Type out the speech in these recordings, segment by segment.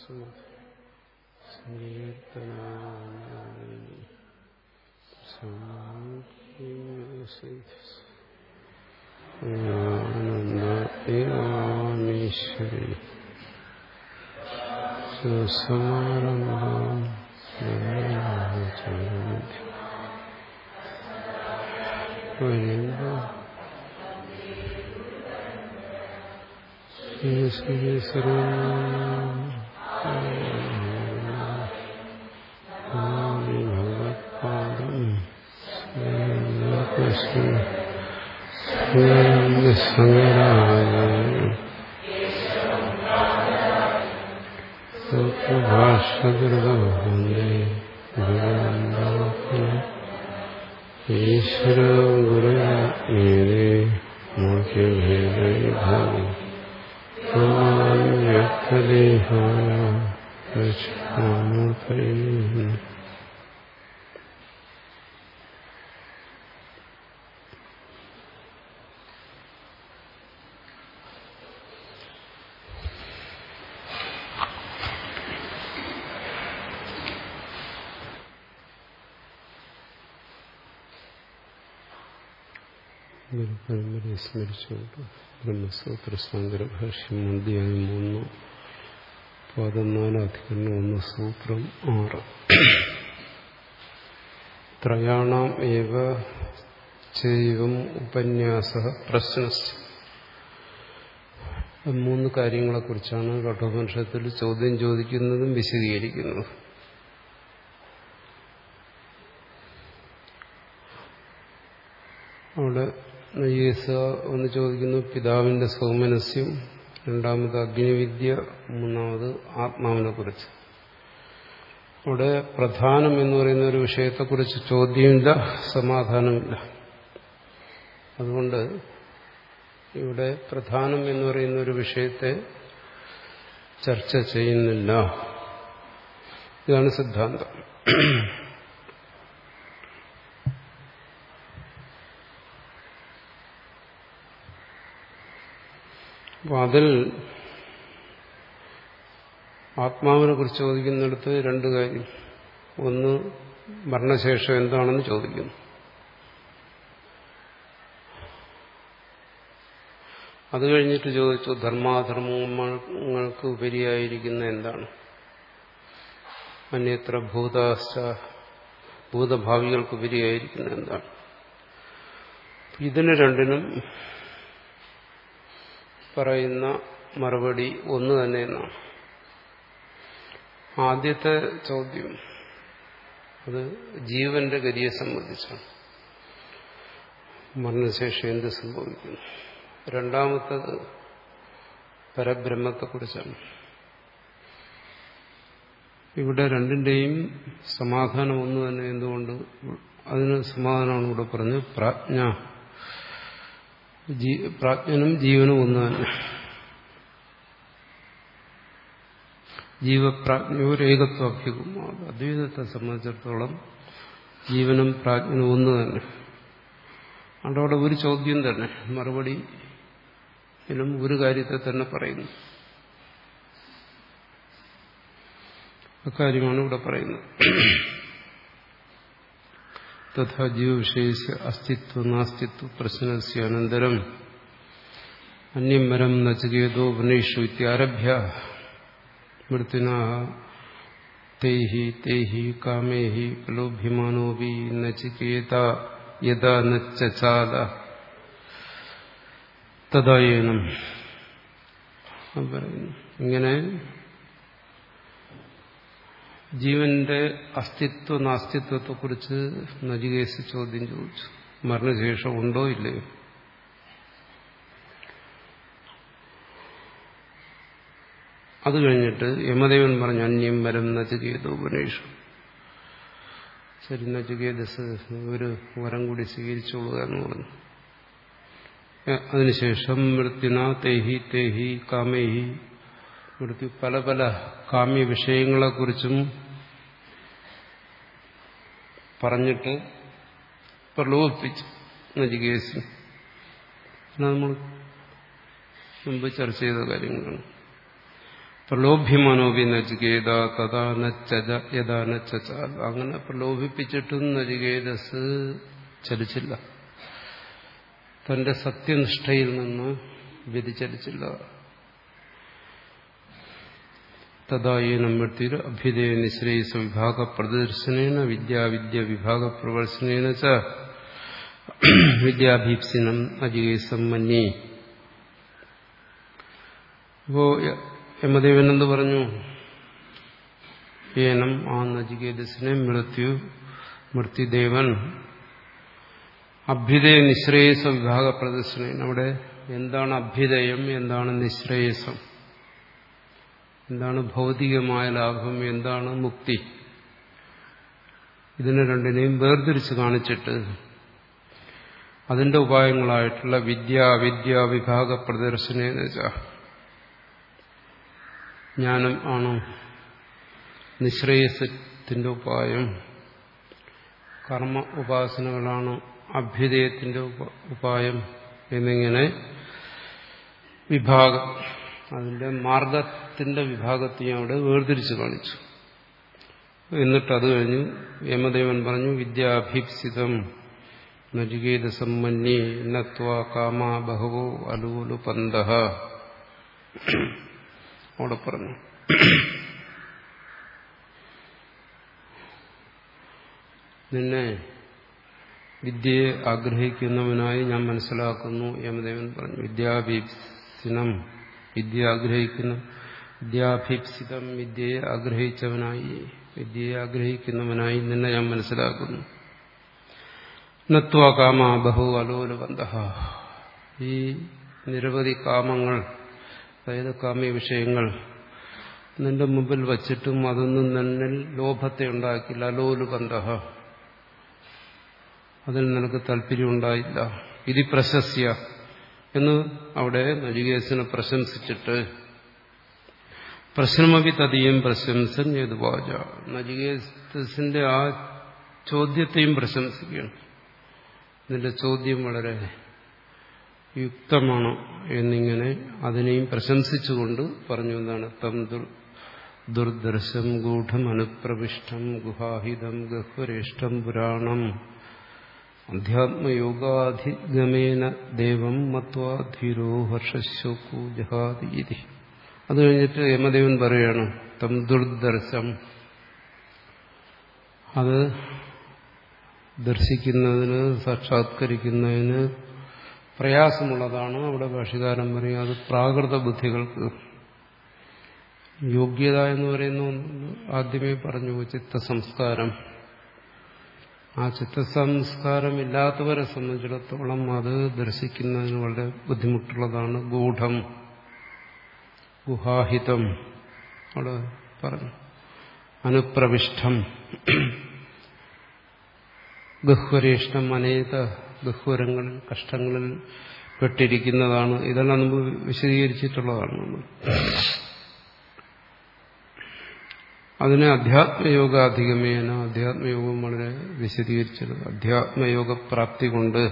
ീശ്വരി സമാരംഭം ഭഗവത്പാദം സംഗ്രായ ഭാഷകൃതേ ഈശ്വര ഗുരുമേരേ മുഖ്യഭേദവിഭാഗം വ്യക്തദേഹായ ദക്ഷിണാമൂർത്തൈ ഗുരുപരമ്പരയെ സ്മരിച്ചുകൊണ്ട് ബ്രഹ്മസൂത്ര സാങ്കരഭാഷ്യം അധ്യായം മൂന്ന് പതിനാലാധികരണം ഒന്ന് സൂത്രം ആറ് ത്രയാണാം ഏവ ചെയ്വം ഉപന്യാസ പ്രശ്ന മൂന്ന് കാര്യങ്ങളെക്കുറിച്ചാണ് കഠോപനിഷത്തിൽ ചോദ്യം ചോദിക്കുന്നതും വിശദീകരിക്കുന്നതും അവിടെ നയ്യേസ ഒന്ന് ചോദിക്കുന്നു പിതാവിന്റെ സൗമനസ്യം രണ്ടാമത് അഗ്നിവിദ്യ മൂന്നാമത് ആത്മാവിനെ കുറിച്ച് അവിടെ പ്രധാനം എന്ന് പറയുന്ന ഒരു വിഷയത്തെക്കുറിച്ച് ചോദ്യമില്ല സമാധാനമില്ല അതുകൊണ്ട് ഇവിടെ പ്രധാനം എന്ന് പറയുന്ന ഒരു വിഷയത്തെ ചർച്ച ചെയ്യുന്നില്ല ഇതാണ് സിദ്ധാന്തം അപ്പോൾ അതിൽ ആത്മാവിനെ കുറിച്ച് ചോദിക്കുന്നിടത്ത് രണ്ട് കാര്യം ഒന്ന് മരണശേഷം എന്താണെന്ന് ചോദിക്കുന്നു അത് കഴിഞ്ഞിട്ട് ചോദിച്ചു ധർമാധർമ്മങ്ങൾക്ക് ഉപരിയായിരിക്കുന്ന എന്താണ് അന്യത്ര ഭൂതാശ്ച ഭൂതഭാവികൾക്ക് ഉപരിയായിരിക്കുന്ന എന്താണ് ഇതിന് രണ്ടിനും പറയുന്ന മറുപടി ഒന്ന് തന്നെ എന്നാണ് ആദ്യത്തെ ചോദ്യം അത് ജീവന്റെ ഗതിയെ സംബന്ധിച്ചാണ് മരണശേഷം എന്ത് സംഭവിക്കുന്നു രണ്ടാമത്തത് പരബ്രഹ്മത്തെക്കുറിച്ചാണ് ഇവിടെ രണ്ടിന്റെയും സമാധാനം ഒന്ന് തന്നെ എന്തുകൊണ്ട് അതിന് സമാധാനമാണ് ഇവിടെ പറഞ്ഞത് പ്രാജ്ഞ പ്രാജ്ഞനും ജീവനും ഒന്ന് തന്നെ ജീവപ്രാജ്ഞോരേകത്വാഭ്യകുമാണ് അദ്വൈതത്തെ സംബന്ധിച്ചിടത്തോളം ജീവനും പ്രാജ്ഞനും ഒന്ന് തന്നെ അതോടെ ഒരു ചോദ്യം തന്നെ മറുപടി ും ഒരു കാര്യത്തെ തന്നെ പറയുന്നു അക്കാര്യമാണ് ഇവിടെ പറയുന്നത് തഥാ ജീവവിഷയസ്യ അസ്തിത്വ നാസ്തിത്വ പ്രശ്നസ്യ അനന്തരം അന്യം വരം നചികേതോ ഉപനേഷു ഇത്യാരഭ്യ മൃത്യുനാ തൈഹി തൈഹി കാമേഹി പ്രലോഭ്യമാനോപി നചികേത യഥാ നച്ചാദ തദായനം പറയുന്നു ഇങ്ങനെ ജീവന്റെ അസ്തിത്വ നാസ്തിത്വത്തെക്കുറിച്ച് നജികേസ് ചോദ്യം ചോദിച്ചു മരണശേഷം ഉണ്ടോ ഇല്ലയോ അത് കഴിഞ്ഞിട്ട് യമദേവൻ പറഞ്ഞു അന്യം വരം നചികേത ഉപനേഷു ശരി നചികേതസ് ഒരു വരം കൂടി സ്വീകരിച്ചോളുക എന്ന് പറഞ്ഞു അതിനുശേഷം മൃത്യുന തേഹി തേഹി കാമേഹി മൃത്യു പല പല കാമ്യ വിഷയങ്ങളെക്കുറിച്ചും പറഞ്ഞിട്ട് പ്രലോഭിപ്പിച്ചു നജികേസിന് നമ്മൾ മുമ്പ് ചർച്ച ചെയ്ത കാര്യങ്ങളാണ് പ്രലോഭ്യമാനോപി നചികേത തഥാ നച്ചജ യഥാ നച്ച അങ്ങനെ പ്രലോഭിപ്പിച്ചിട്ടും നചികേതസ് ചലിച്ചില്ല തന്റെ സത്യനിഷ്ഠയിൽ നിന്ന് വ്യതിചലിച്ചില്ല തഥായേനം വ്യക്തിർ അഭ്യുദയ നിശ്രേയസ വിഭാഗ പ്രദർശനേന വിദ്യാവിദ്യ വിഭാഗ പ്രവർശനേന ച വിദ്യാഭീപ്സിനം അജികേസം മന്യേ ഇപ്പോ യമദേവൻ എന്ത് പറഞ്ഞു ഏനം ആ നജികേതസിനെ മൃത്യു മൃത്യുദേവൻ അഭ്യുദയ നിശ്രേയസ വിഭാഗ പ്രദർശനം അവിടെ എന്താണ് അഭ്യുദയം എന്താണ് നിശ്രേയസം എന്താണ് ഭൗതികമായ ലാഭം എന്താണ് മുക്തി ഇതിനെ രണ്ടിനെയും വേർതിരിച്ച് കാണിച്ചിട്ട് അതിന്റെ ഉപായങ്ങളായിട്ടുള്ള വിദ്യ അവിദ്യ വിഭാഗ പ്രദർശനം ജ്ഞാനം ആണ് നിശ്രേയസത്തിന്റെ ഉപായം കർമ്മ ഉപാസനകളാണ് അഭ്യുദയത്തിന്റെ ഉപായം എന്നിങ്ങനെ വിഭാഗം അതിന്റെ മാർഗത്തിന്റെ വിഭാഗത്തെയും അവിടെ വേർതിരിച്ച് കാണിച്ചു എന്നിട്ട് അത് കഴിഞ്ഞു യമദേവൻ പറഞ്ഞു വിദ്യാഭീപ്സിതം നചികേത സമ്മന്യേ നത്വ കാമ ബഹവോ അലൂലു പന്ത അവിടെ പറഞ്ഞു നിന്നെ വിദ്യയെ ആഗ്രഹിക്കുന്നവനായി ഞാൻ മനസ്സിലാക്കുന്നു യമദേവൻ പറഞ്ഞു വിദ്യാഭീപ്സിനം വിദ്യ ആഗ്രഹിക്കുന്ന വിദ്യാഭീപ്സിതം വിദ്യയെ ആഗ്രഹിച്ചവനായി വിദ്യയെ ആഗ്രഹിക്കുന്നവനായി നിന്നെ ഞാൻ മനസ്സിലാക്കുന്നു നത്വ കാമ ബഹു അലോലബന്ധ ഈ നിരവധി കാമങ്ങൾ അതായത് കാമ്യ വിഷയങ്ങൾ നിന്റെ മുമ്പിൽ വച്ചിട്ടും അതൊന്നും തന്നെ ലോഭത്തെ ഉണ്ടാക്കില്ല അലോലുബന്ധ അതിൽ നിനക്ക് താല്പര്യമുണ്ടായില്ല ഇത് പ്രശസ്യ എന്ന് അവിടെ നജികേസിനെ പ്രശംസിച്ചിട്ട് പ്രശ്നമപി തതിയും പ്രശംസൻ ഏത് വാച നജികേസിന്റെ ആ ചോദ്യത്തെയും പ്രശംസിക്കുകയാണ് നിന്റെ ചോദ്യം വളരെ യുക്തമാണ് എന്നിങ്ങനെ അതിനെയും പ്രശംസിച്ചുകൊണ്ട് പറഞ്ഞു എന്താണ് തം ദുർദർശം ഗൂഢം അനുപ്രവിഷ്ടം ഗുഹാഹിതം ഗഹ്വരേഷ്ടം പുരാണം അധ്യാത്മയോഗാധിഗമേന ദേവം മത്വാധീരോ ഹർഷശോക്കു ജഹാദീതി അത് കഴിഞ്ഞിട്ട് യമദേവൻ പറയാണ് തം ദുർദർശം അത് ദർശിക്കുന്നതിന് സാക്ഷാത്കരിക്കുന്നതിന് പ്രയാസമുള്ളതാണ് അവിടെ ഭാഷകാരൻ പറയും അത് പ്രാകൃത ബുദ്ധികൾക്ക് യോഗ്യത എന്ന് പറയുന്ന ആദ്യമേ പറഞ്ഞു ചിത്തസംസ്കാരം ആ ചിത്തസംസ്കാരം ഇല്ലാത്തവരെ സംബന്ധിച്ചിടത്തോളം അത് ദർശിക്കുന്നതിന് വളരെ ബുദ്ധിമുട്ടുള്ളതാണ് ഗൂഢം ഗുഹാഹിതം അവിടെ പറഞ്ഞു അനുപ്രവിഷ്ടം ഗഹ്വരേഷ്ടം അനേക ഗഹ്വരങ്ങളിൽ കഷ്ടങ്ങളിൽ പെട്ടിരിക്കുന്നതാണ് ഇതെല്ലാം മുമ്പ് വിശദീകരിച്ചിട്ടുള്ളതാണ് നമ്മൾ അതിനെ അധ്യാത്മയോഗാധികമേന അധ്യാത്മയോഗം വളരെ വിശദീകരിച്ചത് അധ്യാത്മയോഗ പ്രാപ്തി കൊണ്ട്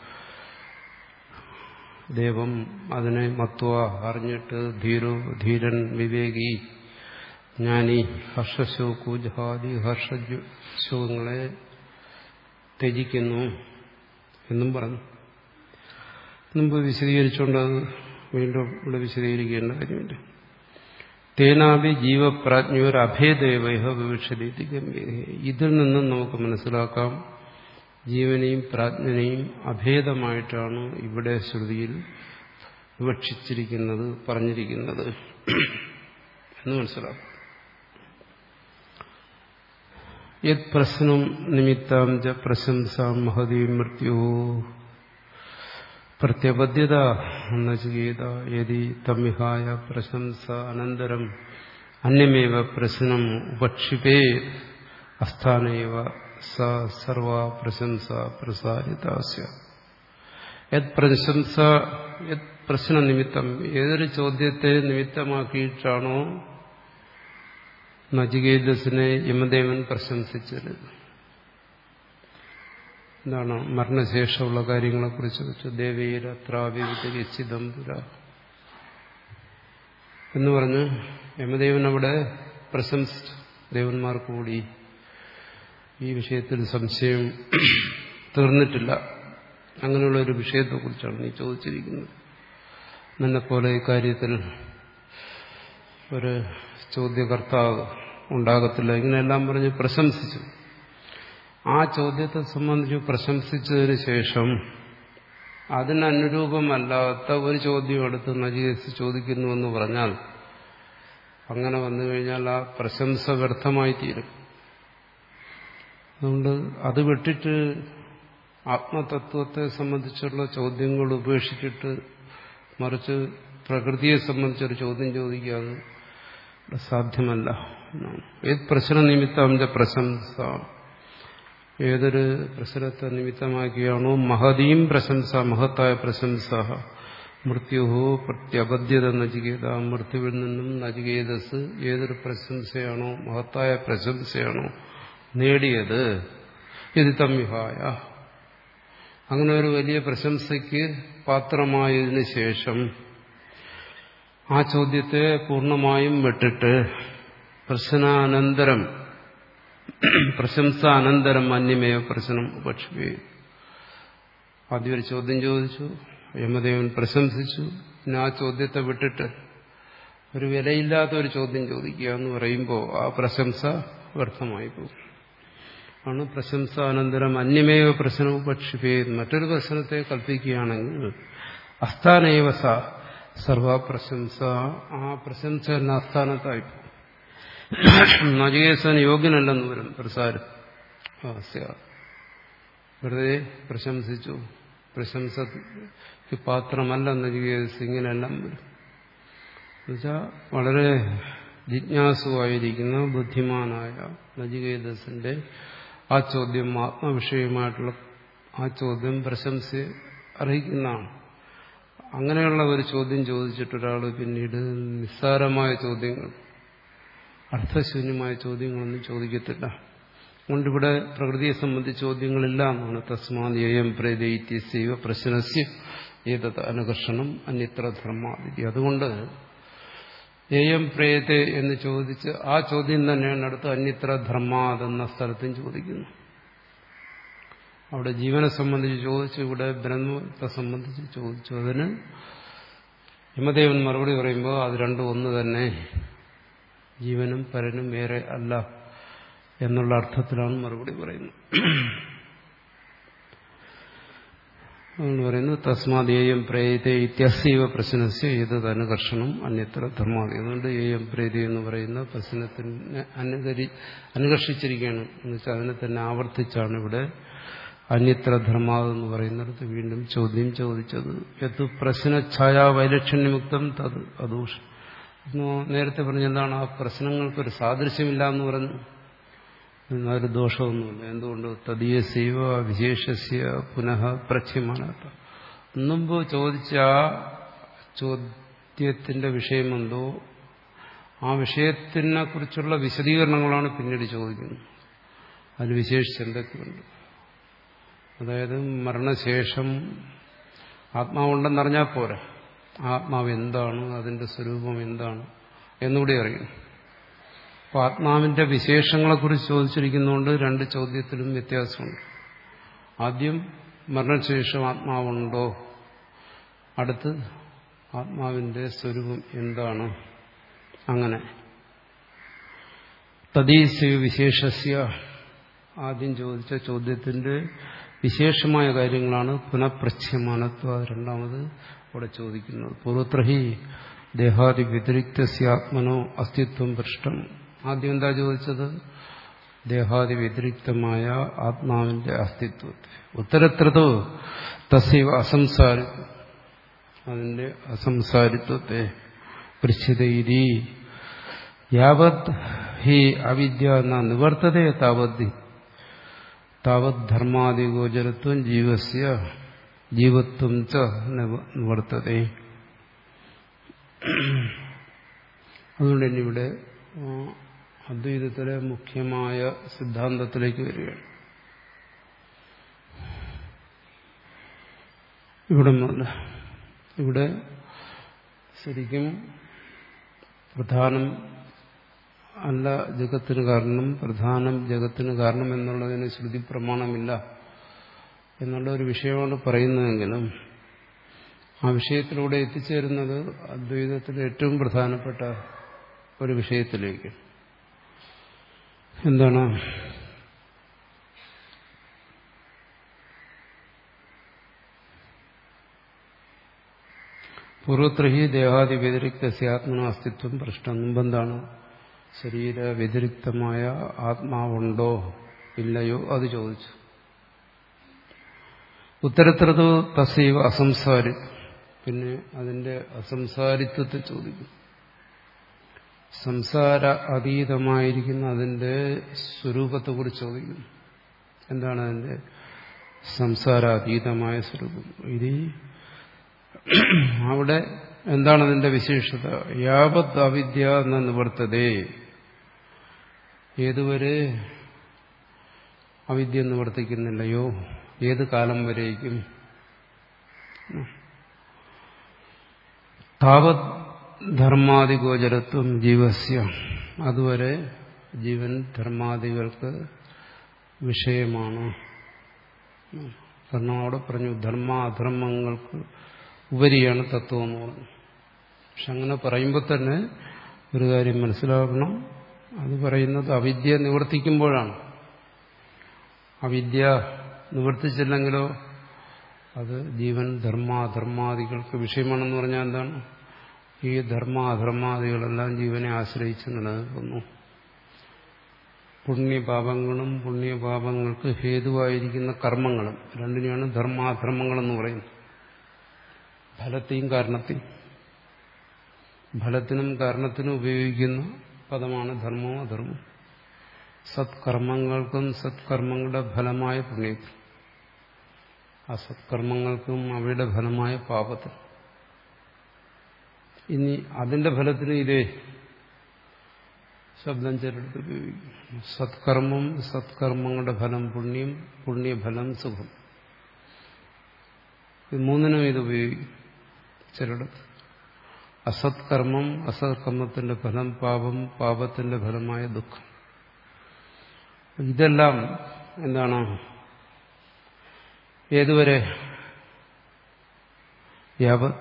ദേവം അതിനെ മത്വ അറിഞ്ഞിട്ട് ധീരോ ധീരൻ വിവേകി ജ്ഞാനി ഹർഷശോകു ജഹാദി ഹർഷശോകങ്ങളെ ത്യജിക്കുന്നു എന്നും പറഞ്ഞു മുമ്പ് വിശദീകരിച്ചുകൊണ്ട് അത് വീണ്ടും ഇവിടെ വിശദീകരിക്കേണ്ട കാര്യമില്ല തേനാഭി ജീവപ്രാജ്ഞയോർ അഭേദേവൈഹ വിവക്ഷതി ഇതിൽ നിന്നും നമുക്ക് മനസ്സിലാക്കാം ജീവനെയും പ്രാജ്ഞനെയും അഭേദമായിട്ടാണ് ഇവിടെ ശ്രുതിയിൽ വിവക്ഷിച്ചിരിക്കുന്നത് പറഞ്ഞിരിക്കുന്നത് എന്ന് മനസ്സിലാക്കാം യത് പ്രശ്നം നിമിത്താം ച പ്രശംസാം മഹതി മൃത്യു പ്രത്യബദ്ധ്യത നചികേത യതി തമ്മിഹായ പ്രശംസ അനന്തരം അന്യമേവ പ്രശ്നം ഉപക്ഷിപേ അസ്ഥാനേവ സ സർവ പ്രശംസ പ്രസാരിതാസ്യ യത് പ്രശംസ യത് പ്രശ്ന നിമിത്തം ഏതൊരു ചോദ്യത്തെ നിമിത്തമാക്കിയിട്ടാണോ നചികേതസിനെ യമദേവൻ പ്രശംസിച്ചത് എന്താണ് മരണശേഷമുള്ള കാര്യങ്ങളെക്കുറിച്ച് വെച്ച് ദേവീരത്രാവിതരിച്ചിതം പുര എന്ന് പറഞ്ഞ് യമദേവൻ അവിടെ പ്രശംസിച്ചു ദേവന്മാർക്ക് കൂടി ഈ വിഷയത്തിൽ സംശയം തീർന്നിട്ടില്ല അങ്ങനെയുള്ള ഒരു വിഷയത്തെക്കുറിച്ചാണ് നീ ചോദിച്ചിരിക്കുന്നത് നിന്നെപ്പോലെ ഇക്കാര്യത്തിൽ ഒരു ചോദ്യകർത്താവ് ഉണ്ടാകത്തില്ല ഇങ്ങനെയെല്ലാം പറഞ്ഞ് പ്രശംസിച്ചു ആ ചോദ്യത്തെ സംബന്ധിച്ച് പ്രശംസിച്ചതിന് ശേഷം അതിനനുരൂപമല്ലാത്ത ഒരു ചോദ്യം എടുത്ത് നജീസ് ചോദിക്കുന്നുവെന്ന് പറഞ്ഞാൽ അങ്ങനെ വന്നു കഴിഞ്ഞാൽ ആ പ്രശംസ വ്യർത്ഥമായി തീരും അതുകൊണ്ട് അത് വിട്ടിട്ട് ആത്മതത്വത്തെ സംബന്ധിച്ചുള്ള ചോദ്യങ്ങൾ ഉപേക്ഷിച്ചിട്ട് മറിച്ച് പ്രകൃതിയെ സംബന്ധിച്ചൊരു ചോദ്യം ചോദിക്കുക അത് സാധ്യമല്ല ഏത് പ്രശ്ന നിമിത്തം പ്രശംസ ഏതൊരു പ്രശ്നത്തെ നിമിത്തമാക്കിയാണോ മഹതീം പ്രശംസ മഹത്തായ പ്രശംസ മൃത്യുഹോ പ്രത്യബദ്ധ്യത നചികേത മൃത്യുവിൽ നിന്നും നചികേതസ് ഏതൊരു പ്രശംസയാണോ മഹത്തായ പ്രശംസയാണോ നേടിയത് യതിത്തം വിഹായ അങ്ങനെ ഒരു വലിയ പ്രശംസയ്ക്ക് പാത്രമായതിനു ശേഷം ആ ചോദ്യത്തെ പൂർണ്ണമായും വിട്ടിട്ട് പ്രശ്നാനന്തരം പ്രശംസ അനന്തരം അന്യമേയ പ്രശ്നം ഉപക്ഷിക്കുകയും ആദ്യം ഒരു ചോദ്യം ചോദിച്ചു യമദേവൻ പ്രശംസിച്ചു പിന്നെ ആ ചോദ്യത്തെ വിട്ടിട്ട് ഒരു വിലയില്ലാത്ത ഒരു ചോദ്യം ചോദിക്കുക എന്ന് പറയുമ്പോൾ ആ പ്രശംസ വ്യർത്ഥമായി പോകും ആണ് പ്രശംസ അനന്തരം അന്യമേവ പ്രശ്നം ഉപക്ഷിപ്പേ മറ്റൊരു പ്രശ്നത്തെ കൽപ്പിക്കുകയാണെങ്കിൽ അസ്ഥാനേവ സ സർവപ്രശംസ ആ പ്രശംസ എന്ന അസ്ഥാനത്തായി പോകും നജികേസൻ യോഗ്യനല്ലെന്ന് വരും പ്രസാരം വെറുതെ പ്രശംസിച്ചു പ്രശംസയ്ക്ക് പാത്രമല്ല നജികേസ് ഇങ്ങനെയെല്ലാം വരും എന്നുവെച്ചാൽ വളരെ ജിജ്ഞാസുവായിരിക്കുന്ന ബുദ്ധിമാനായ നജികേതസിന്റെ ആ ചോദ്യം ആത്മവിഷയമായിട്ടുള്ള ആ ചോദ്യം പ്രശംസ അർഹിക്കുന്നതാണ് അങ്ങനെയുള്ള ഒരു ചോദ്യം ചോദിച്ചിട്ടൊരാൾ പിന്നീട് നിസ്സാരമായ ചോദ്യങ്ങൾ അർത്ഥശൂന്യമായ ചോദ്യങ്ങളൊന്നും ചോദിക്കത്തില്ല അതുകൊണ്ട് ഇവിടെ പ്രകൃതിയെ സംബന്ധിച്ച ചോദ്യങ്ങളില്ല എന്നാണ് തസ്മാദേയം പ്രേതൈത്യസൈവ പ്രശ്നസ്യ ഏതത് അനുകർഷണം അന്യത്ര ധർമാതിഥി അതുകൊണ്ട് ഏയം പ്രേതെ എന്ന് ചോദിച്ച് ആ ചോദ്യം തന്നെയാണ് അടുത്ത് അന്യത്ര ധർമാതെന്ന സ്ഥലത്തും ചോദിക്കുന്നു അവിടെ ജീവനെ സംബന്ധിച്ച് ചോദിച്ചു ഇവിടെ ബ്രഹ്മത്തെ സംബന്ധിച്ച് ചോദിച്ചു അതിന് യമദേവൻ മറുപടി പറയുമ്പോൾ അത് രണ്ടും ഒന്ന് തന്നെ ജീവനും പരനും വേറെ അല്ല എന്നുള്ള അർത്ഥത്തിലാണ് മറുപടി പറയുന്നത് അതുകൊണ്ട് പറയുന്നു തസ്മാദേയം പ്രേത ഇത്യസൈവ പ്രശ്നസ്യ ഏതത് അനുകർഷണം അന്യത്ര ധർമാതി അതുകൊണ്ട് ഏയം പ്രേത എന്ന് പറയുന്ന പ്രശ്നത്തിനെ അനുകരി അനുകർഷിച്ചിരിക്കുകയാണ് എന്ന് വെച്ചാൽ അതിനെ തന്നെ ആവർത്തിച്ചാണ് ഇവിടെ അന്യത്ര ധർമാതെന്ന് പറയുന്നിടത്ത് വീണ്ടും ചോദ്യം ചോദിച്ചത് യത്തു പ്രശ്നഛായ വൈലക്ഷണ്യമുക്തം തത് അദൂഷം നേരത്തെ പറഞ്ഞ എന്താണ് ആ പ്രശ്നങ്ങൾക്കൊരു സാദൃശ്യമില്ല എന്ന് പറഞ്ഞു എന്നൊരു ദോഷമൊന്നുമില്ല എന്തുകൊണ്ട് തദീയ സൈവ വിശേഷസ്യ പുനഃ പ്രച്യമാനാത്ത മുമ്പ് ചോദിച്ച ആ ചോദ്യത്തിന്റെ വിഷയമെന്തോ ആ വിഷയത്തിനെ കുറിച്ചുള്ള വിശദീകരണങ്ങളാണ് പിന്നീട് ചോദിക്കുന്നത് അതിൽ വിശേഷിച്ച് എന്തൊക്കെയുണ്ട് അതായത് മരണശേഷം ആത്മാവുണ്ടെന്നറിഞ്ഞാൽ പോരാ ആത്മാവ് എന്താണ് അതിന്റെ സ്വരൂപം എന്താണ് എന്നുകൂടി അറിയണം അപ്പോൾ ആത്മാവിന്റെ വിശേഷങ്ങളെക്കുറിച്ച് ചോദിച്ചിരിക്കുന്നതുകൊണ്ട് രണ്ട് ചോദ്യത്തിലും വ്യത്യാസമുണ്ട് ആദ്യം മരണശേഷം ആത്മാവുണ്ടോ അടുത്ത് ആത്മാവിന്റെ സ്വരൂപം എന്താണ് അങ്ങനെ തദീസ്യ വിശേഷസ്യ ആദ്യം ചോദിച്ച ചോദ്യത്തിന്റെ വിശേഷമായ കാര്യങ്ങളാണ് പുനഃപ്രച്യമാനത്വ രണ്ടാമത് അവിടെ ചോദിക്കുന്നത് പൂർവത്രഹി ദേഹാദി വ്യതിരിക്തസ്യാത്മനോ അസ്തിത്വം പൃഷ്ടം ആദ്യം എന്താ ചോദിച്ചത് ദേഹാദി വ്യതിരിക്തമായ ആത്മാവിന്റെ അസ്തിത്വത്തെ ഉത്തരത്രതോ തസ്യവ അസംസാരിത്വം അതിന്റെ അസംസാരിത്വത്തെ പൃച്ഛതയിരി യാവത് ഹി അവിദ്യ എന്ന നിവർത്തതേ താവത് താവത് ധർമാദിഗോചരത്വം ജീവസ്യ ജീവത്വം ച നിവർത്തതേ അതുകൊണ്ട് തന്നെ ഇവിടെ അദ്വൈതത്തിലെ മുഖ്യമായ സിദ്ധാന്തത്തിലേക്ക് വരികയാണ് ഇവിടെ മുതൽ ഇവിടെ ശരിക്കും പ്രധാനം അല്ല ജഗത്തിന് കാരണം പ്രധാനം ജഗത്തിന് കാരണം എന്നുള്ളതിന് ശ്രുതി പ്രമാണമില്ല എന്നുള്ള ഒരു വിഷയമാണ് പറയുന്നതെങ്കിലും ആ വിഷയത്തിലൂടെ എത്തിച്ചേരുന്നത് അദ്വൈതത്തിലെ ഏറ്റവും പ്രധാനപ്പെട്ട ഒരു വിഷയത്തിലേക്ക് എന്താണ് പൂർവത്രഹി ദേഹാദി വ്യതിരിക്ത ആത്മന അസ്തിത്വം പ്രശ്നം മുമ്പെന്താണ് ശരീര വ്യതിരിക്തമായ ആത്മാവുണ്ടോ ഇല്ലയോ അത് ചോദിച്ചു ഉത്തരത്തിലത് തസീവ അസംസാരി പിന്നെ അതിന്റെ അസംസാരിത്വത്തെ ചോദിക്കും സംസാര അതീതമായിരിക്കുന്ന അതിന്റെ സ്വരൂപത്തെക്കുറിച്ച് ചോദിക്കും എന്താണ് അതിന്റെ സംസാരാതീതമായ സ്വരൂപം ഇത് അവിടെ എന്താണ് അതിന്റെ വിശേഷത യാവത് അവിദ്യ എന്ന നിവർത്തതേ ഏതുവരെ അവിദ്യ നിവർത്തിക്കുന്നില്ലയോ ഏത് കാലം വരേക്കും താവത് ധർമാദിഗോചരത്വം ജീവസ്യ അതുവരെ ജീവൻ ധർമാദികൾക്ക് വിഷയമാണ് കാരണം അവിടെ പറഞ്ഞു ധർമ്മ അധർമ്മങ്ങൾക്ക് ഉപരിയാണ് തത്വം എന്ന് പറഞ്ഞു പക്ഷെ അങ്ങനെ പറയുമ്പോൾ തന്നെ ഒരു കാര്യം മനസ്സിലാക്കണം അത് പറയുന്നത് അവിദ്യ നിവർത്തിക്കുമ്പോഴാണ് അവിദ്യ നിവർത്തിച്ചില്ലെങ്കിലോ അത് ജീവൻ ധർമാധർമാദികൾക്ക് വിഷയമാണെന്ന് പറഞ്ഞാൽ എന്താണ് ഈ ധർമാധർമാദികളെല്ലാം ജീവനെ ആശ്രയിച്ച് നിലനിൽക്കുന്നു പുണ്യപാപങ്ങളും പുണ്യപാപങ്ങൾക്ക് ഹേതുവായിരിക്കുന്ന കർമ്മങ്ങളും രണ്ടിനെയാണ് ധർമാധർമ്മങ്ങളെന്ന് പറയുന്നത് ഫലത്തെയും കാരണത്തെയും ഫലത്തിനും കാരണത്തിനും ഉപയോഗിക്കുന്ന പദമാണ് ധർമ്മവും അധർമ്മവും സത്കർമ്മങ്ങൾക്കും സത്കർമ്മങ്ങളുടെ ഫലമായ പുണ്യത്തിൽ അസത്കർമ്മങ്ങൾക്കും അവയുടെ ഫലമായ പാപത്തിൽ ഇനി അതിന്റെ ഫലത്തിന് ഇതേ ശബ്ദം ചിലടത്ത് ഉപയോഗിക്കും സത്കർമ്മം സത്കർമ്മങ്ങളുടെ ഫലം പുണ്യം പുണ്യഫലം സുഖം ഇത് മൂന്നിനും ഇത് ഉപയോഗിക്കും ചിലടത്ത് അസത്കർമ്മം അസത്കർമ്മത്തിന്റെ ഫലം പാപം പാപത്തിന്റെ ഫലമായ ദുഃഖം ഇതെല്ലാം എന്താണ് ഏതുവരെ യാവത്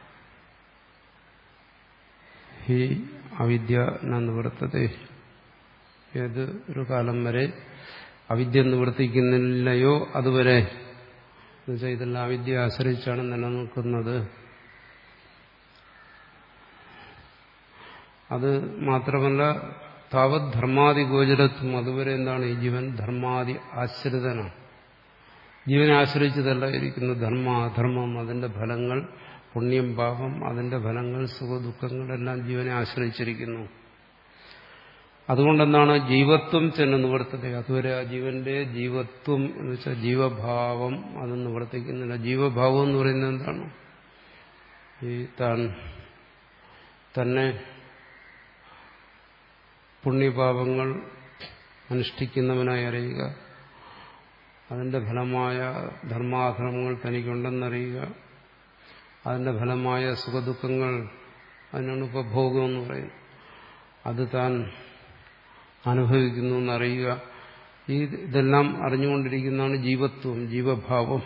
ഈ അവിദ്യ നിവർത്തത് ഏത് ഒരു കാലം വരെ അവിദ്യ നിവർത്തിക്കുന്നില്ലയോ അതുവരെ എന്നുവെച്ചാൽ ഇതെല്ലാം അവിദ്യ ആശ്രയിച്ചാണ് നിലനിൽക്കുന്നത് അത് മാത്രമല്ല താവത് ധർമാദി ഗോചരത്വം അതുവരെ എന്താണ് ഈ ജീവൻ ധർമാദി ആശ്രിതനാണ് ജീവനെ ആശ്രയിച്ചതല്ല ഇരിക്കുന്ന ധർമ്മ അധർമ്മം അതിന്റെ ഫലങ്ങൾ പുണ്യം പാപം അതിന്റെ ഫലങ്ങൾ സുഖദുഃഖങ്ങളെല്ലാം ജീവനെ ആശ്രയിച്ചിരിക്കുന്നു അതുകൊണ്ടെന്താണ് ജീവത്വം ചെന്ന് നിവർത്തത അതുവരെ ആ ജീവന്റെ ജീവത്വം എന്ന് വെച്ചാൽ ജീവഭാവം അത് നിവർത്തിക്കുന്നില്ല ജീവഭാവം എന്ന് പറയുന്നത് എന്താണ് ഈ താൻ തന്നെ പുണ്യപാപങ്ങൾ അനുഷ്ഠിക്കുന്നവനായി അറിയുക അതിന്റെ ഫലമായ ധർമാധർമ്മങ്ങൾ തനിക്കുണ്ടെന്നറിയുക അതിന്റെ ഫലമായ സുഖദുഃഖങ്ങൾ അതിനാണ് ഉപഭോഗം എന്ന് പറയുന്നത് അത് താൻ അനുഭവിക്കുന്നു എന്നറിയുക ഈ ഇതെല്ലാം അറിഞ്ഞുകൊണ്ടിരിക്കുന്നതാണ് ജീവത്വം ജീവഭാവം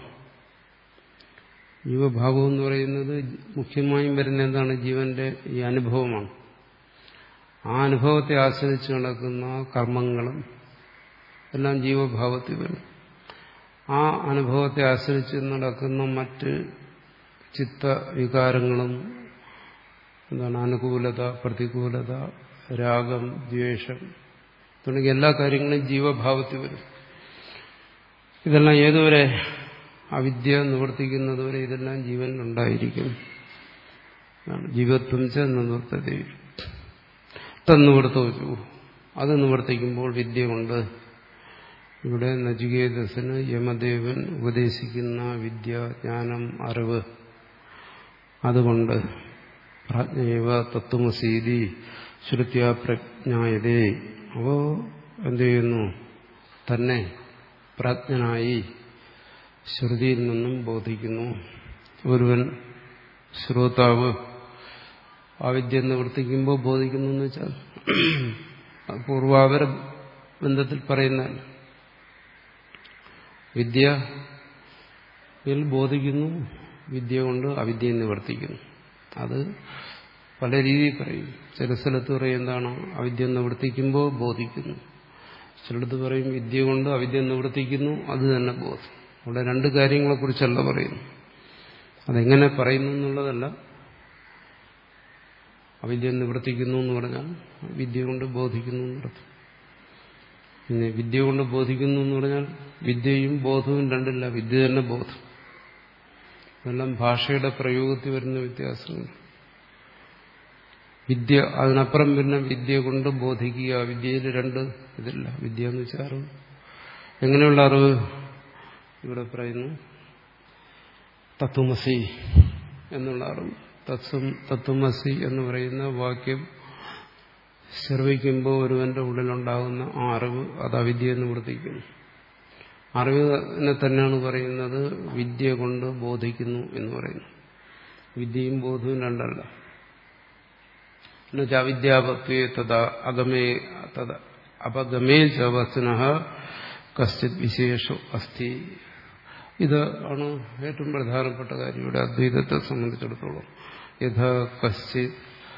ജീവഭാവം എന്ന് പറയുന്നത് മുഖ്യമായും വരുന്ന എന്താണ് ജീവന്റെ ഈ അനുഭവമാണ് ആ അനുഭവത്തെ ആശ്രയിച്ച് നടക്കുന്ന കർമ്മങ്ങളും എല്ലാം ജീവഭാവത്തിൽ വരും ആ അനുഭവത്തെ ആശ്രയിച്ച് നടക്കുന്ന മറ്റ് ചിത്തവികാരങ്ങളും എന്താണ് അനുകൂലത പ്രതികൂലത രാഗം ദ്വേഷം തുടങ്ങിയ എല്ലാ കാര്യങ്ങളും ജീവഭാവത്തിൽ വരും ഇതെല്ലാം ഏതുവരെ അവിദ്യ നിവർത്തിക്കുന്നതുവരെ ഇതെല്ലാം ജീവനിലുണ്ടായിരിക്കും ജീവത്വം ച നിവർത്തത തന്നിവർത്തിച്ചു അത് നിവർത്തിക്കുമ്പോൾ വിദ്യ കൊണ്ട് ഇവിടെ നചികേതസിന് യമദേവൻ ഉപദേശിക്കുന്ന വിദ്യ ജ്ഞാനം അറിവ് അതുകൊണ്ട് പ്രാജ്ഞയവ തത്വമസീതി ശ്രുത്യ പ്രജ്ഞായതേ അപ്പോ എന്ത് ചെയ്യുന്നു തന്നെ പ്രാജ്ഞനായി ശ്രുതിയിൽ നിന്നും ബോധിക്കുന്നു ഒരുവൻ ശ്രോതാവ് അവിദ്യ നിവർത്തിക്കുമ്പോൾ ബോധിക്കുന്നു എന്ന് വെച്ചാൽ പൂർവാപര ബന്ധത്തിൽ പറയുന്നതല്ല വിദ്യയിൽ ബോധിക്കുന്നു വിദ്യ കൊണ്ട് അവിദ്യയെ നിവർത്തിക്കുന്നു അത് പല രീതിയിൽ പറയും ചില സ്ഥലത്ത് പറയും എന്താണ് അവിദ്യ നിവർത്തിക്കുമ്പോൾ ബോധിക്കുന്നു ചിലടത്ത് പറയും വിദ്യ കൊണ്ട് അവിദ്യ നിവർത്തിക്കുന്നു അത് തന്നെ ബോധം അവിടെ രണ്ട് കാര്യങ്ങളെക്കുറിച്ചല്ല പറയുന്നു അതെങ്ങനെ പറയുന്നു എന്നുള്ളതല്ല അവിദ്യ നിവർത്തിക്കുന്നു എന്ന് പറഞ്ഞാൽ വിദ്യ കൊണ്ട് ബോധിക്കുന്നു എന്നർത്ഥം പിന്നെ വിദ്യ കൊണ്ട് ബോധിക്കുന്നു എന്ന് പറഞ്ഞാൽ വിദ്യയും ബോധവും രണ്ടില്ല വിദ്യ തന്നെ ബോധം അതെല്ലാം ഭാഷയുടെ പ്രയോഗത്തിൽ വരുന്ന വ്യത്യാസങ്ങൾ വിദ്യ അതിനപ്പുറം പിന്നെ വിദ്യ കൊണ്ട് ബോധിക്കുക വിദ്യയിൽ രണ്ട് ഇതില്ല വിദ്യ എന്ന് വെച്ചാൽ അറിവ് എങ്ങനെയുള്ള അറിവ് ഇവിടെ പറയുന്നു തത്വമസി എന്നുള്ള അറിവ് തത്വം തത്വമസി എന്ന് പറയുന്ന വാക്യം ശ്രവിക്കുമ്പോൾ ഒരുവന്റെ ഉള്ളിലുണ്ടാകുന്ന ആ അറിവ് അത് അവിദ്യ എന്ന് വർദ്ധിക്കുന്നു അറിവിനെ തന്നെയാണ് പറയുന്നത് വിദ്യ കൊണ്ട് ബോധിക്കുന്നു എന്ന് പറയുന്നു വിദ്യയും ബോധവും രണ്ടല്ല എന്നുവെച്ചാൽ അവിദ്യാപത്വേ തഥാ അഗമേ തഥ അപഗമേ ച വസ്തുന കശ്ചിത് വിശേഷ അസ്ഥി ഇത് ആണ് ഏറ്റവും പ്രധാനപ്പെട്ട കാര്യം ഇവിടെ അദ്വൈതത്തെ സംബന്ധിച്ചിടത്തോളം യഥാ കശ്ചിത്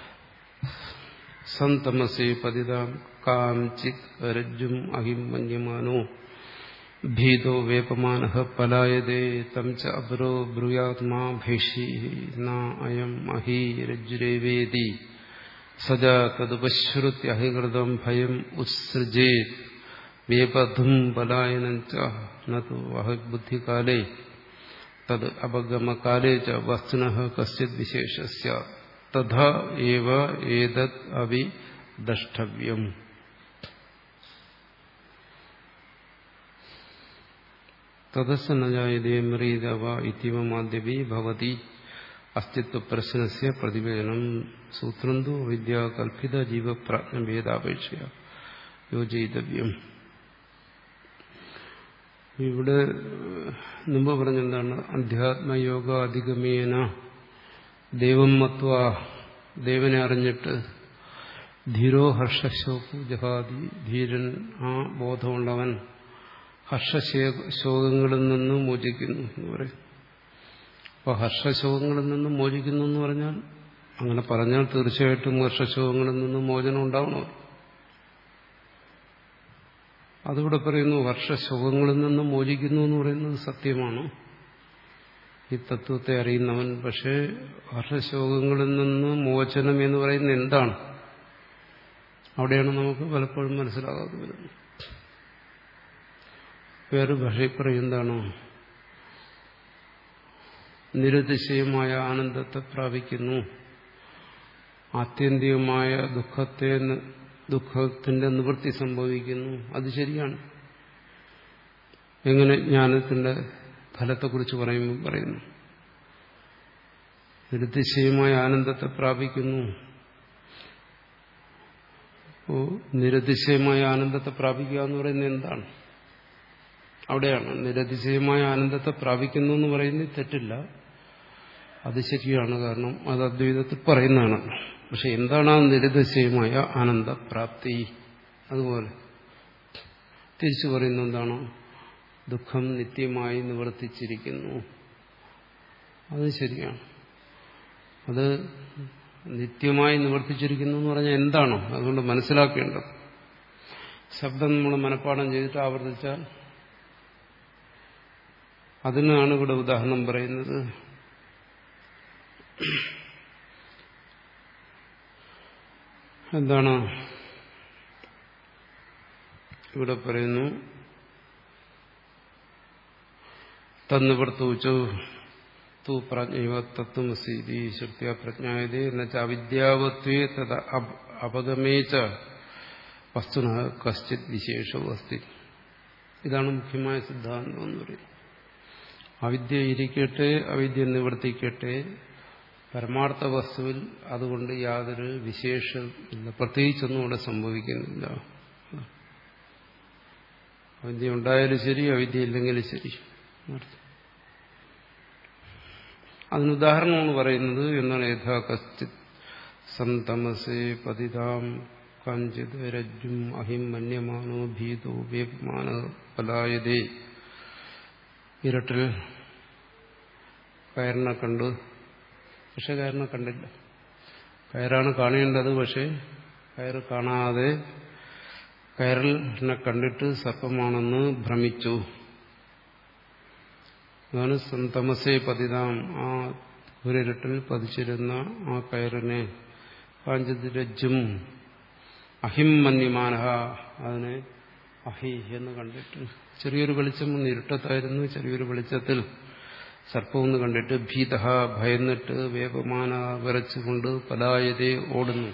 സന്തമസേ പതിതാം കാംചിത് രജ്ജും അഹിം മന്യമാനോ ഭീതോ വേപമാന പലായതേ തം ച അപരോ ബ്രൂയാത്മാ ഭൈഷി അയം അഹി രജ്ജുരേവേദി സജ തദുപശ്രുത്യഹികൃതം ഭയം ഉത്സൃജേത് വേപധും പലായനം ച നു അഹബുദ്ധികാലേ തത് അപഗമകാലേ ച വസ്തുന കശ്ചിത് വിശേഷസ്യ തഥാ ഏവ ഏതത് അവി ദ്രഷ്ടവ്യം തദസ് നജായതേ മരീതവ ഇത്യവമാദ്യവി ഭവതി അസ്തിത്വ പ്രശ്നസ്യ പ്രതിവേദനം സൂത്രം തു വിദ്യ കൽപ്പിത ജീവപ്രാജ്ഞഭേദാപേക്ഷ യോജിതവ്യം ഇവിടെ മുമ്പ് പറഞ്ഞെന്താണ് അധ്യാത്മയോഗ അധിഗമേന ദൈവം മത്വ ദേവനെ അറിഞ്ഞിട്ട് ധീരോ ഹർഷശോകു ജഹാദി ധീരൻ ആ ബോധമുള്ളവൻ ഹർഷശോകങ്ങളിൽ നിന്ന് മോചിക്കുന്നു എന്ന് പറയും അപ്പോൾ ഹർഷശോകങ്ങളിൽ നിന്ന് മോചിക്കുന്നു എന്ന് പറഞ്ഞാൽ അങ്ങനെ പറഞ്ഞാൽ തീർച്ചയായിട്ടും ഹർഷശോകങ്ങളിൽ നിന്ന് മോചനം ഉണ്ടാവണോ അതിവിടെ പറയുന്നു ഹർഷശോകങ്ങളിൽ നിന്ന് മോചിക്കുന്നു എന്ന് പറയുന്നത് സത്യമാണ് ഈ തത്വത്തെ അറിയുന്നവൻ പക്ഷേ ഹർഷശോകങ്ങളിൽ നിന്ന് മോചനം എന്ന് പറയുന്നത് എന്താണ് അവിടെയാണ് നമുക്ക് പലപ്പോഴും മനസ്സിലാകാതെ വരുന്നത് വേറെ ഭാഷയിൽ പറയും എന്താണോ നിരതിശയമായ ആനന്ദത്തെ പ്രാപിക്കുന്നു ആത്യന്തികമായ ദുഃഖത്തെ ദുഃഖത്തിന്റെ നിവൃത്തി സംഭവിക്കുന്നു അത് ശരിയാണ് എങ്ങനെ ജ്ഞാനത്തിന്റെ ഫലത്തെക്കുറിച്ച് പറയുമ്പോൾ പറയുന്നു നിരതിശയമായ ആനന്ദത്തെ പ്രാപിക്കുന്നു ഓ നിരതിശയമായ ആനന്ദത്തെ പ്രാപിക്കുക എന്ന് പറയുന്നത് എന്താണ് അവിടെയാണ് നിരതിശയമായ ആനന്ദത്തെ പ്രാപിക്കുന്നു എന്ന് പറയുന്നത് തെറ്റില്ല അത് ശരിയാണ് കാരണം അത് അദ്വൈതത്തിൽ പറയുന്നതാണ് പക്ഷെ എന്താണ് ആ നിരതിശയമായ ആനന്ദപ്രാപ്തി അതുപോലെ തിരിച്ചു പറയുന്ന എന്താണോ ദുഃഖം നിത്യമായി നിവർത്തിച്ചിരിക്കുന്നു അത് ശരിയാണ് അത് നിത്യമായി നിവർത്തിച്ചിരിക്കുന്നു എന്ന് പറഞ്ഞാൽ എന്താണോ അതുകൊണ്ട് മനസ്സിലാക്കേണ്ടത് ശബ്ദം നമ്മൾ മനഃപ്പാഠം ചെയ്തിട്ട് ആവർത്തിച്ചാൽ അതിനാണ് ഇവിടെ ഉദാഹരണം പറയുന്നത് എന്താണ് ഇവിടെ പറയുന്നു തന്നിവർത്തൂച്ചു തു പ്രാജ്ഞ തത്വമസീതി ശ്രുത്യ പ്രജ്ഞായതേ എന്നുവെച്ചാൽ അവിദ്യാവത്വേ തത് അപഗമേ ച വസ്തുന കശ്ചിത് വിശേഷവും അസ്തി ഇതാണ് മുഖ്യമായ സിദ്ധാന്തം എന്ന് പറയുന്നത് അവിദ്യ ഇരിക്കട്ടെ അവിദ്യ നിവർത്തിക്കട്ടെ പരമാർത്ഥ വസ്തുവിൽ അതുകൊണ്ട് യാതൊരു വിശേഷം ഇല്ല പ്രത്യേകിച്ചൊന്നും ഇവിടെ സംഭവിക്കുന്നില്ല അവിദ്യ ഉണ്ടായാലും ശരി അവിദ്യ ഇല്ലെങ്കിലും ശരി അതിനുദാഹരണമാണ് പറയുന്നത് എന്താണ് യഥാ കശ്ചിത് സന്തമസേ പതിതാം കഞ്ചിത് രജ്ജും അഹിം മന്യമാനോ ഭീതോ വേപമാന പലായതേ ഇരട്ടിൽ കയറിനെ കണ്ടു പക്ഷെ കയറിനെ കണ്ടില്ല കയറാണ് കാണേണ്ടത് പക്ഷെ കയറ് കാണാതെ കയറിനെ കണ്ടിട്ട് സർപ്പമാണെന്ന് ഭ്രമിച്ചു അതാണ് തമസേ പതിതാം ആ ഒരിരട്ടിൽ പതിച്ചിരുന്ന ആ കയറിനെ കാഞ്ചിരജ്ജും അഹിം മന്യമാനഹ അതിനെ അഹി എന്ന് കണ്ടിട്ട് ചെറിയൊരു വെളിച്ചം ഒന്ന് ഇരുട്ടത്തായിരുന്നു ചെറിയൊരു വെളിച്ചത്തിൽ സർപ്പമെന്ന് കണ്ടിട്ട് ഭീത ഭയന്നിട്ട് വേപമാന വിറച്ചുകൊണ്ട് പലായതെ ഓടുന്നു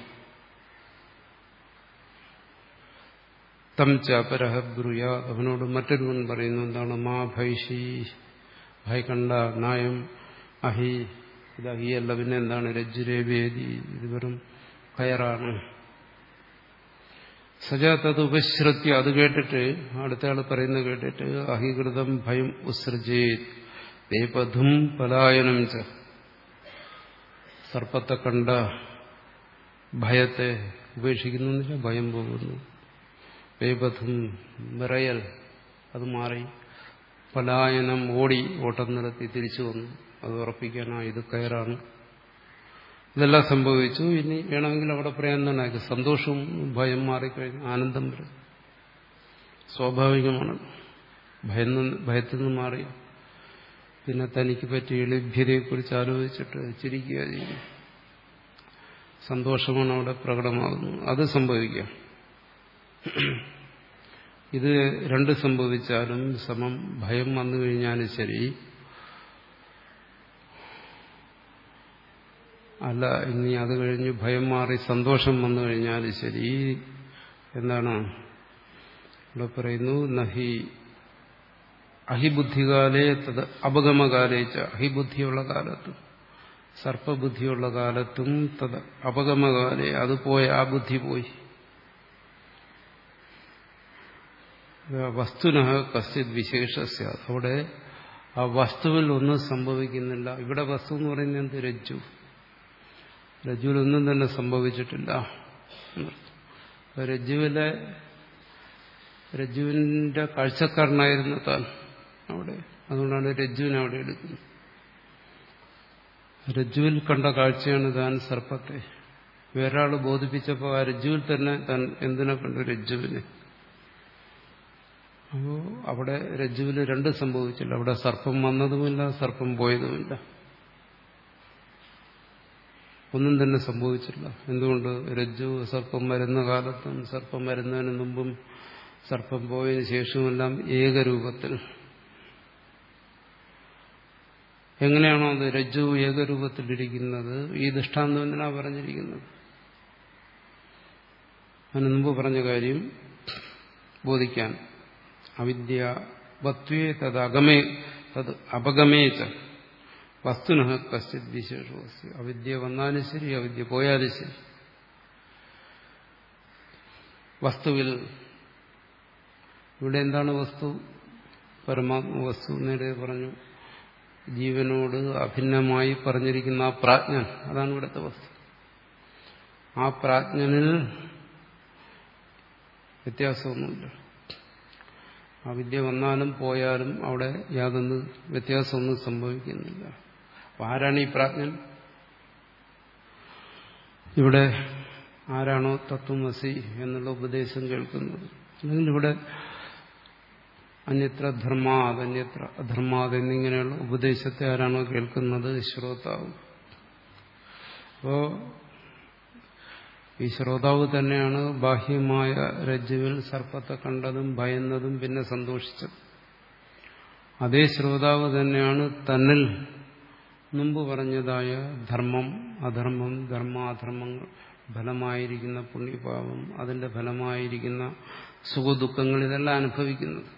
തം ചാപരഹ ബ്രുയാ അവനോട് മറ്റൊരുവൻ പറയുന്നു എന്താണ് മാ ഭൈഷി ഭയകണ്ട നായം അഹി ഇത് അഹിയല്ല പിന്നെ എന്താണ് രജ്ജുരേവേദി ഇത് വെറും കയറാണ് സജ തത് ഉപശ്രുത്യ അത് കേട്ടിട്ട് അടുത്ത ആൾ പറയുന്നത് കേട്ടിട്ട് അഹികൃതം ഭയം ഉത്സൃജേത് വേപധും പലായനം ച സർപ്പത്തെ കണ്ട ഭയത്തെ ഉപേക്ഷിക്കുന്നില്ല ഭയം പോകുന്നു വേപഥും വിറയൽ അത് മാറി പലായനം ഓടി ഓട്ടം നിർത്തി തിരിച്ചു വന്നു അത് ഉറപ്പിക്കാനാ ഇത് കയറാണ് ഇതെല്ലാം സംഭവിച്ചു ഇനി വേണമെങ്കിൽ അവിടെ പറയാൻ തന്നെ സന്തോഷവും ഭയം മാറിക്കഴിഞ്ഞു ആനന്ദം വരും സ്വാഭാവികമാണ് ഭയം ഭയത്തിൽ നിന്ന് മാറി പിന്നെ തനിക്ക് പറ്റിയ ലഭ്യതയെക്കുറിച്ച് ആലോചിച്ചിട്ട് ചിരിക്കുക ചെയ്യും സന്തോഷമാണ് അവിടെ പ്രകടമാകുന്നത് അത് സംഭവിക്കാം ഇത് രണ്ട് സംഭവിച്ചാലും സമം ഭയം വന്നു കഴിഞ്ഞാലും ശരി അല്ല ഇനി അത് കഴിഞ്ഞ് ഭയം മാറി സന്തോഷം വന്നു കഴിഞ്ഞാലും ശരി എന്താണ് ഇവിടെ പറയുന്നു നഹി അഹിബുദ്ധികാലേ തത് അപഗമകാലേച്ച അഹിബുദ്ധിയുള്ള കാലത്തും സർപ്പബുദ്ധിയുള്ള കാലത്തും തത് അപഗമകാലേ അത് പോയ ആ ബുദ്ധി പോയി വസ്തുന കസ്യത് വിശേഷ അവിടെ ആ വസ്തുവിൽ ഒന്നും സംഭവിക്കുന്നില്ല ഇവിടെ വസ്തു എന്ന് പറയുന്നത് എന്ത് രജ്ജു രജ്ജുവിലൊന്നും തന്നെ സംഭവിച്ചിട്ടില്ല രജ്ജുവിലെ രജ്ജുവിന്റെ കാഴ്ചക്കാരനായിരുന്നു താൻ അവിടെ അതുകൊണ്ടാണ് രജ്ജുവിനെ അവിടെ എടുക്കുന്നത് രജ്ജുവിൽ കണ്ട കാഴ്ചയാണ് താൻ സർപ്പത്തെ വേറൊരാൾ ബോധിപ്പിച്ചപ്പോൾ ആ രജ്ജുവിൽ തന്നെ താൻ എന്തിനെ കണ്ടു രജ്ജുവിനെ അപ്പോ അവിടെ രജ്ജുവിൽ രണ്ട് സംഭവിച്ചില്ല അവിടെ സർപ്പം വന്നതുമില്ല സർപ്പം പോയതുമില്ല ഒന്നും തന്നെ സംഭവിച്ചില്ല എന്തുകൊണ്ട് രജ്ജു സർപ്പം വരുന്ന കാലത്തും സർപ്പം വരുന്നതിന് മുമ്പും സർപ്പം പോയതിനു ശേഷമെല്ലാം ഏകരൂപത്തിൽ എങ്ങനെയാണോ അത് രജ്ജു ഏകരൂപത്തിലിരിക്കുന്നത് ഈ ദൃഷ്ടാന്തം എന്തിനാ പറഞ്ഞിരിക്കുന്നത് അതിന് മുമ്പ് പറഞ്ഞ കാര്യം ബോധിക്കാൻ അവിദ്യ വത്വേ തത് അഗമേ തത് അപഗമേച്ച വസ്തുന കശ്ചിത് വിശേഷവസ്തു അവിദ്യ വന്നാലും ശരി അവിദ്യ പോയാലും ശരി വസ്തുവിൽ ഇവിടെ എന്താണ് വസ്തു പരമാത്മ വസ്തു നേരെ പറഞ്ഞു ജീവനോട് അഭിന്നമായി പറഞ്ഞിരിക്കുന്ന ആ പ്രാജ്ഞൻ അതാണ് ഇവിടുത്തെ വസ്തു ആ പ്രാജ്ഞനിൽ വ്യത്യാസമൊന്നുമില്ല ആ വിദ്യ വന്നാലും പോയാലും അവിടെ യാതൊന്ന് വ്യത്യാസമൊന്നും സംഭവിക്കുന്നില്ല അപ്പൊ ആരാണ് ഈ പ്രാജ്ഞൻ ഇവിടെ ആരാണോ തത്വമസി എന്നുള്ള ഉപദേശം കേൾക്കുന്നത് അല്ലെങ്കിൽ ഇവിടെ അന്യത്ര ധർമാത് അന്യത്ര അധർമാത് എന്നിങ്ങനെയുള്ള ഉപദേശത്തെ ആരാണോ കേൾക്കുന്നത് ശ്രോതാവ് അപ്പോ ഈ ശ്രോതാവ് തന്നെയാണ് ബാഹ്യമായ രജ്ജുവിൽ സർപ്പത്തെ കണ്ടതും ഭയന്നതും പിന്നെ സന്തോഷിച്ചത് അതേ ശ്രോതാവ് തന്നെയാണ് തന്നിൽ മുമ്പ് പറഞ്ഞതായ ധർമ്മം അധർമ്മം ധർമാധർമ്മങ്ങൾ ഫലമായിരിക്കുന്ന പുണ്യപാപം അതിന്റെ ഫലമായിരിക്കുന്ന സുഖദുഃഖങ്ങൾ ഇതെല്ലാം അനുഭവിക്കുന്നത്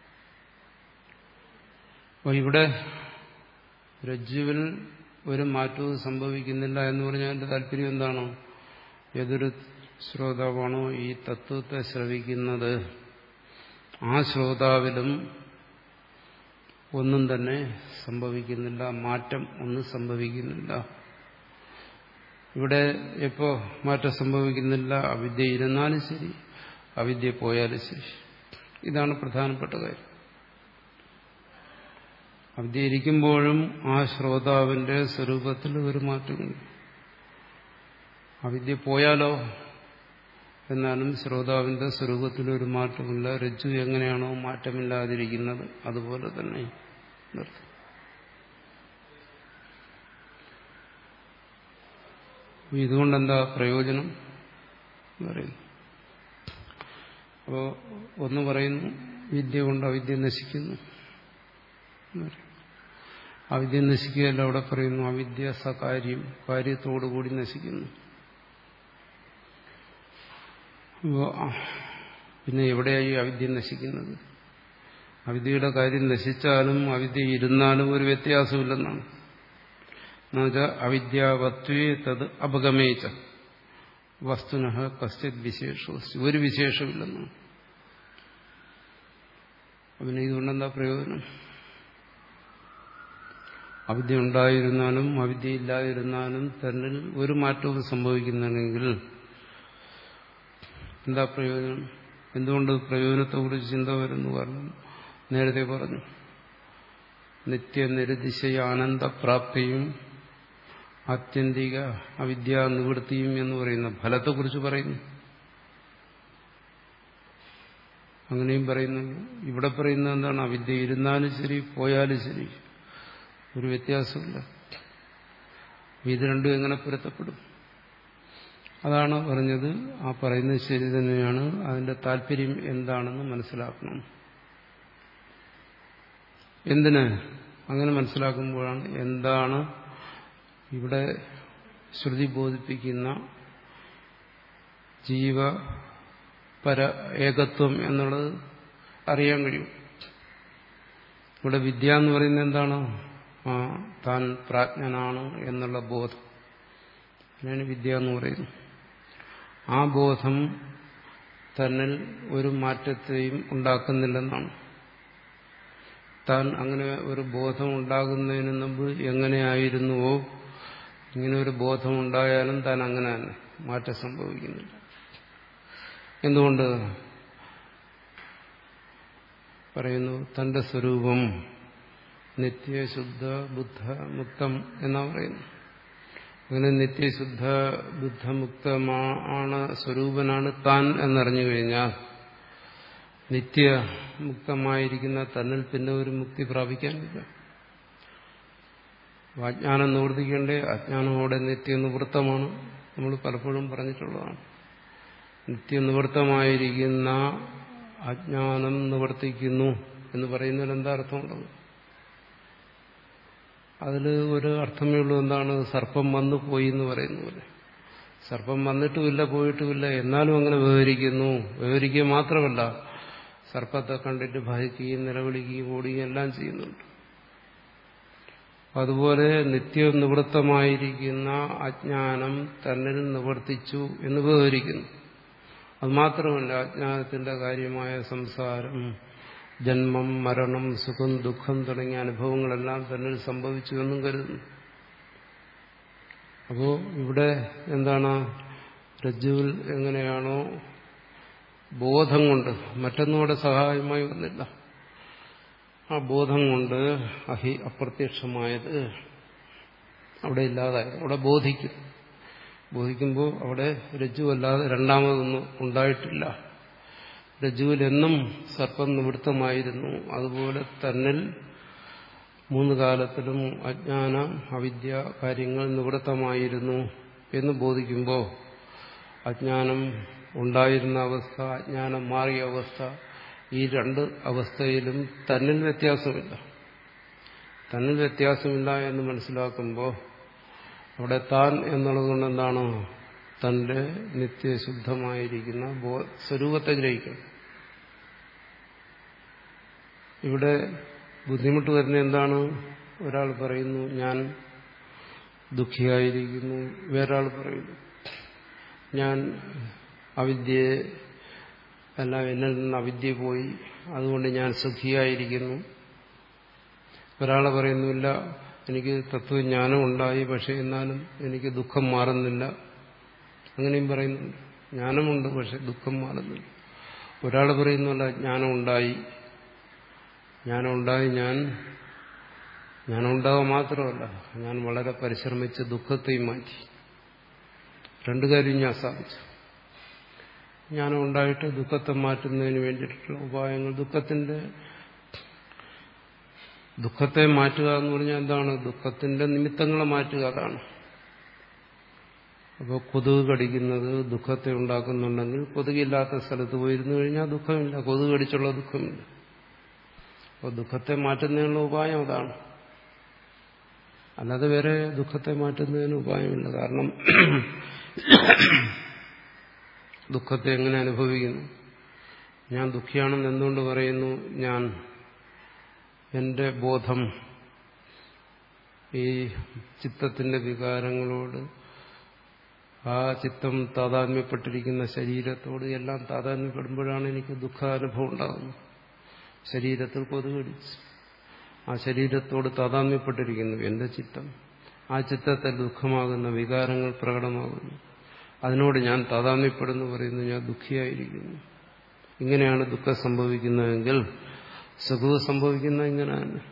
അപ്പോൾ ഇവിടെ രജ്ജുവിൽ ഒരു മാറ്റവും സംഭവിക്കുന്നില്ല എന്ന് പറഞ്ഞാൽ അതിന്റെ താല്പര്യം എന്താണോ ഏതൊരു ശ്രോതാവാണോ ഈ തത്വത്തെ ശ്രവിക്കുന്നത് ആ ശ്രോതാവിലും ഒന്നും തന്നെ സംഭവിക്കുന്നില്ല മാറ്റം ഒന്നും സംഭവിക്കുന്നില്ല ഇവിടെ എപ്പോ മാറ്റം സംഭവിക്കുന്നില്ല അവിദ്യ ഇരുന്നാലും ശരി അവിദ്യ പോയാലും ശരി ഇതാണ് പ്രധാനപ്പെട്ട കാര്യം അവിദ്യ ഇരിക്കുമ്പോഴും ആ ശ്രോതാവിന്റെ സ്വരൂപത്തിൽ ഒരു മാറ്റമുണ്ട് അവിദ്യ പോയാലോ എന്നാലും ശ്രോതാവിന്റെ സ്വരൂപത്തിൽ ഒരു മാറ്റമില്ല രജ്ജു എങ്ങനെയാണോ മാറ്റമില്ലാതിരിക്കുന്നത് അതുപോലെ തന്നെ നിർത്തും ഇതുകൊണ്ടെന്താ പ്രയോജനം എന്ന് പറയുന്നു അപ്പോ ഒന്ന് പറയുന്നു വിദ്യ കൊണ്ട് അവിദ്യ നശിക്കുന്നു അവിദ്യ നശിക്കുകയല്ല അവിടെ പറയുന്നു അവിദ്യ സകാര്യം കാര്യത്തോടുകൂടി നശിക്കുന്നു പിന്നെ എവിടെയായി അവിദ്യ നശിക്കുന്നത് അവിദ്യയുടെ കാര്യം നശിച്ചാലും അവിദ്യ ഇരുന്നാലും ഒരു വ്യത്യാസമില്ലെന്നാണ് എന്നുവെച്ചാൽ അവിദ്യാവത്വേ തത് അപഗമയിച്ച വസ്തുന കശ്ചിത് വിശേഷ ഒരു വിശേഷമില്ലെന്നാണ് പിന്നെ ഇതുകൊണ്ടെന്താ പ്രയോജനം അവിദ്യ ഉണ്ടായിരുന്നാലും അവിദ്യ ഇല്ലാതിരുന്നാലും തന്നിൽ ഒരു മാറ്റവും സംഭവിക്കുന്നുണ്ടെങ്കിൽ എന്താ പ്രയോജനം എന്തുകൊണ്ട് പ്രയോജനത്തെക്കുറിച്ച് ചിന്ത വരുന്നു കാരണം നേരത്തെ പറഞ്ഞു നിത്യനിരതിശയ ആനന്ദപ്രാപ്തിയും ആത്യന്തിക അവിദ്യാ നിവൃത്തിയും എന്ന് പറയുന്ന ഫലത്തെക്കുറിച്ച് പറയുന്നു അങ്ങനെയും പറയുന്നു ഇവിടെ പറയുന്നത് എന്താണ് അവിദ്യ ഇരുന്നാലും ശരി പോയാലും ശരി ഒരു വ്യത്യാസമില്ല ഇത് രണ്ടും എങ്ങനെ പൊരുത്തപ്പെടും അതാണ് പറഞ്ഞത് ആ പറയുന്നത് ശരി തന്നെയാണ് അതിന്റെ താല്പര്യം എന്താണെന്ന് മനസ്സിലാക്കണം എന്തിന് അങ്ങനെ മനസ്സിലാക്കുമ്പോഴാണ് എന്താണ് ഇവിടെ ശ്രുതി ബോധിപ്പിക്കുന്ന ജീവ പര ഏകത്വം എന്നുള്ളത് അറിയാൻ കഴിയും ഇവിടെ വിദ്യ എന്ന് പറയുന്നത് എന്താണ് ആ താൻ പ്രാജ്ഞനാണ് എന്നുള്ള ബോധം അതിനാണ് വിദ്യ എന്ന് പറയുന്നത് ആ ബോധം തന്നിൽ ഒരു മാറ്റത്തെയും ഉണ്ടാക്കുന്നില്ലെന്നാണ് താൻ അങ്ങനെ ഒരു ബോധം ഉണ്ടാകുന്നതിന് മുമ്പ് എങ്ങനെയായിരുന്നുവോ ഇങ്ങനെ ഒരു ബോധം ഉണ്ടായാലും താൻ അങ്ങനെ തന്നെ മാറ്റം സംഭവിക്കുന്നില്ല എന്തുകൊണ്ട് പറയുന്നു തന്റെ സ്വരൂപം നിത്യശുദ്ധ ബുദ്ധ മുക്തം എന്നാ പറയുന്നു അങ്ങനെ നിത്യശുദ്ധ ബുദ്ധമുക്തമാണ് സ്വരൂപനാണ് താൻ എന്നറിഞ്ഞു കഴിഞ്ഞാൽ നിത്യമുക്തമായിരിക്കുന്ന തന്നിൽ പിന്നെ ഒരു മുക്തി പ്രാപിക്കാനില്ല അജ്ഞാനം നിവർത്തിക്കേണ്ടേ അജ്ഞാനമോടെ നിത്യനിവൃത്തമാണ് നമ്മൾ പലപ്പോഴും പറഞ്ഞിട്ടുള്ളതാണ് നിത്യനിവൃത്തമായിരിക്കുന്ന അജ്ഞാനം നിവർത്തിക്കുന്നു എന്ന് പറയുന്നതിൽ എന്താ അർത്ഥമുള്ളത് അതിൽ ഒരു അർത്ഥമേ ഉള്ളൂ എന്താണ് സർപ്പം വന്നു പോയി എന്ന് പറയുന്ന പോലെ സർപ്പം വന്നിട്ടുമില്ല പോയിട്ടുമില്ല എന്നാലും അങ്ങനെ വിവരിക്കുന്നു വിവരിക്കുക മാത്രമല്ല സർപ്പത്തെ കണ്ടിട്ട് ഭയക്കുകയും നിലവിളിക്കുകയും ഓടുകയും എല്ലാം ചെയ്യുന്നുണ്ട് അതുപോലെ നിത്യനിവൃത്തമായിരിക്കുന്ന അജ്ഞാനം തന്നിൽ നിവർത്തിച്ചു എന്ന് വിവരിക്കുന്നു അത് മാത്രമല്ല അജ്ഞാനത്തിന്റെ കാര്യമായ സംസാരം ജന്മം മരണം സുഖം ദുഃഖം തുടങ്ങിയ അനുഭവങ്ങളെല്ലാം തന്നിൽ സംഭവിച്ചു എന്നും കരുതുന്നു അപ്പോ ഇവിടെ എന്താണ് രജ്ജുവിൽ എങ്ങനെയാണോ ബോധം കൊണ്ട് മറ്റൊന്നുകൂടെ സഹായമായി വന്നില്ല ആ ബോധം കൊണ്ട് അഹി അപ്രത്യക്ഷമായത് അവിടെ ഇല്ലാതായത് അവിടെ ബോധിക്കും ബോധിക്കുമ്പോൾ അവിടെ രജ്ജുവല്ലാതെ രണ്ടാമതൊന്നും ഉണ്ടായിട്ടില്ല രജ്ജുവിലെന്നും സർപ്പം നിവൃത്തമായിരുന്നു അതുപോലെ തന്നിൽ മൂന്ന് കാലത്തിലും അജ്ഞാന അവിദ്യ കാര്യങ്ങൾ നിവൃത്തമായിരുന്നു എന്ന് ബോധിക്കുമ്പോൾ അജ്ഞാനം ഉണ്ടായിരുന്ന അവസ്ഥ അജ്ഞാനം മാറിയ അവസ്ഥ ഈ രണ്ട് അവസ്ഥയിലും തന്നിൽ വ്യത്യാസമില്ല തന്നിൽ വ്യത്യാസമില്ല എന്ന് മനസ്സിലാക്കുമ്പോൾ അവിടെ താൻ എന്നുള്ളത് കൊണ്ട് എന്താണ് തന്റെ നിത്യശുദ്ധമായിരിക്കുന്ന സ്വരൂപത്തെ ഗ്രഹിക്കണം ഇവിടെ ബുദ്ധിമുട്ട് വരുന്ന എന്താണ് ഒരാൾ പറയുന്നു ഞാൻ ദുഃഖിയായിരിക്കുന്നു വേറൊരാൾ പറയുന്നു ഞാൻ അവിദ്യയെ എല്ലാം എന്നിൽ നിന്ന് അവിദ്യ പോയി അതുകൊണ്ട് ഞാൻ സുഖിയായിരിക്കുന്നു ഒരാളെ പറയുന്നില്ല എനിക്ക് തത്വജ്ഞാനം ഉണ്ടായി പക്ഷെ എന്നാലും എനിക്ക് ദുഃഖം മാറുന്നില്ല അങ്ങനെയും പറയുന്നുണ്ട് ജ്ഞാനമുണ്ട് പക്ഷെ ദുഃഖം മാറുന്നില്ല ഒരാൾ പറയുന്നല്ല ജ്ഞാനം ഉണ്ടായി ജ്ഞാനം ഉണ്ടായി ഞാൻ ജ്ഞാനം ഉണ്ടാവുക മാത്രമല്ല ഞാൻ വളരെ പരിശ്രമിച്ച് ദുഃഖത്തെയും മാറ്റി രണ്ടു കാര്യം ഞാൻ സാധിച്ചു ജ്ഞാനം ഉണ്ടായിട്ട് ദുഃഖത്തെ മാറ്റുന്നതിന് വേണ്ടിയിട്ടുള്ള ഉപായങ്ങൾ ദുഃഖത്തിന്റെ ദുഃഖത്തെ മാറ്റുക എന്ന് പറഞ്ഞാൽ എന്താണ് ദുഃഖത്തിന്റെ നിമിത്തങ്ങളെ മാറ്റുക അതാണ് അപ്പോൾ കൊതുക് കടിക്കുന്നത് ദുഃഖത്തെ ഉണ്ടാക്കുന്നുണ്ടെങ്കിൽ കൊതുകില്ലാത്ത സ്ഥലത്ത് പോയിരുന്നു കഴിഞ്ഞാൽ ദുഃഖമില്ല കൊതുക് കടിച്ചുള്ള ദുഃഖമില്ല അപ്പോൾ ദുഃഖത്തെ മാറ്റുന്നതിനുള്ള ഉപായം അതാണ് അല്ലാതെ വേറെ ദുഃഖത്തെ മാറ്റുന്നതിന് ഉപായമില്ല കാരണം ദുഃഖത്തെ എങ്ങനെ അനുഭവിക്കുന്നു ഞാൻ ദുഃഖിയാണെന്ന് എന്തുകൊണ്ട് പറയുന്നു ഞാൻ എന്റെ ബോധം ഈ ചിത്തത്തിന്റെ വികാരങ്ങളോട് ആ ചിത്തം താതാത്മ്യപ്പെട്ടിരിക്കുന്ന ശരീരത്തോട് എല്ലാം താതാത്മ്യപ്പെടുമ്പോഴാണ് എനിക്ക് ദുഃഖാനുഭവം ഉണ്ടാകുന്നത് ശരീരത്തിൽ കൊതുകടിച്ച് ആ ശരീരത്തോട് താതാത്മ്യപ്പെട്ടിരിക്കുന്നു എന്റെ ചിത്തം ആ ചിത്തത്തിൽ ദുഃഖമാകുന്ന വികാരങ്ങൾ പ്രകടമാകുന്നു അതിനോട് ഞാൻ താതാത്മ്യപ്പെടുന്നു പറയുന്നു ഞാൻ ദുഃഖിയായിരിക്കുന്നു ഇങ്ങനെയാണ് ദുഃഖം സംഭവിക്കുന്നതെങ്കിൽ സുഖവും സംഭവിക്കുന്ന ഇങ്ങനെ തന്നെ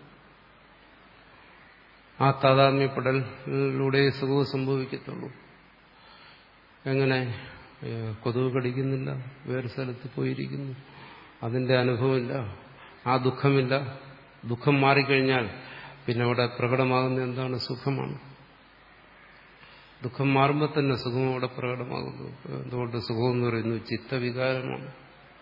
ആ താതാത്മ്യപ്പെടലിലൂടെ സുഖവും സംഭവിക്കത്തുള്ളൂ എങ്ങനെ കൊതുക് കടിക്കുന്നില്ല വേറെ സ്ഥലത്ത് പോയിരിക്കുന്നു അതിന്റെ അനുഭവമില്ല ആ ദുഃഖമില്ല ദുഃഖം മാറിക്കഴിഞ്ഞാൽ പിന്നെ അവിടെ പ്രകടമാകുന്ന എന്താണ് സുഖമാണ് ദുഃഖം മാറുമ്പോൾ തന്നെ സുഖം അവിടെ പ്രകടമാകുന്നു എന്തുകൊണ്ട് സുഖം എന്ന് പറയുന്നു ചിത്തവികാരമാണ്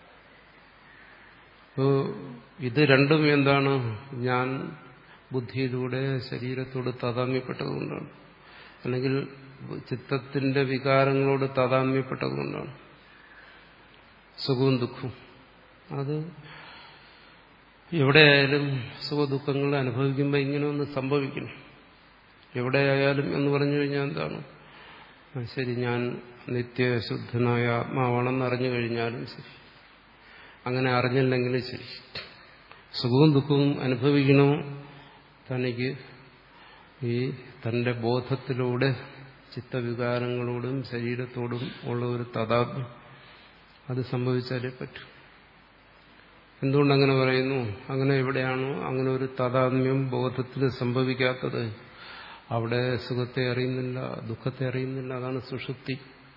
അപ്പോൾ ഇത് രണ്ടും എന്താണ് ഞാൻ ബുദ്ധിയിലൂടെ ശരീരത്തോട് താതാമ്യപ്പെട്ടതുകൊണ്ടാണ് അല്ലെങ്കിൽ ചിത്തത്തിന്റെ വികാരങ്ങളോട് താതാമ്യപ്പെട്ടതുകൊണ്ടാണ് സുഖവും ദുഃഖവും അത് എവിടെയായാലും സുഖദുഃഖങ്ങൾ അനുഭവിക്കുമ്പോൾ ഇങ്ങനെ ഒന്ന് സംഭവിക്കണം എവിടെയായാലും എന്ന് പറഞ്ഞു കഴിഞ്ഞാൽ എന്താണ് ശരി ഞാൻ നിത്യശുദ്ധനായ ആത്മാവാണെന്ന് അറിഞ്ഞു കഴിഞ്ഞാലും ശരി അങ്ങനെ അറിഞ്ഞില്ലെങ്കിലും ശരി സുഖവും ദുഃഖവും അനുഭവിക്കണമോ തനിക്ക് ഈ തന്റെ ബോധത്തിലൂടെ ചിത്തവികാരങ്ങളോടും ശരീരത്തോടും ഉള്ള ഒരു തഥാത്മ്യം അത് സംഭവിച്ചാലേ പറ്റൂ എന്തുകൊണ്ടങ്ങനെ പറയുന്നു അങ്ങനെ എവിടെയാണോ അങ്ങനെ ഒരു താതാത്മ്യം ബോധത്തിൽ സംഭവിക്കാത്തത് അവിടെ സുഖത്തെ അറിയുന്നില്ല ദുഃഖത്തെ അറിയുന്നില്ല അതാണ് സുഷുപ്തി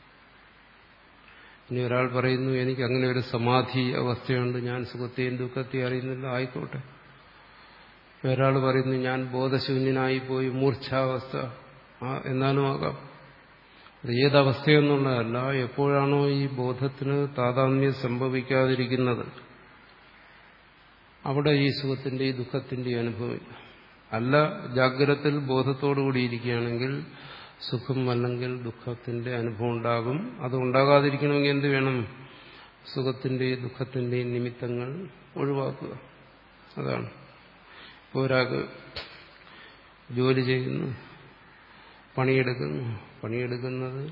ഇനി ഒരാൾ പറയുന്നു എനിക്ക് അങ്ങനെ ഒരു സമാധി അവസ്ഥയുണ്ട് ഞാൻ സുഖത്തെയും ദുഃഖത്തെയും അറിയുന്നില്ല ആയിക്കോട്ടെ വേറൊരാൾ പറയുന്നു ഞാൻ ബോധശൂന്യനായി പോയി മൂർച്ഛാവസ്ഥ എന്നാലും ആകാം അത് ഏതവസ്ഥയെന്നുള്ളതല്ല എപ്പോഴാണോ ഈ ബോധത്തിന് താതാത്മ്യം സംഭവിക്കാതിരിക്കുന്നത് അവിടെ ഈ സുഖത്തിന്റെ ഈ ദുഃഖത്തിന്റെ അനുഭവമില്ല അല്ല ജാഗ്രതത്തിൽ ബോധത്തോടുകൂടി ഇരിക്കുകയാണെങ്കിൽ സുഖം അല്ലെങ്കിൽ ദുഃഖത്തിന്റെ അനുഭവം ഉണ്ടാകും അത് ഉണ്ടാകാതിരിക്കണമെങ്കിൽ എന്ത് വേണം സുഖത്തിന്റെയും ദുഃഖത്തിന്റെയും നിമിത്തങ്ങൾ ഒഴിവാക്കുക അതാണ് ഇപ്പോൾ ഒരാൾക്ക് ജോലി ചെയ്യുന്നു പണിയെടുക്കുന്നു പണിയെടുക്കുന്നത്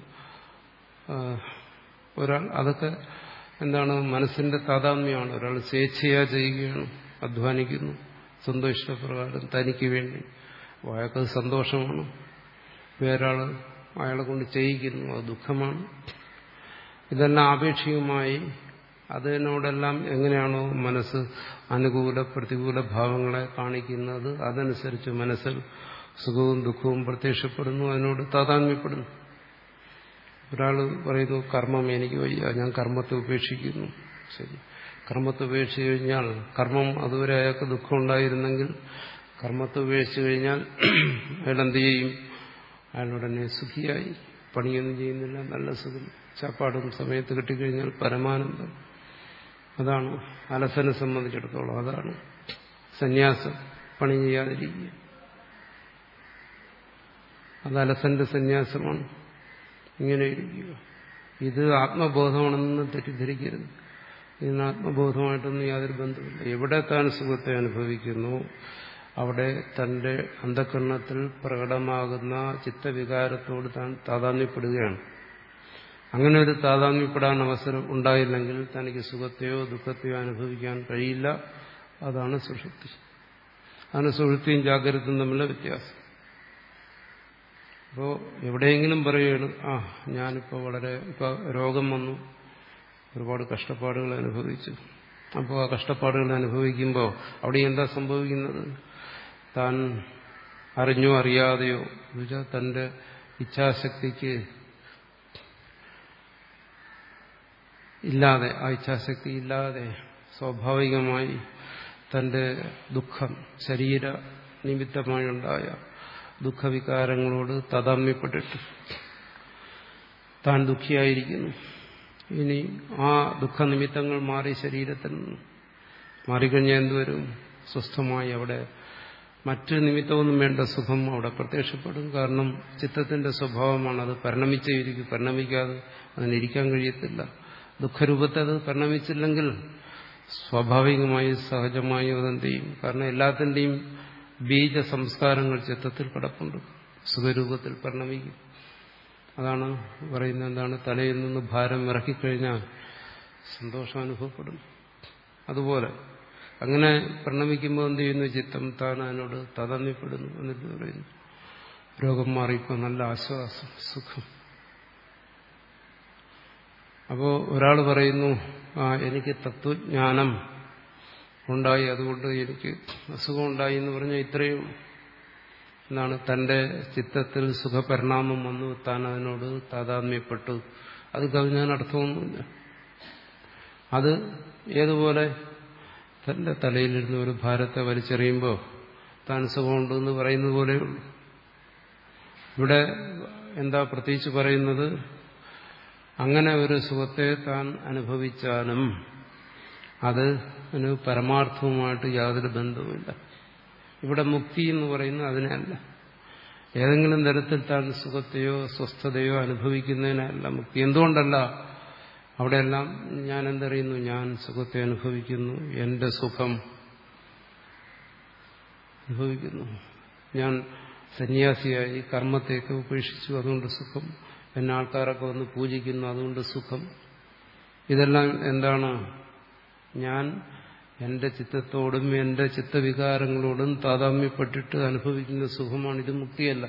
ഒരാൾ അതൊക്കെ എന്താണ് മനസ്സിന്റെ താതാത്മ്യമാണ് ഒരാൾ സ്വേച്ഛയാ ചെയ്യുകയാണ് അധ്വാനിക്കുന്നു സ്വന്തം ഇഷ്ടപ്രകാരം തനിക്ക് വേണ്ടി അയാൾക്കത് സന്തോഷമാണ് വേറൊരാൾ അയാളെ കൊണ്ട് ചെയ്യിക്കുന്നു അത് ദുഃഖമാണ് ഇതെല്ലാം ആപേക്ഷികമായി അതിനോടെല്ലാം എങ്ങനെയാണോ മനസ്സ് അനുകൂല പ്രതികൂല ഭാവങ്ങളെ കാണിക്കുന്നത് അതനുസരിച്ച് മനസ്സിൽ സുഖവും ദുഃഖവും പ്രത്യക്ഷപ്പെടുന്നു അതിനോട് താതാത്മ്യപ്പെടുന്നു ഒരാൾ പറയുന്നു കർമ്മം എനിക്ക് വയ്യ ഞാൻ കർമ്മത്തെ ഉപേക്ഷിക്കുന്നു ശരി കർമ്മത്തെ ഉപേക്ഷിച്ചു കഴിഞ്ഞാൽ കർമ്മം അതുവരെ അയാൾക്ക് ദുഃഖം ഉണ്ടായിരുന്നെങ്കിൽ കർമ്മത്തെ ഉപേക്ഷിച്ചു കഴിഞ്ഞാൽ അയാൾ എന്ത് ചെയ്യും അയാളുടനെ സുഖിയായി പണിയൊന്നും ചെയ്യുന്നില്ല നല്ല സുഖം ചാപ്പാടും സമയത്ത് കിട്ടിക്കഴിഞ്ഞാൽ പരമാനന്ദം അതാണ് അലസനെ സംബന്ധിച്ചിടത്തോളം അതാണ് സന്യാസം പണി ചെയ്യാതിരിക്കുക അത് അലസന്റെ സന്യാസമാണ് ഇങ്ങനെ ഇരിക്കുക ഇത് ആത്മബോധമാണെന്ന് തെറ്റിദ്ധരിക്കരുത് ഇതിന് ആത്മബോധമായിട്ടൊന്നും യാതൊരു ബന്ധമില്ല എവിടെ താൻ സുഖത്തെ അനുഭവിക്കുന്നു അവിടെ തന്റെ അന്ധകരണത്തിൽ പ്രകടമാകുന്ന ചിത്തവികാരത്തോട് താൻ താതാമ്യപ്പെടുകയാണ് അങ്ങനെ ഒരു താതാമ്യപ്പെടാൻ അവസരം ഉണ്ടായില്ലെങ്കിൽ തനിക്ക് സുഖത്തെയോ ദുഃഖത്തെയോ അനുഭവിക്കാൻ കഴിയില്ല അതാണ് സുഷുപ്തി അതാണ് സുഷുപ്തിയും ജാഗ്രതയും തമ്മിലുള്ള വ്യത്യാസം അപ്പോൾ എവിടെയെങ്കിലും പറയുകയാണ് ആ ഞാനിപ്പോൾ വളരെ ഇപ്പോൾ രോഗം വന്നു ഒരുപാട് കഷ്ടപ്പാടുകൾ അനുഭവിച്ചു അപ്പോൾ ആ കഷ്ടപ്പാടുകൾ അനുഭവിക്കുമ്പോൾ അവിടെ എന്താ സംഭവിക്കുന്നത് താൻ അറിഞ്ഞോ അറിയാതെയോ എന്നുവെച്ചാൽ തന്റെ ഇച്ഛാശക്തിക്ക് ഇല്ലാതെ ആ ഇച്ഛാശക്തി ഇല്ലാതെ സ്വാഭാവികമായി തന്റെ ദുഃഖം ശരീര നിമിത്തമായുണ്ടായ ദുഃഖവികാരങ്ങളോട് താതാമ്യപ്പെട്ടിട്ട് താൻ ദുഃഖിയായിരിക്കുന്നു ഇനി ആ ദുഃഖനിമിത്തങ്ങൾ മാറി ശരീരത്തിൽ നിന്ന് മാറിക്കഴിഞ്ഞാൽ എന്തുവരും സ്വസ്ഥമായി അവിടെ മറ്റ് നിമിത്തമൊന്നും വേണ്ട സുഖം അവിടെ പ്രത്യക്ഷപ്പെടും കാരണം ചിത്തത്തിന്റെ സ്വഭാവമാണ് അത് പരിണമിച്ചിരിക്കും പരിണമിക്കാതെ അതിനിരിക്കാൻ കഴിയത്തില്ല ദുഃഖരൂപത്തെ അത് പരിണമിച്ചില്ലെങ്കിൽ സ്വാഭാവികമായി സഹജമായി അതെന്ത് ചെയ്യും കാരണം എല്ലാത്തിൻ്റെയും ബീജ സംസ്കാരങ്ങൾ ചിത്തത്തിൽ കിടപ്പുണ്ട് സുഖരൂപത്തിൽ പരിണമിക്കും അതാണ് പറയുന്നത് എന്താണ് തലയിൽ നിന്ന് ഭാരം ഇറക്കിക്കഴിഞ്ഞാൽ സന്തോഷം അനുഭവപ്പെടും അതുപോലെ അങ്ങനെ പരിണമിക്കുമ്പോൾ എന്ത് ചെയ്യുന്നു ചിത്തം താൻ അതിനോട് തതമ്യപ്പെടുന്നു എന്നിട്ട് പറയുന്നു രോഗം മാറിയപ്പോൾ നല്ല ആശ്വാസം സുഖം അപ്പോൾ ഒരാൾ പറയുന്നു ആ എനിക്ക് തത്വജ്ഞാനം ഉണ്ടായി അതുകൊണ്ട് എനിക്ക് അസുഖം ഉണ്ടായി എന്ന് പറഞ്ഞാൽ ഇത്രയേ ഉള്ളൂ എന്നാണ് തന്റെ ചിത്തത്തിൽ സുഖപരിണാമം വന്നു താൻ അതിനോട് താതാത്മ്യപ്പെട്ടു അത് കവിഞ്ഞാൽ അർത്ഥമൊന്നുമില്ല അത് ഏതുപോലെ തന്റെ തലയിലിരുന്ന് ഒരു ഭാരത്തെ വലിച്ചെറിയുമ്പോൾ താൻ സുഖമുണ്ടെന്ന് പറയുന്നത് പോലെയുള്ളൂ ഇവിടെ എന്താ പ്രത്യേകിച്ച് പറയുന്നത് അങ്ങനെ ഒരു സുഖത്തെ താൻ അനുഭവിച്ചാലും അത് അതിന് പരമാർത്ഥവുമായിട്ട് യാതൊരു ബന്ധവുമില്ല ഇവിടെ മുക്തി എന്ന് പറയുന്നത് അതിനല്ല ഏതെങ്കിലും തരത്തിൽ താൻ സുഖത്തെയോ സ്വസ്ഥതയോ അനുഭവിക്കുന്നതിനല്ല മുക്തി എന്തുകൊണ്ടല്ല അവിടെയെല്ലാം ഞാൻ എന്തറിയുന്നു ഞാൻ സുഖത്തെ അനുഭവിക്കുന്നു എന്റെ സുഖം അനുഭവിക്കുന്നു ഞാൻ സന്യാസിയായി കർമ്മത്തെയൊക്കെ ഉപേക്ഷിച്ചു അതുകൊണ്ട് സുഖം എന്നെ ആൾക്കാരൊക്കെ വന്ന് പൂജിക്കുന്നു അതുകൊണ്ട് സുഖം ഇതെല്ലാം എന്താണ് ഞാൻ എന്റെ ചിത്തത്തോടും എന്റെ ചിത്തവികാരങ്ങളോടും താതാമ്യപ്പെട്ടിട്ട് അനുഭവിക്കുന്ന സുഖമാണ് ഇത് മുക്തിയല്ല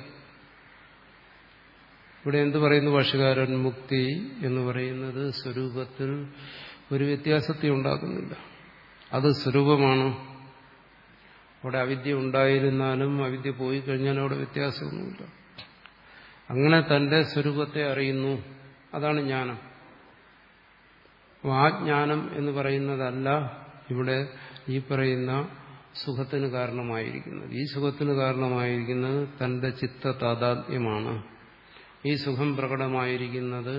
ഇവിടെ എന്ത് പറയുന്നു ഭാഷകാരൻ മുക്തി എന്ന് പറയുന്നത് സ്വരൂപത്തിൽ ഒരു വ്യത്യാസത്തെ ഉണ്ടാക്കുന്നില്ല അത് സ്വരൂപമാണ് അവിടെ അവിദ്യ ഉണ്ടായിരുന്നാലും അവിദ്യ പോയി കഴിഞ്ഞാൽ അവിടെ വ്യത്യാസമൊന്നുമില്ല അങ്ങനെ തന്റെ സ്വരൂപത്തെ അറിയുന്നു അതാണ് ജ്ഞാനം ആ ജ്ഞാനം എന്ന് പറയുന്നതല്ല ഇവിടെ ഈ പറയുന്ന സുഖത്തിന് കാരണമായിരിക്കുന്നത് ഈ സുഖത്തിന് കാരണമായിരിക്കുന്നത് തന്റെ ചിത്ത താതാത്മ്യമാണ് ഈ സുഖം പ്രകടമായിരിക്കുന്നത്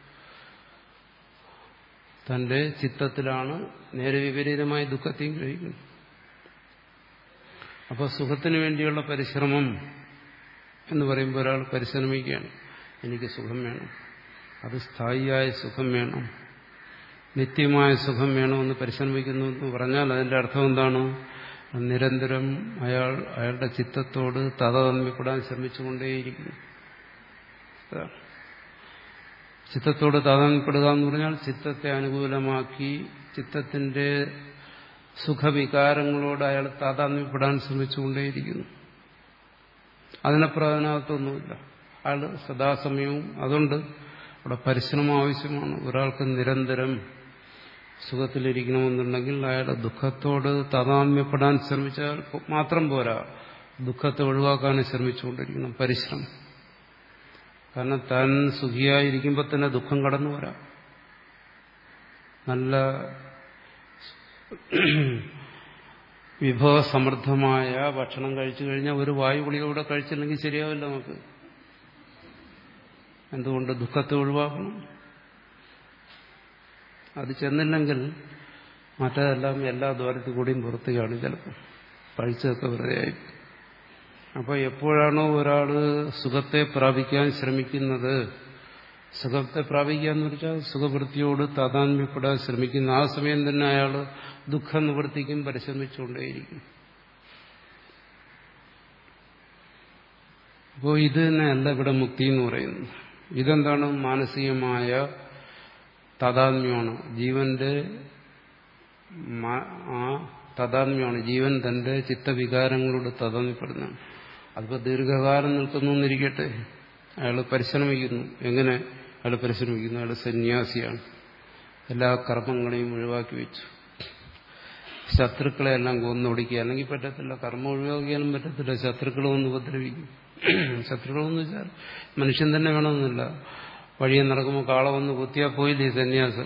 തന്റെ ചിത്തത്തിലാണ് നേരെ വിപരീതമായി ദുഃഖത്തെയും ഗ്രഹിക്കുന്നത് അപ്പോൾ സുഖത്തിന് വേണ്ടിയുള്ള പരിശ്രമം എന്ന് പറയുമ്പോൾ ഒരാൾ പരിശ്രമിക്കുകയാണ് എനിക്ക് സുഖം വേണം അത് സ്ഥായിയായ സുഖം വേണം നിത്യമായ സുഖം വേണമെന്ന് പരിശ്രമിക്കുന്നു എന്ന് പറഞ്ഞാൽ അതിന്റെ അർത്ഥം എന്താണ് നിരന്തരം അയാൾ അയാളുടെ ചിത്തത്തോട് താതാത്മ്യപ്പെടാൻ ശ്രമിച്ചുകൊണ്ടേയിരിക്കുന്നു ചിത്തത്തോട് താതാത്മ്യപ്പെടുക എന്ന് പറഞ്ഞാൽ ചിത്തത്തെ അനുകൂലമാക്കി ചിത്തത്തിന്റെ സുഖവികാരങ്ങളോട് അയാൾ താതാത്മ്യപ്പെടാൻ ശ്രമിച്ചുകൊണ്ടേയിരിക്കുന്നു അതിനപ്പുറം അതിനകത്തൊന്നുമില്ല അയാൾ സദാസമയവും അതുകൊണ്ട് അവിടെ പരിശ്രമം ആവശ്യമാണ് ഒരാൾക്ക് നിരന്തരം സുഖത്തിലിരിക്കണമെന്നുണ്ടെങ്കിൽ അയാളുടെ ദുഃഖത്തോട് താതാമ്യപ്പെടാൻ ശ്രമിച്ചാൽ മാത്രം പോരാ ദുഃഖത്തെ ഒഴിവാക്കാൻ ശ്രമിച്ചുകൊണ്ടിരിക്കണം പരിശ്രമം കാരണം താൻ സുഖിയായിരിക്കുമ്പോൾ തന്നെ ദുഃഖം കടന്നു വരാം നല്ല വിഭവസമൃദ്ധമായ ഭക്ഷണം കഴിച്ചു കഴിഞ്ഞാൽ ഒരു വായു ഗുളിക കഴിച്ചില്ലെങ്കിൽ ശരിയാവില്ല നമുക്ക് എന്തുകൊണ്ട് ദുഃഖത്തെ ഒഴിവാക്കണം അത് ചെന്നില്ലെങ്കിൽ മറ്റതെല്ലാം എല്ലാ ദ്വാരത്തിൽ കൂടിയും പുറത്ത് കാണും ചിലപ്പോൾ പഴിച്ചതൊക്കെ വെറുതെ ആയി അപ്പോൾ എപ്പോഴാണോ ഒരാൾ സുഖത്തെ പ്രാപിക്കാൻ ശ്രമിക്കുന്നത് സുഖത്തെ പ്രാപിക്കുക എന്ന് വെച്ചാൽ സുഖവൃത്തിയോട് താതാത്മ്യപ്പെടാൻ ശ്രമിക്കുന്ന ആ സമയം തന്നെ അയാൾ ദുഃഖ നിവൃത്തിക്കും പരിശ്രമിച്ചുകൊണ്ടേയിരിക്കും അപ്പോൾ ഇത് തന്നെയല്ല ഇവിടെ മുക്തി എന്ന് പറയുന്നത് ഇതെന്താണ് മാനസികമായ താതാത്മ്യമാണ് ജീവന്റെ ആ താതാത്മ്യമാണ് ജീവൻ തന്റെ ചിത്തവികാരങ്ങളോട് താതാത്മ്യപ്പെടുന്നതാണ് അതിപ്പോൾ ദീർഘകാലം നിൽക്കുന്നു എന്നിരിക്കട്ടെ അയാൾ പരിശ്രമിക്കുന്നു എങ്ങനെ അയാൾ പരിശ്രമിക്കുന്നു അയാൾ സന്യാസിയാണ് എല്ലാ കർമ്മങ്ങളെയും ഒഴിവാക്കി വെച്ചു ശത്രുക്കളെ എല്ലാം കൊന്നൊടിക്കുക അല്ലെങ്കിൽ പറ്റത്തില്ല കർമ്മം ഒഴിവാക്കിയാലും പറ്റത്തില്ല ശത്രുക്കളെ ഒന്ന് ഉപദ്രവിക്കും ശത്രുക്കളെന്ന് വെച്ചാൽ മനുഷ്യൻ തന്നെ വേണമെന്നില്ല വഴിയെ നടക്കുമ്പോൾ കാള വന്ന് കുത്തിയാൽ പോയില്ലേ സന്യാസം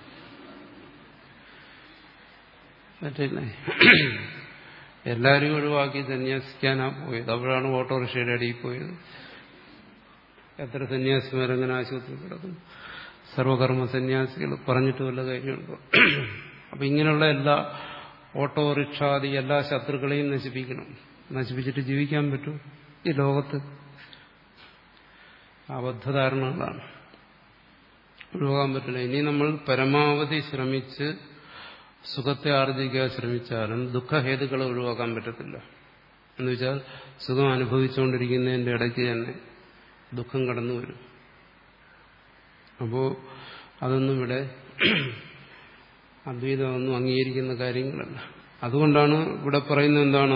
പറ്റില്ലേ എല്ലാവരും ഒഴിവാക്കി സന്യാസിക്കാനാ പോയത് അപ്പോഴാണ് ഓട്ടോറിക്ഷയുടെ അടിയിൽ പോയത് എത്ര സന്യാസിമാരങ്ങനെ ആശുപത്രി കിടക്കും സർവകർമ്മ സന്യാസികൾ പറഞ്ഞിട്ട് വല്ല കാര്യമുണ്ടോ അപ്പൊ ഇങ്ങനെയുള്ള എല്ലാ ഓട്ടോറിക്ഷാദി എല്ലാ ശത്രുക്കളെയും നശിപ്പിക്കണം നശിപ്പിച്ചിട്ട് ജീവിക്കാൻ പറ്റൂ ഈ ലോകത്ത് അബദ്ധധാരണകളാണ് ഒഴിവാക്കാൻ പറ്റില്ല ഇനി നമ്മൾ പരമാവധി ശ്രമിച്ച് സുഖത്തെ ആർജിക്കാൻ ശ്രമിച്ചാലും ദുഃഖഹേതുക്കളെ ഒഴിവാക്കാൻ പറ്റത്തില്ല എന്ന് വെച്ചാൽ സുഖം അനുഭവിച്ചുകൊണ്ടിരിക്കുന്നതിന്റെ ഇടയ്ക്ക് തന്നെ ദുഃഖം കടന്നു വരും അപ്പോ അതൊന്നും ഇവിടെ അദ്വൈതമൊന്നും അംഗീകരിക്കുന്ന കാര്യങ്ങളല്ല അതുകൊണ്ടാണ് ഇവിടെ പറയുന്നത് എന്താണ്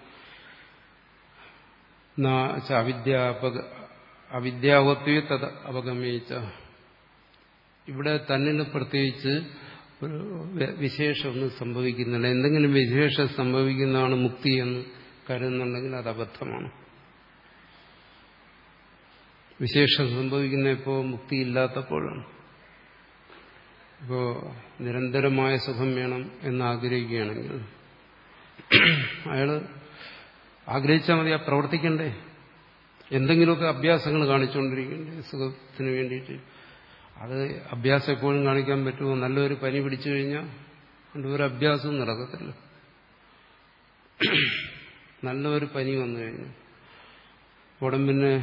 അവിദ്യാപക അവിദ്യാവത്വേ തത് അവഗമിച്ച ഇവിടെ തന്നിൽ പ്രത്യേകിച്ച് ഒരു വിശേഷമൊന്നും സംഭവിക്കുന്നില്ല എന്തെങ്കിലും വിശേഷം സംഭവിക്കുന്നതാണ് മുക്തി എന്ന് കരുതുന്നുണ്ടെങ്കിൽ അത് അബദ്ധമാണ് വിശേഷം സംഭവിക്കുന്ന ഇപ്പോൾ മുക്തിയില്ലാത്തപ്പോഴാണ് ഇപ്പോ നിരന്തരമായ സുഖം വേണം എന്ന് ആഗ്രഹിക്കുകയാണെങ്കിൽ അയാള് ആഗ്രഹിച്ചാൽ മതി ആ പ്രവർത്തിക്കണ്ടേ എന്തെങ്കിലുമൊക്കെ അഭ്യാസങ്ങൾ കാണിച്ചുകൊണ്ടിരിക്കണ്ടേ സുഖത്തിന് വേണ്ടിയിട്ട് അത് അഭ്യാസം എപ്പോഴും കാണിക്കാൻ പറ്റുമോ നല്ലൊരു പനി പിടിച്ചു കഴിഞ്ഞാൽ അതുകൊണ്ട് ഒരു അഭ്യാസവും നടക്കത്തില്ല നല്ലൊരു പനി വന്നു കഴിഞ്ഞു ഉടമ്പിന്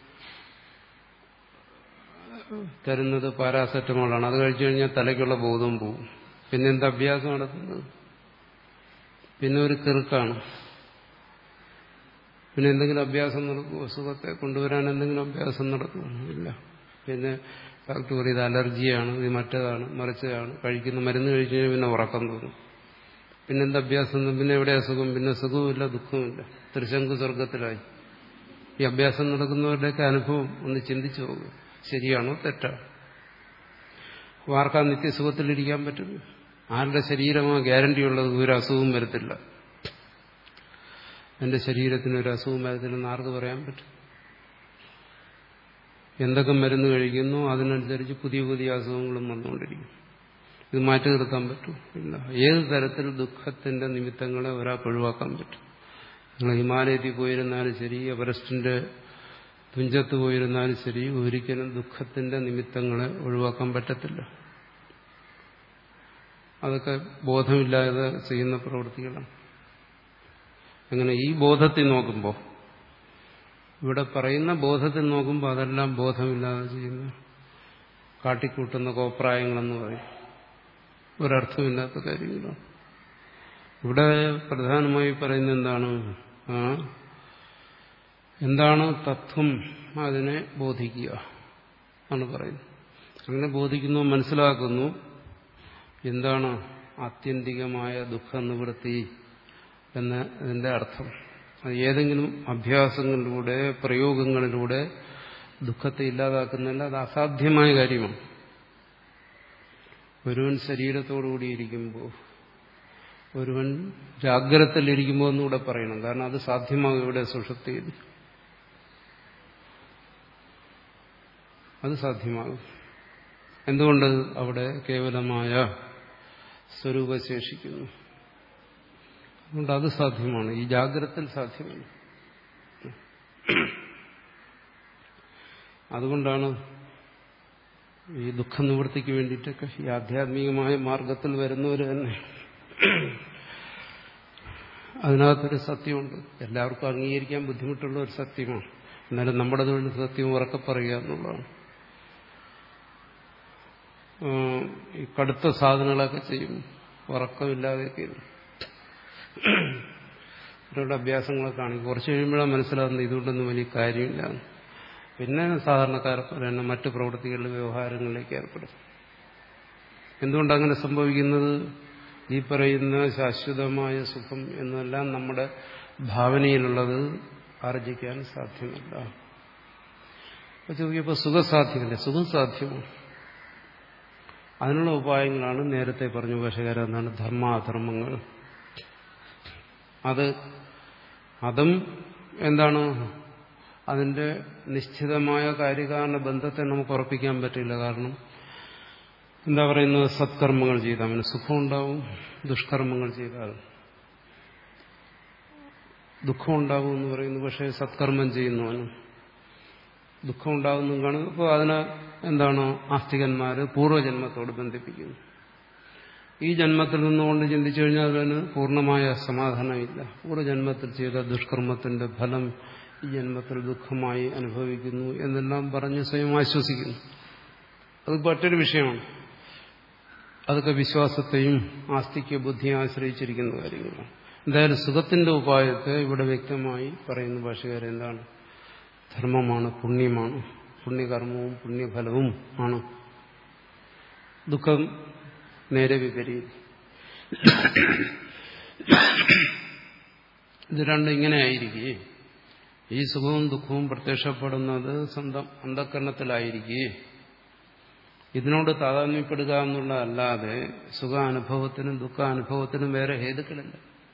തരുന്നത് പാരാസെറ്റമോളാണ് അത് കഴിച്ചു കഴിഞ്ഞാൽ തലയ്ക്കുള്ള ബോധവും പോവും പിന്നെ എന്താ അഭ്യാസം നടത്തുന്നത് പിന്നെ ഒരു കിറുക്കാണ് പിന്നെ എന്തെങ്കിലും അഭ്യാസം നടക്കുമോ സുഖത്തെ കൊണ്ടുവരാൻ എന്തെങ്കിലും അഭ്യാസം നടക്കുമോ ഇല്ല പിന്നെ ഡോക്ടർ പറയും ഇത് അലർജിയാണ് ഇത് മറ്റേതാണ് മറിച്ചതാണ് കഴിക്കുന്ന മരുന്ന് കഴിച്ചു കഴിഞ്ഞാൽ പിന്നെ ഉറക്കം തോന്നും പിന്നെ എന്താ അഭ്യാസം പിന്നെ എവിടെ അസുഖം പിന്നെ സുഖവുമില്ല ദുഃഖവുമില്ല തൃശങ്കു സ്വർഗത്തിലായി ഈ അഭ്യാസം നടക്കുന്നവരുടെയൊക്കെ അനുഭവം ഒന്ന് ചിന്തിച്ചു പോകും ശരിയാണോ തെറ്റാണോ ആർക്കാ നിത്യസുഖത്തിലിരിക്കാൻ പറ്റും ആരുടെ ശരീരമോ ഗ്യാരണ്ടി ഉള്ളത് ഒരു അസുഖവും വരത്തില്ല എന്റെ ശരീരത്തിന് ഒരു അസുഖം വരത്തില്ലെന്ന് ആർക്ക് പറയാൻ പറ്റും എന്തൊക്കെ മരുന്ന് കഴിക്കുന്നു അതിനനുസരിച്ച് പുതിയ പുതിയ അസുഖങ്ങളും വന്നുകൊണ്ടിരിക്കും ഇത് മാറ്റി നിർത്താൻ പറ്റും ഇല്ല ഏത് തരത്തിൽ ദുഃഖത്തിന്റെ നിമിത്തങ്ങളെ ഒരാൾക്ക് ഒഴിവാക്കാൻ പറ്റും നിങ്ങൾ ഹിമാലയത്തിൽ പോയിരുന്നാലും ശരി എവറസ്റ്റിന്റെ തുഞ്ചത്ത് പോയിരുന്നാലും ശരി ഒരിക്കലും ദുഃഖത്തിന്റെ നിമിത്തങ്ങളെ ഒഴിവാക്കാൻ പറ്റത്തില്ല അതൊക്കെ ബോധമില്ലാതെ ചെയ്യുന്ന പ്രവൃത്തികളാണ് അങ്ങനെ ഈ ബോധത്തിൽ നോക്കുമ്പോൾ ഇവിടെ പറയുന്ന ബോധത്തിൽ നോക്കുമ്പോൾ അതെല്ലാം ബോധമില്ലാതെ ചെയ്യുന്ന കാട്ടിക്കൂട്ടുന്ന കോപ്രായങ്ങളെന്ന് പറയും ഒരർത്ഥമില്ലാത്ത കാര്യങ്ങളാണ് ഇവിടെ പ്രധാനമായി പറയുന്നത് എന്താണ് ആ എന്താണ് തത്വം അതിനെ ബോധിക്കുക ആണ് പറയുന്നത് അങ്ങനെ ബോധിക്കുന്നു മനസ്സിലാക്കുന്നു എന്താണ് ആത്യന്തികമായ ദുഃഖ നിവൃത്തി എന്ന് ഇതിന്റെ അർത്ഥം അത് ഏതെങ്കിലും അഭ്യാസങ്ങളിലൂടെ പ്രയോഗങ്ങളിലൂടെ ദുഃഖത്തെ ഇല്ലാതാക്കുന്നില്ല അത് അസാധ്യമായ കാര്യമാണ് ഒരുവൻ ശരീരത്തോടുകൂടി ഇരിക്കുമ്പോൾ ഒരുവൻ ജാഗ്രതയിലിരിക്കുമ്പോൾ എന്നുകൂടെ പറയണം കാരണം അത് സാധ്യമാകും ഇവിടെ സുഷുപ്തിയിൽ അത് സാധ്യമാകും എന്തുകൊണ്ട് അവിടെ കേവലമായ സ്വരൂപശേഷിക്കുന്നു അതുകൊണ്ട് അത് സാധ്യമാണ് ഈ ജാഗ്രതയിൽ സാധ്യമല്ല അതുകൊണ്ടാണ് ഈ ദുഃഖ നിവൃത്തിക്ക് വേണ്ടിയിട്ടൊക്കെ ഈ ആധ്യാത്മികമായ മാർഗത്തിൽ വരുന്നവർ തന്നെ അതിനകത്തൊരു സത്യമുണ്ട് എല്ലാവർക്കും അംഗീകരിക്കാൻ ബുദ്ധിമുട്ടുള്ള ഒരു സത്യമാണ് എന്നാലും നമ്മുടെ തൊഴിൽ സത്യം ഉറക്കെ പറയുക എന്നുള്ളതാണ് ഈ കടുത്ത സാധനങ്ങളൊക്കെ ചെയ്യും ഉറക്കമില്ലാതെയൊക്കെ ഇവരുടെ അഭ്യാസങ്ങളൊക്കെ കാണിക്കും കുറച്ച് കഴിയുമ്പോഴാണ് മനസ്സിലാകുന്നത് ഇതുകൊണ്ടൊന്നും വലിയ കാര്യമില്ല പിന്നെ സാധാരണക്കാരെ പോലെ തന്നെ മറ്റു പ്രവൃത്തികളിൽ വ്യവഹാരങ്ങളിലേക്ക് ഏർപ്പെടും എന്തുകൊണ്ടങ്ങനെ സംഭവിക്കുന്നത് ഈ പറയുന്ന ശാശ്വതമായ സുഖം എന്നെല്ലാം നമ്മുടെ ഭാവനയിലുള്ളത് ആർജിക്കാൻ സാധ്യമല്ല അപ്പൊ ചോദിക്കപ്പോൾ സുഖസാധ്യമല്ലേ സുഖം സാധ്യമാണ് അതിനുള്ള ഉപായങ്ങളാണ് നേരത്തെ പറഞ്ഞു ഭാഷകാരെന്നാണ് ധർമാധർമ്മങ്ങൾ അത് അതും എന്താണ് അതിന്റെ നിശ്ചിതമായ കാര്യകാരണ ബന്ധത്തെ നമുക്ക് ഉറപ്പിക്കാൻ പറ്റില്ല കാരണം എന്താ പറയുന്നത് സത്കർമ്മങ്ങൾ ചെയ്താൽ അവന് സുഖം ഉണ്ടാവും ദുഷ്കർമ്മങ്ങൾ ചെയ്താൽ ദുഃഖം ഉണ്ടാകും എന്ന് പറയുന്നു പക്ഷേ സത്കർമ്മം ചെയ്യുന്നവന് ദുഃഖം ഉണ്ടാകുന്നു കാണുന്നു അപ്പോൾ അതിന് എന്താണ് ആസ്തികന്മാര് പൂർവ്വജന്മത്തോട് ബന്ധിപ്പിക്കുന്നു ഈ ജന്മത്തിൽ നിന്നുകൊണ്ട് ചിന്തിച്ചു കഴിഞ്ഞാൽ അതിന് പൂർണ്ണമായ സമാധാനമില്ല പൂർവ്വജന്മത്തിൽ ചെയ്ത ദുഷ്കർമ്മത്തിന്റെ ഫലം ഈ ജന്മത്തിൽ ദുഃഖമായി അനുഭവിക്കുന്നു എന്നെല്ലാം പറഞ്ഞ് സ്വയം ആശ്വസിക്കുന്നു അത് മറ്റൊരു വിഷയമാണ് അതൊക്കെ വിശ്വാസത്തെയും ആസ്തിക്യ ബുദ്ധിയെ ആശ്രയിച്ചിരിക്കുന്ന കാര്യങ്ങളാണ് എന്തായാലും സുഖത്തിന്റെ ഉപായത്തെ ഇവിടെ വ്യക്തമായി പറയുന്ന ഭാഷകാരൻ എന്താണ് ധർമ്മമാണ് പുണ്യമാണ് പുണ്യകർമ്മവും പുണ്യഫലവും ആണ് ദുഃഖം നേരെ വിപരീതം ഇത് രണ്ടും ഇങ്ങനെ ആയിരിക്കേ ഈ സുഖവും ദുഃഖവും പ്രത്യക്ഷപ്പെടുന്നത് സ്വന്തം അന്ധക്കരണത്തിലായിരിക്കേ ഇതിനോട് താതാത്മ്യപ്പെടുക എന്നുള്ളതല്ലാതെ സുഖാനുഭവത്തിനും ദുഃഖാനുഭവത്തിനും വേറെ ഹേതുക്കളില്ല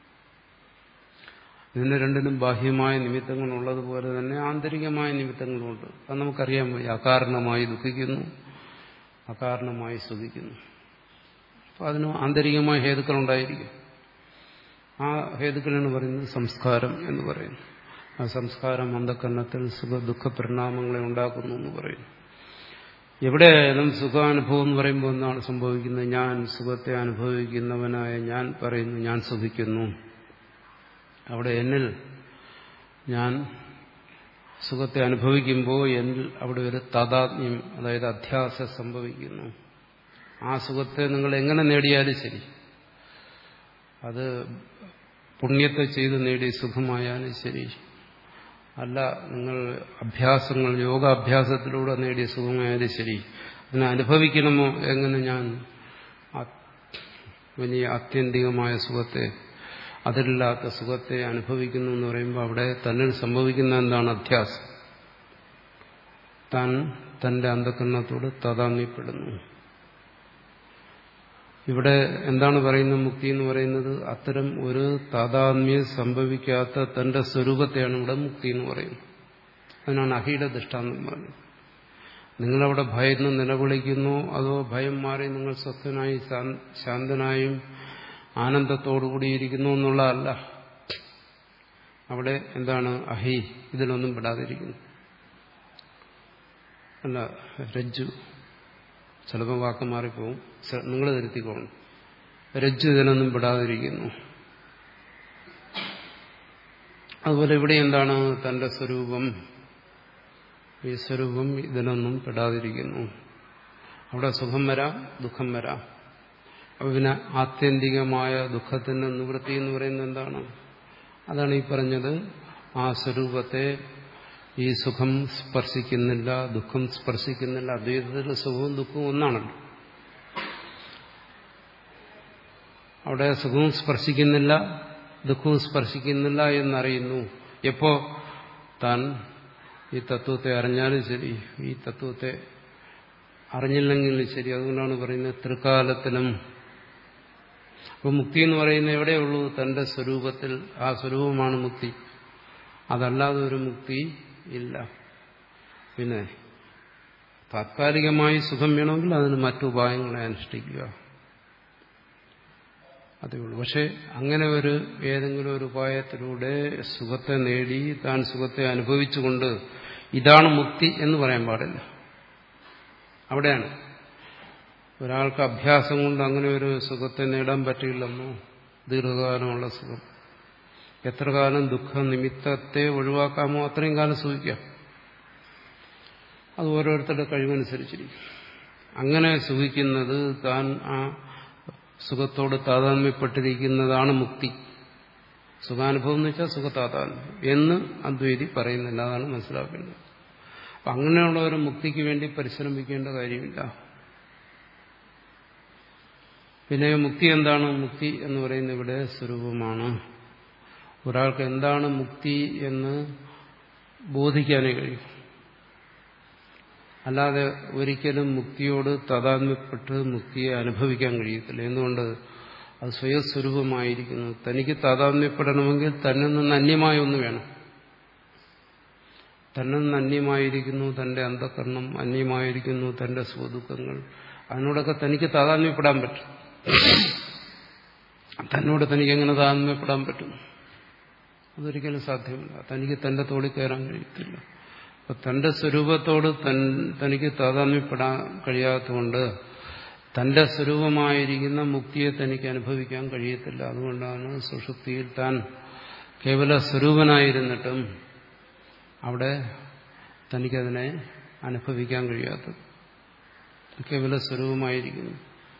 ഇതിന് രണ്ടിനും ബാഹ്യമായ നിമിത്തങ്ങൾ ഉള്ളതുപോലെ തന്നെ ആന്തരികമായ നിമിത്തങ്ങളുണ്ട് അത് നമുക്കറിയാൻ വയ്യ അകാരണമായി ദുഃഖിക്കുന്നു അകാരണമായി സുഖിക്കുന്നു അപ്പോൾ അതിന് ആന്തരികമായ ഹേതുക്കൾ ഉണ്ടായിരിക്കും ആ ഹേതുക്കളാണ് പറയുന്നത് സംസ്കാരം എന്ന് പറയുന്നു ആ സംസ്കാരം അന്ധക്കരണത്തിൽ സുഖ ദുഃഖ പരിണാമങ്ങളെ ഉണ്ടാക്കുന്നു എന്ന് പറയുന്നു എവിടെയായാലും സുഖാനുഭവം എന്ന് പറയുമ്പോൾ എന്താണ് സംഭവിക്കുന്നത് ഞാൻ സുഖത്തെ അനുഭവിക്കുന്നവനായ ഞാൻ പറയുന്നു ഞാൻ സുഖിക്കുന്നു അവിടെ എന്നിൽ ഞാൻ സുഖത്തെ അനുഭവിക്കുമ്പോൾ എന്നിൽ അവിടെ ഒരു താതാത്മ്യം അതായത് അധ്യാസം സംഭവിക്കുന്നു ആ സുഖത്തെ നിങ്ങൾ എങ്ങനെ നേടിയാലും ശരി അത് പുണ്യത്തെ ചെയ്ത് നേടിയ സുഖമായാലും ശരി അല്ല നിങ്ങൾ അഭ്യാസങ്ങൾ യോഗാഭ്യാസത്തിലൂടെ നേടിയ സുഖമായാലും ശരി അതിനെ അനുഭവിക്കണമോ എങ്ങനെ ഞാൻ വലിയ ആത്യന്തികമായ സുഖത്തെ അതിലില്ലാത്ത സുഖത്തെ അനുഭവിക്കുന്നു എന്ന് പറയുമ്പോൾ അവിടെ തന്നിൽ സംഭവിക്കുന്ന എന്താണ് അധ്യാസം താൻ തന്റെ അന്ധകരണത്തോട് താതാമ്യപ്പെടുന്നു ഇവിടെ എന്താണ് പറയുന്നത് മുക്തി എന്ന് പറയുന്നത് അത്തരം ഒരു താതാത്മ്യം സംഭവിക്കാത്ത തന്റെ സ്വരൂപത്തെയാണ് ഇവിടെ മുക്തി എന്ന് പറയുന്നത് അതിനാണ് അഹിയുടെ ദൃഷ്ടാന്തം പറയുന്നത് നിങ്ങളവിടെ ഭയന്ന് നിലവിളിക്കുന്നു അതോ ഭയം മാറി നിങ്ങൾ സ്വസ്ഥനായി ശാന്തനായും ആനന്ദത്തോടുകൂടിയിരിക്കുന്നു എന്നുള്ളതല്ല അവിടെ എന്താണ് അഹി ഇതിലൊന്നും പെടാതിരിക്കുന്നു അല്ല രജ്ജു ചിലപ്പോൾ വാക്ക് മാറിപ്പോവും നിങ്ങൾ തിരുത്തിക്കോണം രജ്ജു ഇതിനൊന്നും പെടാതിരിക്കുന്നു അതുപോലെ ഇവിടെ എന്താണ് തന്റെ സ്വരൂപം ഈ സ്വരൂപം ഇതിനൊന്നും പെടാതിരിക്കുന്നു അവിടെ സുഖം വരാം ദുഃഖം വരാം അപ്പൊ പിന്നെ ആത്യന്തികമായ ദുഃഖത്തിന്റെ നിവൃത്തി എന്ന് പറയുന്നത് എന്താണ് അതാണ് ഈ പറഞ്ഞത് ആ സ്വരൂപത്തെ ഈ സുഖം സ്പർശിക്കുന്നില്ല ദുഃഖം സ്പർശിക്കുന്നില്ല അദ്വൈതത്തിൽ സുഖവും ദുഃഖവും ഒന്നാണല്ലോ അവിടെ സുഖവും സ്പർശിക്കുന്നില്ല ദുഃഖവും സ്പർശിക്കുന്നില്ല എന്നറിയുന്നു എപ്പോ താൻ ഈ തത്വത്തെ അറിഞ്ഞാലും ശരി ഈ തത്വത്തെ അറിഞ്ഞില്ലെങ്കിലും ശരി അതുകൊണ്ടാണ് പറയുന്നത് തൃക്കാലത്തിലും അപ്പൊ മുക്തി എന്ന് പറയുന്നത് എവിടെയുള്ളൂ തന്റെ സ്വരൂപത്തിൽ ആ സ്വരൂപമാണ് മുക്തി അതല്ലാതെ ഒരു മുക്തി ഇല്ല പിന്നെ താത്കാലികമായി സുഖം വേണമെങ്കിൽ അതിന് മറ്റുപായങ്ങളെ അനുഷ്ഠിക്കുക അതേ ഉള്ളൂ പക്ഷെ അങ്ങനെ ഒരു ഏതെങ്കിലും ഒരു ഉപായത്തിലൂടെ സുഖത്തെ നേടി താൻ സുഖത്തെ അനുഭവിച്ചുകൊണ്ട് ഇതാണ് മുക്തി എന്ന് പറയാൻ പാടില്ല അവിടെയാണ് ഒരാൾക്ക് അഭ്യാസം കൊണ്ട് അങ്ങനെ ഒരു സുഖത്തെ നേടാൻ പറ്റില്ലെന്നോ ദീർഘകാലമുള്ള സുഖം എത്ര കാലം ദുഃഖ നിമിത്തത്തെ ഒഴിവാക്കാമോ അത്രയും കാലം സുഖിക്കാം അത് ഓരോരുത്തരുടെ കഴിവനുസരിച്ചിരിക്കും അങ്ങനെ സുഖിക്കുന്നത് താൻ ആ സുഖത്തോട് താതാത്മ്യപ്പെട്ടിരിക്കുന്നതാണ് മുക്തി സുഖാനുഭവം എന്ന് വെച്ചാൽ സുഖതാതാത്മ്യം എന്ന് അദ്വൈതി പറയുന്നില്ല അതാണ് മനസ്സിലാക്കേണ്ടത് അപ്പം അങ്ങനെയുള്ള ഒരു മുക്തിക്ക് വേണ്ടി പരിശ്രമിക്കേണ്ട കാര്യമില്ല പിന്നെ മുക്തി എന്താണ് മുക്തി എന്ന് പറയുന്നത് ഇവിടെ സ്വരൂപമാണ് ഒരാൾക്ക് എന്താണ് മുക്തി എന്ന് ബോധിക്കാനേ കഴിയും അല്ലാതെ ഒരിക്കലും മുക്തിയോട് താതാത്മ്യപ്പെട്ട് മുക്തിയെ അനുഭവിക്കാൻ കഴിയത്തില്ല എന്തുകൊണ്ട് അത് സ്വയസ്വരൂപമായിരിക്കുന്നു തനിക്ക് താതാത്മ്യപ്പെടണമെങ്കിൽ തന്നിൽ നിന്ന് അന്യമായ ഒന്ന് വേണം തന്നിൽ നിന്ന് അന്യമായിരിക്കുന്നു തന്റെ അന്ധകരണം അന്യമായിരിക്കുന്നു തന്റെ സുഖദുഃഖങ്ങൾ അതിനോടൊക്കെ തനിക്ക് താതാത്മ്യപ്പെടാൻ പറ്റും തന്നോട് തനിക്ക് എങ്ങനെ താതാത്മ്യപ്പെടാൻ പറ്റും അതൊരിക്കലും സാധ്യമല്ല തനിക്ക് തന്റെ തോളിൽ കയറാൻ കഴിയത്തില്ല അപ്പൊ തന്റെ സ്വരൂപത്തോട് തനിക്ക് താതാത്മ്യപ്പെടാൻ കഴിയാത്തതുകൊണ്ട് തന്റെ സ്വരൂപമായിരിക്കുന്ന മുക്തിയെ തനിക്ക് അനുഭവിക്കാൻ കഴിയത്തില്ല അതുകൊണ്ടാണ് സുഷുപ്തിയിൽ താൻ കേവല സ്വരൂപനായിരുന്നിട്ടും അവിടെ തനിക്കതിനെ അനുഭവിക്കാൻ കഴിയാത്തത് കേവല സ്വരൂപമായിരിക്കുന്നു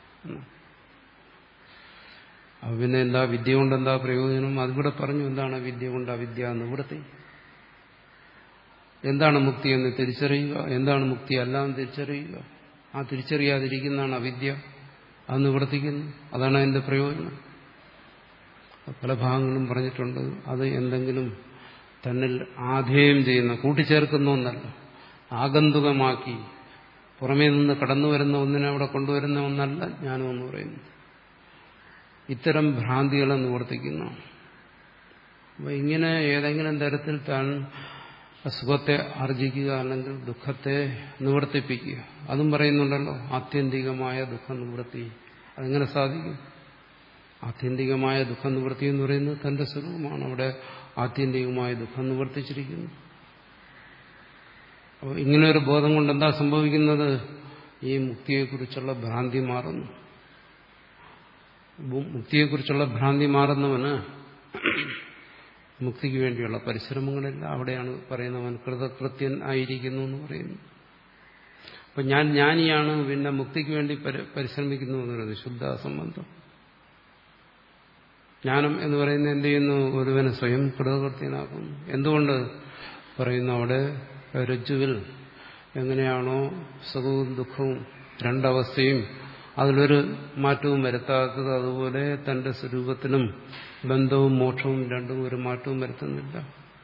അപ്പൊ പിന്നെ എന്താ വിദ്യ കൊണ്ട് എന്താ പ്രയോജനം അതിവിടെ പറഞ്ഞു എന്താണ് വിദ്യ കൊണ്ട് അവിദ്യ നിവൃത്തി എന്താണ് മുക്തി എന്ന് തിരിച്ചറിയുക എന്താണ് മുക്തി അല്ലാന്ന് തിരിച്ചറിയുക ആ തിരിച്ചറിയാതിരിക്കുന്നതാണ് അവിദ്യ അത് നിവർത്തിക്കുന്നു അതാണ് അതിന്റെ പ്രയോജനം പല ഭാഗങ്ങളും പറഞ്ഞിട്ടുണ്ട് അത് എന്തെങ്കിലും തന്നിൽ ആധേയം ചെയ്യുന്ന കൂട്ടിച്ചേർക്കുന്ന ഒന്നല്ല ആഗന്തുകമാക്കി പുറമേ നിന്ന് കടന്നു വരുന്ന ഒന്നിനെ അവിടെ കൊണ്ടുവരുന്ന ഒന്നല്ല ജ്ഞാനം എന്ന് പറയുന്നത് ഇത്തരം ഭ്രാന്തികളെ നിവർത്തിക്കുന്നു അപ്പൊ ഇങ്ങനെ ഏതെങ്കിലും തരത്തിൽ താൻ സുഖത്തെ ആർജിക്കുക അല്ലെങ്കിൽ ദുഃഖത്തെ നിവർത്തിപ്പിക്കുക അതും പറയുന്നുണ്ടല്ലോ ആത്യന്തികമായ ദുഃഖ നിവൃത്തി അതെങ്ങനെ സാധിക്കും ആത്യന്തികമായ ദുഃഖ നിവൃത്തി എന്ന് പറയുന്നത് തന്റെ സ്വരൂപമാണ് അവിടെ ആത്യന്തികമായ ദുഃഖം നിവർത്തിച്ചിരിക്കുന്നു അപ്പോൾ ഇങ്ങനെ ഒരു ബോധം കൊണ്ട് എന്താ സംഭവിക്കുന്നത് ഈ മുക്തിയെക്കുറിച്ചുള്ള ഭ്രാന്തി മാറുന്നു മുക്തിയെക്കുറിച്ചുള്ള ഭ്രാന്തി മാറുന്നവന് മുക്തിക്ക് വേണ്ടിയുള്ള പരിശ്രമങ്ങളില്ല അവിടെയാണ് പറയുന്നവൻ കൃതകൃത്യൻ ആയിരിക്കുന്നു എന്ന് പറയുന്നു അപ്പൊ ഞാൻ ജ്ഞാനിയാണ് പിന്നെ മുക്തിക്ക് വേണ്ടി പരിശ്രമിക്കുന്നു എന്ന് പറയുന്നത് ശുദ്ധ സംബന്ധം ജ്ഞാനം എന്ന് പറയുന്നത് എന്ത് ചെയ്യുന്നു ഒരുവനെ സ്വയം കൃതകൃത്യനാക്കുന്നു എന്തുകൊണ്ട് പറയുന്നു അവിടെ രജ്ജുവിൽ എങ്ങനെയാണോ സുഖവും ദുഃഖവും രണ്ടവസ്ഥയും അതിലൊരു മാറ്റവും വരുത്താത്തത് അതുപോലെ തന്റെ സ്വരൂപത്തിനും ബന്ധവും മോക്ഷവും രണ്ടും ഒരു മാറ്റവും വരുത്തുന്നില്ല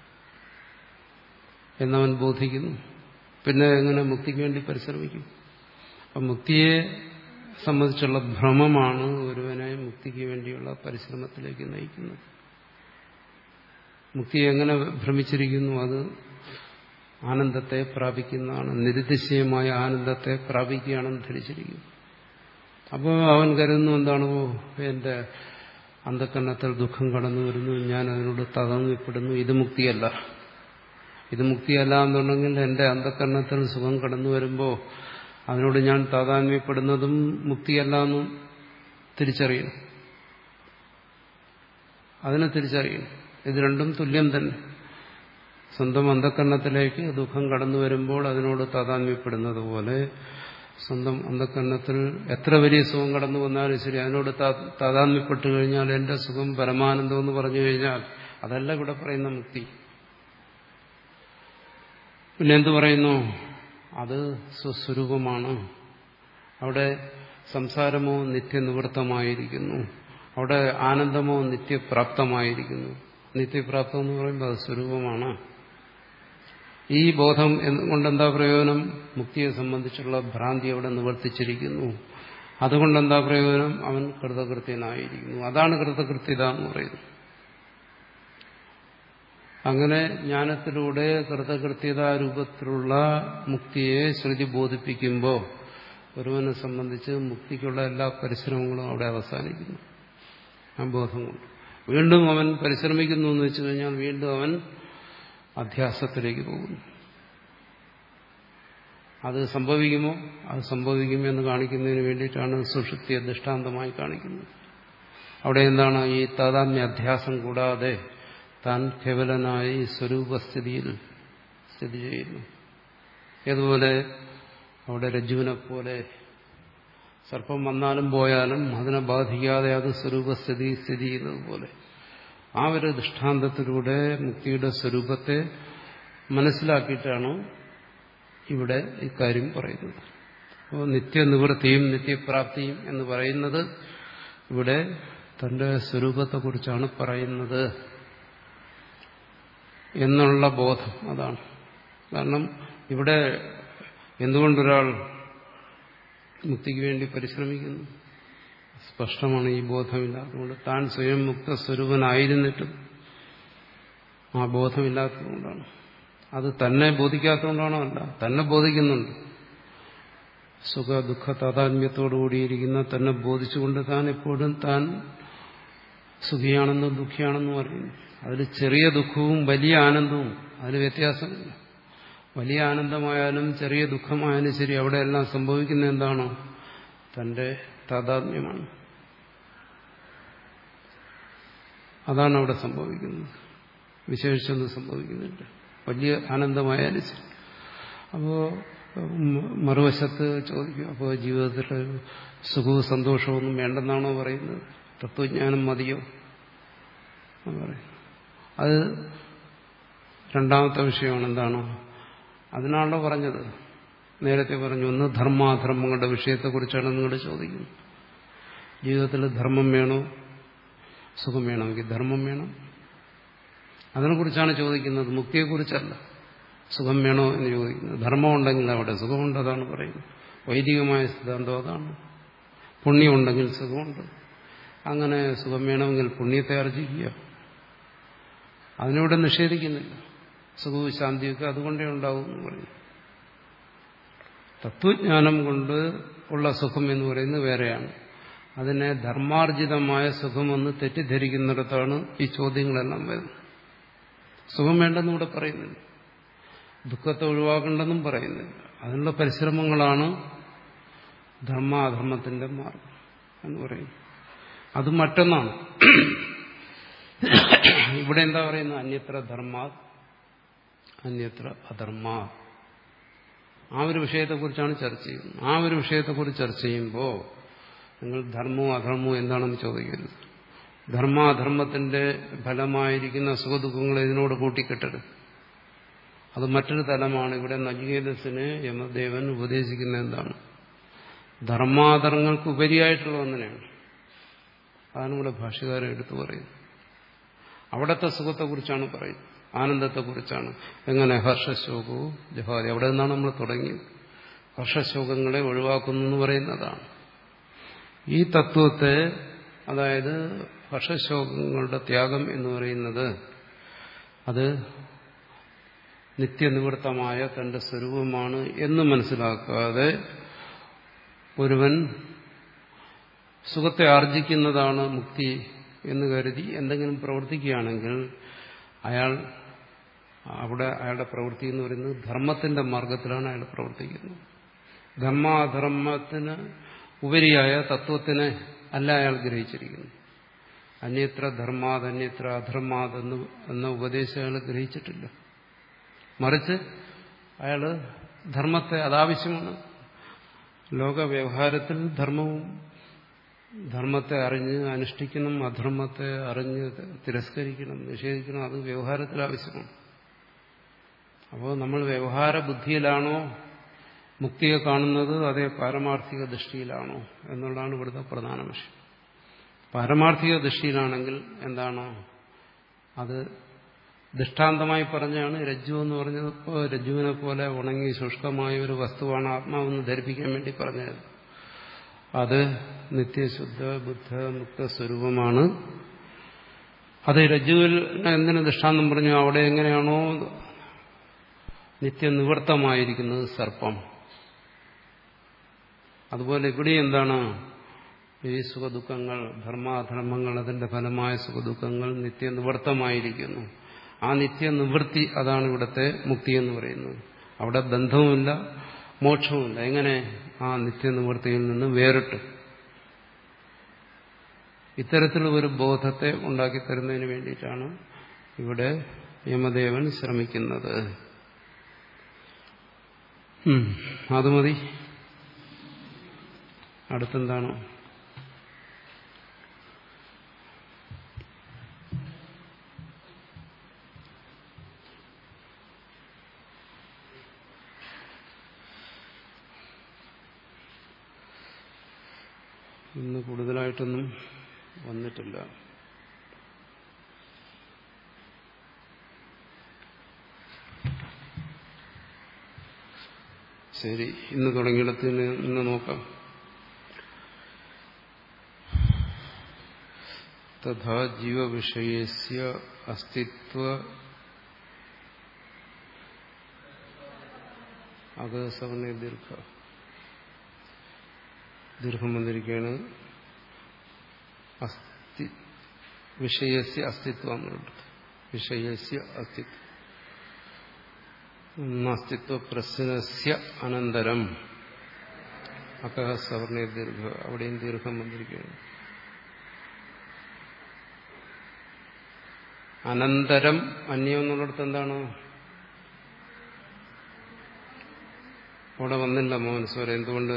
എന്നവൻ ബോധിക്കുന്നു പിന്നെ എങ്ങനെ മുക്തിക്ക് വേണ്ടി പരിശ്രമിക്കും അപ്പം മുക്തിയെ സംബന്ധിച്ചുള്ള ഭ്രമമാണ് ഒരുവനെ മുക്തിക്ക് വേണ്ടിയുള്ള പരിശ്രമത്തിലേക്ക് നയിക്കുന്നത് മുക്തി എങ്ങനെ ഭ്രമിച്ചിരിക്കുന്നു അത് ആനന്ദത്തെ പ്രാപിക്കുന്നതാണ് നിരുദ്ദേശീയമായ ആനന്ദത്തെ പ്രാപിക്കുകയാണെന്ന് ധരിച്ചിരിക്കുന്നു അപ്പോൾ അവൻ കരുതുന്നു എന്താണ് എന്റെ അന്ധക്കരണത്തിൽ ദുഃഖം കടന്നു വരുന്നു ഞാൻ അതിനോട് തതങ്ങിപ്പെടുന്നു ഇത് മുക്തിയല്ല ഇത് മുക്തിയല്ല എന്നുണ്ടെങ്കിൽ എന്റെ അന്ധക്കരണത്തിൽ സുഖം കടന്നു വരുമ്പോൾ അതിനോട് ഞാൻ താതാത്മ്യപ്പെടുന്നതും മുക്തിയല്ല എന്നും തിരിച്ചറിയണം അതിനെ തിരിച്ചറിയണം ഇത് രണ്ടും തുല്യം തന്നെ സ്വന്തം അന്ധക്കരണത്തിലേക്ക് ദുഃഖം കടന്നു വരുമ്പോൾ അതിനോട് താതാത്മ്യപ്പെടുന്നത് പോലെ സ്വന്തം അന്ധക്കരണത്തിൽ എത്ര വലിയ സുഖം കടന്നു വന്നാലും ശരി അതിനോട് താതാത്മ്യപ്പെട്ടു കഴിഞ്ഞാൽ എന്റെ സുഖം പരമാനന്ദം എന്ന് പറഞ്ഞു കഴിഞ്ഞാൽ അതല്ല ഇവിടെ പറയുന്ന മുക്തി പിന്നെ എന്തു പറയുന്നു അത് സ്വസ്വരൂപമാണ് അവിടെ സംസാരമോ നിത്യനിവൃത്തമായിരിക്കുന്നു അവിടെ ആനന്ദമോ നിത്യപ്രാപ്തമായിരിക്കുന്നു നിത്യപ്രാപ്തം എന്ന് പറയുമ്പോൾ അത് സ്വരൂപമാണ് ഈ ബോധം കൊണ്ടെന്താ പ്രയോജനം മുക്തിയെ സംബന്ധിച്ചുള്ള ഭ്രാന്തി അവിടെ നിവർത്തിച്ചിരിക്കുന്നു അതുകൊണ്ടെന്താ പ്രയോജനം അവൻ കൃതകൃത്യനായിരിക്കുന്നു അതാണ് കൃതകൃത്യത എന്ന് പറയുന്നത് അങ്ങനെ ജ്ഞാനത്തിലൂടെ കൃതകൃത്യത രൂപത്തിലുള്ള മുക്തിയെ ശ്രുതി ബോധിപ്പിക്കുമ്പോൾ ഒരുവനെ സംബന്ധിച്ച് മുക്തിക്കുള്ള എല്ലാ പരിശ്രമങ്ങളും അവിടെ അവസാനിക്കുന്നു ആ ബോധം കൊണ്ട് വീണ്ടും അവൻ പരിശ്രമിക്കുന്നു എന്ന് വെച്ചു കഴിഞ്ഞാൽ വീണ്ടും അവൻ അധ്യാസത്തിലേക്ക് പോകുന്നു അത് സംഭവിക്കുമോ അത് സംഭവിക്കുമോ എന്ന് കാണിക്കുന്നതിന് വേണ്ടിയിട്ടാണ് സുഷുപ്തിയെ ദൃഷ്ടാന്തമായി കാണിക്കുന്നത് അവിടെ എന്താണ് ഈ താതാത്മ്യ അധ്യാസം കൂടാതെ താൻ കേവലനായി സ്വരൂപസ്ഥിതിയിൽ സ്ഥിതി ചെയ്യുന്നു ഏതുപോലെ അവിടെ രജ്ജുവിനെ പോലെ സർപ്പം വന്നാലും പോയാലും അതിനെ ബാധിക്കാതെ അത് സ്വരൂപസ്ഥിതി സ്ഥിതി ചെയ്യുന്നത് പോലെ ആ ഒരു ദൃഷ്ടാന്തത്തിലൂടെ മുക്തിയുടെ സ്വരൂപത്തെ മനസ്സിലാക്കിയിട്ടാണ് ഇവിടെ ഇക്കാര്യം പറയുന്നത് അപ്പോൾ നിത്യനിവൃത്തിയും നിത്യപ്രാപ്തിയും എന്ന് പറയുന്നത് ഇവിടെ തന്റെ സ്വരൂപത്തെക്കുറിച്ചാണ് പറയുന്നത് എന്നുള്ള ബോധം അതാണ് കാരണം ഇവിടെ എന്തുകൊണ്ടൊരാൾ മുക്തിക്ക് വേണ്ടി പരിശ്രമിക്കുന്നു സ്പഷ്ടമാണ് ഈ ബോധമില്ലാത്തതുകൊണ്ട് താൻ സ്വയം മുക്തസ്വരൂപനായിരുന്നിട്ടും ആ ബോധമില്ലാത്തതുകൊണ്ടാണ് അത് തന്നെ ബോധിക്കാത്തതുകൊണ്ടാണോ അല്ല തന്നെ ബോധിക്കുന്നുണ്ട് സുഖ ദുഃഖ താതാത്മ്യത്തോടുകൂടിയിരിക്കുന്ന തന്നെ ബോധിച്ചുകൊണ്ട് താൻ എപ്പോഴും താൻ സുഖിയാണെന്നും ദുഃഖിയാണെന്നും അറിയുന്നു അതിൽ ചെറിയ ദുഃഖവും വലിയ ആനന്ദവും അതിന് വ്യത്യാസമില്ല വലിയ ആനന്ദമായാലും ചെറിയ ദുഃഖമായാലും ശരി അവിടെയെല്ലാം സംഭവിക്കുന്ന എന്താണോ തന്റെ താതാത്മ്യമാണ് അതാണ് അവിടെ സംഭവിക്കുന്നത് വിശേഷിച്ചൊന്നും സംഭവിക്കുന്നില്ല വലിയ ആനന്ദമായാലും ശരി അപ്പോ മറുവശത്ത് ചോദിക്കും അപ്പോൾ ജീവിതത്തിൽ സുഖവും സന്തോഷമൊന്നും വേണ്ടെന്നാണോ പറയുന്നത് തത്വജ്ഞാനം മതിയോ എന്ന് പറയും അത് രണ്ടാമത്തെ വിഷയമാണ് എന്താണോ അതിനാണല്ലോ പറഞ്ഞത് നേരത്തെ പറഞ്ഞു ഒന്ന് ധർമാധർമ്മങ്ങളുടെ വിഷയത്തെക്കുറിച്ചാണ് നിങ്ങൾ ചോദിക്കുന്നത് ജീവിതത്തിൽ ധർമ്മം വേണോ സുഖം വേണമെങ്കിൽ ധർമ്മം വേണം അതിനെക്കുറിച്ചാണ് ചോദിക്കുന്നത് മുക്തിയെക്കുറിച്ചല്ല സുഖം വേണോ എന്ന് ചോദിക്കുന്നത് ധർമ്മം ഉണ്ടെങ്കിൽ അവിടെ സുഖമുണ്ട് അതാണ് പറയുന്നത് വൈദികമായ സിദ്ധാന്തം അതാണ് പുണ്യമുണ്ടെങ്കിൽ സുഖമുണ്ട് അങ്ങനെ സുഖം വേണമെങ്കിൽ പുണ്യത്തെ ആർജിക്കുക അതിനൂടെ നിഷേധിക്കുന്നില്ല സുഖവും ശാന്തിയൊക്കെ അതുകൊണ്ടേ ഉണ്ടാവും എന്ന് പറയുന്നു തത്വജ്ഞാനം കൊണ്ട് ഉള്ള സുഖം എന്ന് പറയുന്നത് വേറെയാണ് അതിനെ ധർമാർജിതമായ സുഖമെന്ന് തെറ്റിദ്ധരിക്കുന്നിടത്താണ് ഈ ചോദ്യങ്ങളെല്ലാം വരുന്നത് സുഖം വേണ്ടെന്ന് ഇവിടെ പറയുന്നില്ല ദുഃഖത്തെ ഒഴിവാക്കണ്ടെന്നും പറയുന്നില്ല അതിനുള്ള പരിശ്രമങ്ങളാണ് ധർമാധർമ്മത്തിന്റെ മാർഗം എന്ന് പറയുന്നു അത് മറ്റൊന്നാണ് ഇവിടെ എന്താ പറയുന്നത് അന്യത്ര ധർമ്മ അന്യത്ര അധർമ്മ ആ ഒരു വിഷയത്തെക്കുറിച്ചാണ് ചർച്ച ചെയ്യുന്നത് ആ ഒരു വിഷയത്തെക്കുറിച്ച് ചർച്ച ചെയ്യുമ്പോൾ നിങ്ങൾ ധർമ്മവും അധർമ്മവും എന്താണെന്ന് ചോദിക്കരുത് ധർമാധർമ്മത്തിന്റെ ഫലമായിരിക്കുന്ന സുഖദുഃഖങ്ങളെ ഇതിനോട് കൂട്ടിക്കെട്ടരുത് അത് മറ്റൊരു തലമാണ് ഇവിടെ നജികേതസിന് യമദേവൻ ഉപദേശിക്കുന്ന എന്താണ് ധർമാധർമ്മങ്ങൾക്ക് ഉപരിയായിട്ടുള്ള ഒന്നിനെയാണ് അതാണ് ഇവിടെ ഭാഷകാരൻ എടുത്തു പറയുന്നത് അവിടത്തെ സുഖത്തെക്കുറിച്ചാണ് പറയുന്നത് ആനന്ദത്തെക്കുറിച്ചാണ് എങ്ങനെ ഹർഷശോകവും ജഹാദി അവിടെ നിന്നാണ് നമ്മൾ തുടങ്ങിയത് ഹർഷശോകങ്ങളെ ഒഴിവാക്കുന്നു എന്ന് പറയുന്നതാണ് ഈ തത്വത്തെ അതായത് ഹർഷശോകങ്ങളുടെ ത്യാഗം എന്ന് പറയുന്നത് അത് നിത്യനിവൃത്തമായ തന്റെ സ്വരൂപമാണ് എന്ന് മനസ്സിലാക്കാതെ ഒരുവൻ സുഖത്തെ ആർജിക്കുന്നതാണ് മുക്തി എന്ന് കരുതി എന്തെങ്കിലും പ്രവർത്തിക്കുകയാണെങ്കിൽ അയാൾ അവിടെ അയാളുടെ പ്രവൃത്തി എന്ന് പറയുന്നത് ധർമ്മത്തിന്റെ മാർഗത്തിലാണ് അയാൾ പ്രവർത്തിക്കുന്നത് ധർമാധർമ്മത്തിന് ഉപരിയായ തത്വത്തിനെ അല്ല അയാൾ ഗ്രഹിച്ചിരിക്കുന്നത് അന്യത്ര ധർമാത് അന്യത്ര അധർമാത് എന്ന് എന്ന ഉപദേശം അയാൾ ഗ്രഹിച്ചിട്ടില്ല മറിച്ച് അയാൾ ധർമ്മത്തെ അതാവശ്യമാണ് ലോക വ്യവഹാരത്തിൽ ധർമ്മവും ധർമ്മത്തെ അറിഞ്ഞ് അനുഷ്ഠിക്കണം അധർമ്മത്തെ അറിഞ്ഞ് തിരസ്കരിക്കണം നിഷേധിക്കണം അത് വ്യവഹാരത്തിൽ ആവശ്യമാണ് അപ്പോൾ നമ്മൾ വ്യവഹാര ബുദ്ധിയിലാണോ മുക്തിയെ കാണുന്നത് അതേ പാരമാർത്ഥിക ദൃഷ്ടിയിലാണോ എന്നുള്ളതാണ് ഇവിടുത്തെ പ്രധാന വിഷയം പാരമാർത്ഥിക ദൃഷ്ടിയിലാണെങ്കിൽ എന്താണോ അത് ദൃഷ്ടാന്തമായി പറഞ്ഞാണ് രജ്ജു എന്ന് പറഞ്ഞത് ഇപ്പോൾ രജ്ജുവിനെ പോലെ ഉണങ്ങി ശുഷ്കമായ ഒരു വസ്തുവാണ് ആത്മാവെന്ന് ധരിപ്പിക്കാൻ വേണ്ടി പറഞ്ഞത് അത് നിത്യശുദ്ധ ബുദ്ധ മുക്ത സ്വരൂപമാണ് അത് രജ്ജുവിൽ എന്തിനു ദൃഷ്ടാന്തം പറഞ്ഞു അവിടെ എങ്ങനെയാണോ നിത്യനിവൃത്തമായിരിക്കുന്നത് സർപ്പം അതുപോലെ ഇവിടെ എന്താണ് ഈ സുഖദുഃഖങ്ങൾ ധർമാധർമ്മങ്ങൾ അതിന്റെ ഫലമായ സുഖദുഃഖങ്ങൾ നിത്യനിവൃത്തമായിരിക്കുന്നു ആ നിത്യനിവൃത്തി അതാണ് ഇവിടുത്തെ മുക്തി എന്ന് പറയുന്നത് അവിടെ ബന്ധവുമില്ല മോക്ഷവുമില്ല എങ്ങനെ ആ നിത്യനിവൃത്തിയിൽ നിന്ന് വേറിട്ട് ഇത്തരത്തിലുള്ള ഒരു ബോധത്തെ ഉണ്ടാക്കി തരുന്നതിന് വേണ്ടിയിട്ടാണ് ഇവിടെ യമദേവൻ ശ്രമിക്കുന്നത് അത് മതി അടുത്തെന്താണോ ഇന്ന് കൂടുതലായിട്ടൊന്നും വന്നിട്ടില്ല ശരി ഇന്ന് തുടങ്ങിയിടത്ത് ഇന്ന് നോക്കാം തഥാ ജീവവിഷയസ്യ അസ്തിത്വ അകസവർണ ദീർഘ ദീർഘം വന്നിരിക്കുകയാണ് അസ്തി വിഷയസ്യ അസ്തിത്വം എന്നുള്ളത് വിഷയസ്യ അസ്തിത്വം അസ്തിത്വ പ്രശ്നസ്യ അനന്തരം അകഹ സവർണ ദീർഘ അവിടെയും ദീർഘം വന്നിരിക്കുകയാണ് അനന്തരം അന്യം എന്നുള്ളിടത്ത് എന്താണ് അവിടെ വന്നില്ല മോഹൻസ്വരം എന്തുകൊണ്ട്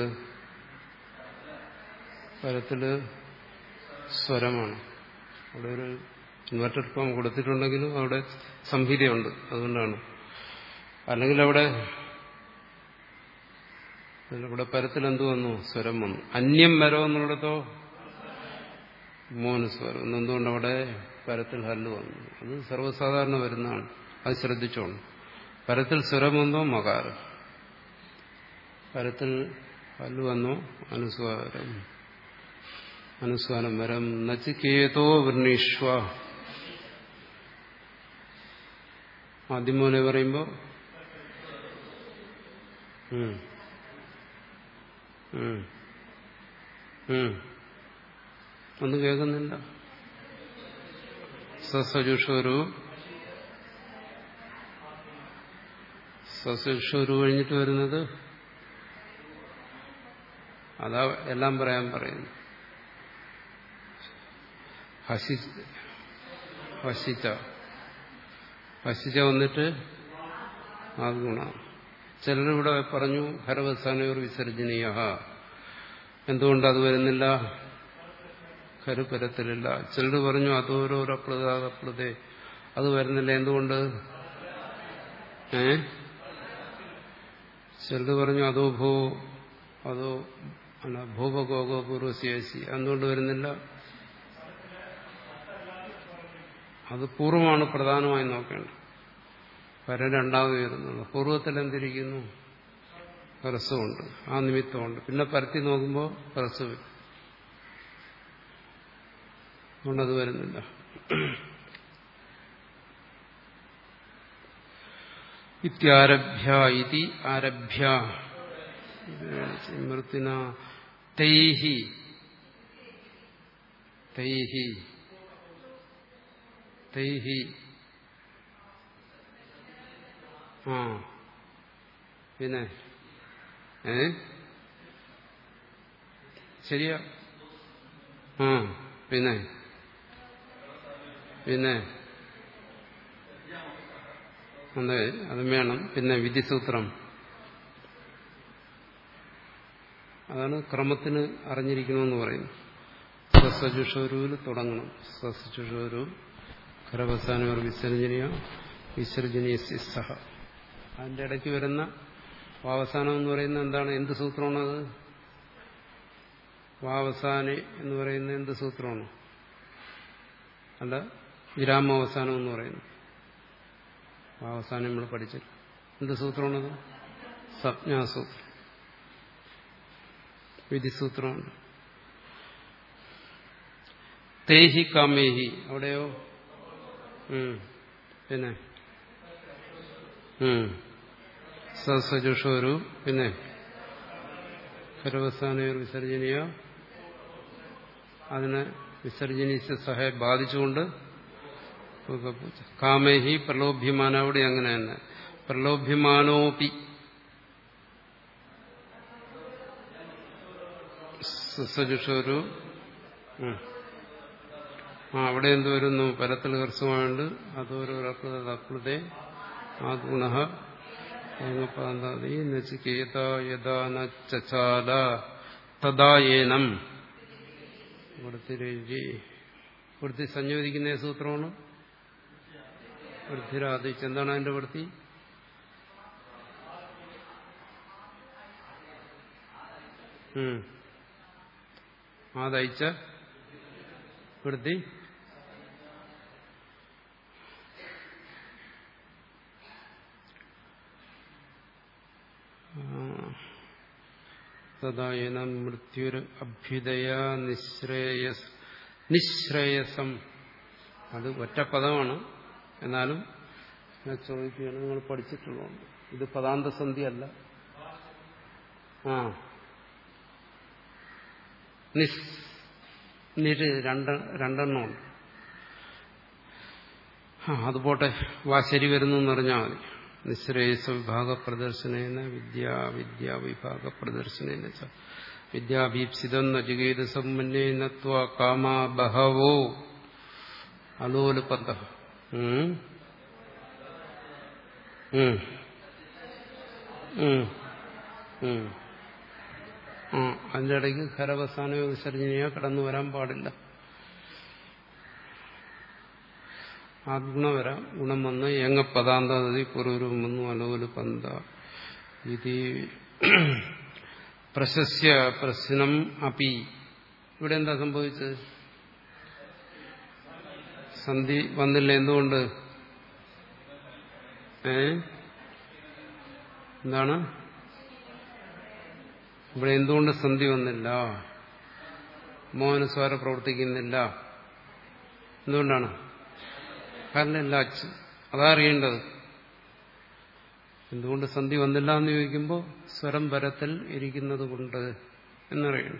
പരത്തില് സ്വരമാണ് അവിടെ ഒരു ഇൻവെർട്ടഡ് ഫോം കൊടുത്തിട്ടുണ്ടെങ്കിലും അവിടെ സംഹിതയുണ്ട് അതുകൊണ്ടാണ് അല്ലെങ്കിൽ അവിടെ ഇവിടെ പരത്തിൽ എന്തു വന്നു സ്വരം വന്നു അന്യം വരോ എന്നുള്ളിടത്തോ മോനുസ്വരം എന്തുകൊണ്ട് അവിടെ പരത്തിൽ ഹല്ല് വന്നു അത് സർവ്വസാധാരണ വരുന്നതാണ് അത് ശ്രദ്ധിച്ചോണം പരത്തിൽ സ്വരം വന്നോ മകാരം പരത്തിൽ ഹല്ല് വന്നോ അനുസ്വാരം അനുസ്വാരം വരം നച്ചിക്കേതോ വർണ്ണീഷ്വ ആദ്യം പോലെ പറയുമ്പോ ഒന്നും കേൾക്കുന്നില്ല സസജുഷോരു സസജുഷോരു കഴിഞ്ഞിട്ട് വരുന്നത് അതാ എല്ലാം പറയാൻ പറയുന്നു ഹസി ഹസിച്ച ഹസിച്ച വന്നിട്ട് ആ ഗുണ ചിലരിവിടെ പറഞ്ഞു ഹരവസാനയോർ വിസർജനീയ എന്തുകൊണ്ട് അത് വരുന്നില്ല കരുപരത്തിലില്ല ചിലർ പറഞ്ഞു അതോരോരപ്ലതാതപ്ലതേ അത് വരുന്നില്ല എന്തുകൊണ്ട് ഏ ചിലർ പറഞ്ഞു അതോ ഭൂ അതോ അല്ല ഭൂപകോകോ പൂർവശേഷി എന്തുകൊണ്ട് വരുന്നില്ല അത് പൂർവമാണ് പ്രധാനമായി നോക്കേണ്ടത് പര രണ്ടാമത് വരുന്നത് പൂർവ്വത്തിൽ എന്തിരിക്കുന്നു ഹ്രസ്വമുണ്ട് ആ നിമിത്തമുണ്ട് പിന്നെ പരത്തി നോക്കുമ്പോൾ ഹ്രസ്വം വരും അതുകൊണ്ടത് വരുന്നില്ല ഇത്യാരഭ്യ ഇതി ആരഭ്യ മൃത്തിന തൈഹി തൈഹി തൈഹി ആ പിന്നെ ഏ ശരിയാ ആ പിന്നെ പിന്നെ അതെ അതും വേണം പിന്നെ വിധിസൂത്രം അതാണ് ക്രമത്തിന് അറിഞ്ഞിരിക്കണമെന്ന് പറയുന്നു സസജുഷോരുവിൽ തുടങ്ങണം സസജുഷോരു ഖരവസാനവർ വിസർജനീയ വിസർജനീയ സഹ അതിന്റെ ഇടയ്ക്ക് വരുന്ന വാവസാനം എന്ന് പറയുന്നത് എന്താണ് എന്ത് സൂത്രമാണത് വാവസാനി എന്ന് പറയുന്ന എന്ത് സൂത്രമാണ് അല്ല വിരാമാവസാനം എന്ന് പറയുന്നു അവസാനം നമ്മൾ പഠിച്ചില്ല എന്ത് സൂത്രമാണത് സംജ്ഞാസൂത്രം വിധിസൂത്രമാണ് തേഹി കാമേഹി അവിടെയോ പിന്നെ സസജുഷോരു പിന്നെ കരവസാനയൊരു വിസർജനീയ അതിനെ വിസർജനീയ സഹായ ബാധിച്ചുകൊണ്ട് കാമേഹി പ്രലോഭ്യമാന അവിടെ അങ്ങനെ തന്നെ പ്രലോഭ്യമാനോപി സജുഷോരു ആ അവിടെ എന്ത് വരുന്നു പരത്തിൽ ഹർസമായുണ്ട് അതൊരു അപ്ലുതേ ആ ഗുണ നച്ചിക്കേത യഥാ നച്ചാല തദായേനം ഇവിടുത്തെ ഇവിടുത്തെ സംയോജിക്കുന്ന സൂത്രമാണ് വൃദ്ധിരാദിച്ച് എന്താണ് അതിന്റെ വൃത്തി ആദയിച്ച വൃത്തി തഥായന മൃത്യുർ അഭ്യുദയ നിശ്രേയസ് നിശ്രേയസം അത് ഒറ്റ പദമാണ് എന്നാലും ഞാൻ ചോദിക്കുകയാണ് നിങ്ങൾ പഠിച്ചിട്ടുള്ളതുകൊണ്ട് ഇത് പദാന്തസന്ധി അല്ല ആ നിസ് നിര് രണ്ട് രണ്ടെണ്ണമുണ്ട് ആ അത് പോട്ടെ വാ ശരി വരുന്നു എന്ന് പറഞ്ഞാൽ മതി നിശ്രേയസ വിഭാഗ പ്രദർശനേന വിദ്യാ വിദ്യാ വിഭാഗ പ്രദർശനേന ച വിദ്യാഭീപ്സിതം നചികേത സമ്പന്നേനത്വ കാമ ബഹവോ അലോലുപന്ത ആ അതിൻ്റെ ഇടയ്ക്ക് ഖരവസാന വിസർജനീയ കടന്നു വരാൻ പാടില്ല ആദ്ഗുണം വരാം ഗുണം വന്ന് എങ്ങ പദാന്തതി പൂർവരൂപം വന്നു അലോല് പന്ത ഇത് പ്രശസ്യ പ്രശ്നം അപി ഇവിടെ എന്താ സംഭവിച്ചത് സന്ധി വന്നില്ല എന്തുകൊണ്ട് ഏ എന്താണ് ഇവിടെ എന്തുകൊണ്ട് സന്ധി വന്നില്ല മോഹനസ്വാര പ്രവർത്തിക്കുന്നില്ല എന്തുകൊണ്ടാണ് കാരണം ഇല്ല അച്ച് അതാ അറിയേണ്ടത് എന്തുകൊണ്ട് സന്ധി വന്നില്ല എന്ന് ചോദിക്കുമ്പോൾ സ്വരം പരത്തിൽ ഇരിക്കുന്നത് കൊണ്ട് എന്നറിയണം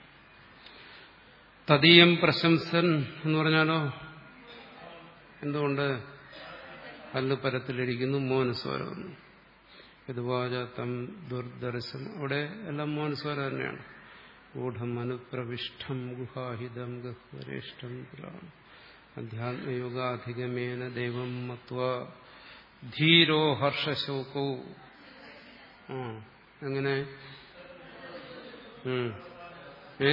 തദീയം പ്രശംസൻ എന്ന് പറഞ്ഞാലോ എന്തുകൊണ്ട് കല്ല് പരത്തിലിരിക്കുന്നു മോഹനസ്വരം യതുവാചാത്തം ദുർദർശം അവിടെ എല്ലാം മോഹനസ്വരം തന്നെയാണ് ഗൂഢം അനുപ്രവിഷ്ടം ഗുഹാഹിതം ഗഹ്വരേഷ്ടം പുരാണം അധ്യാത്മയോഗാധിഗമേന ദൈവം മത്വ ധീരോ ഹർഷശോകോ ആ എങ്ങനെ ഏ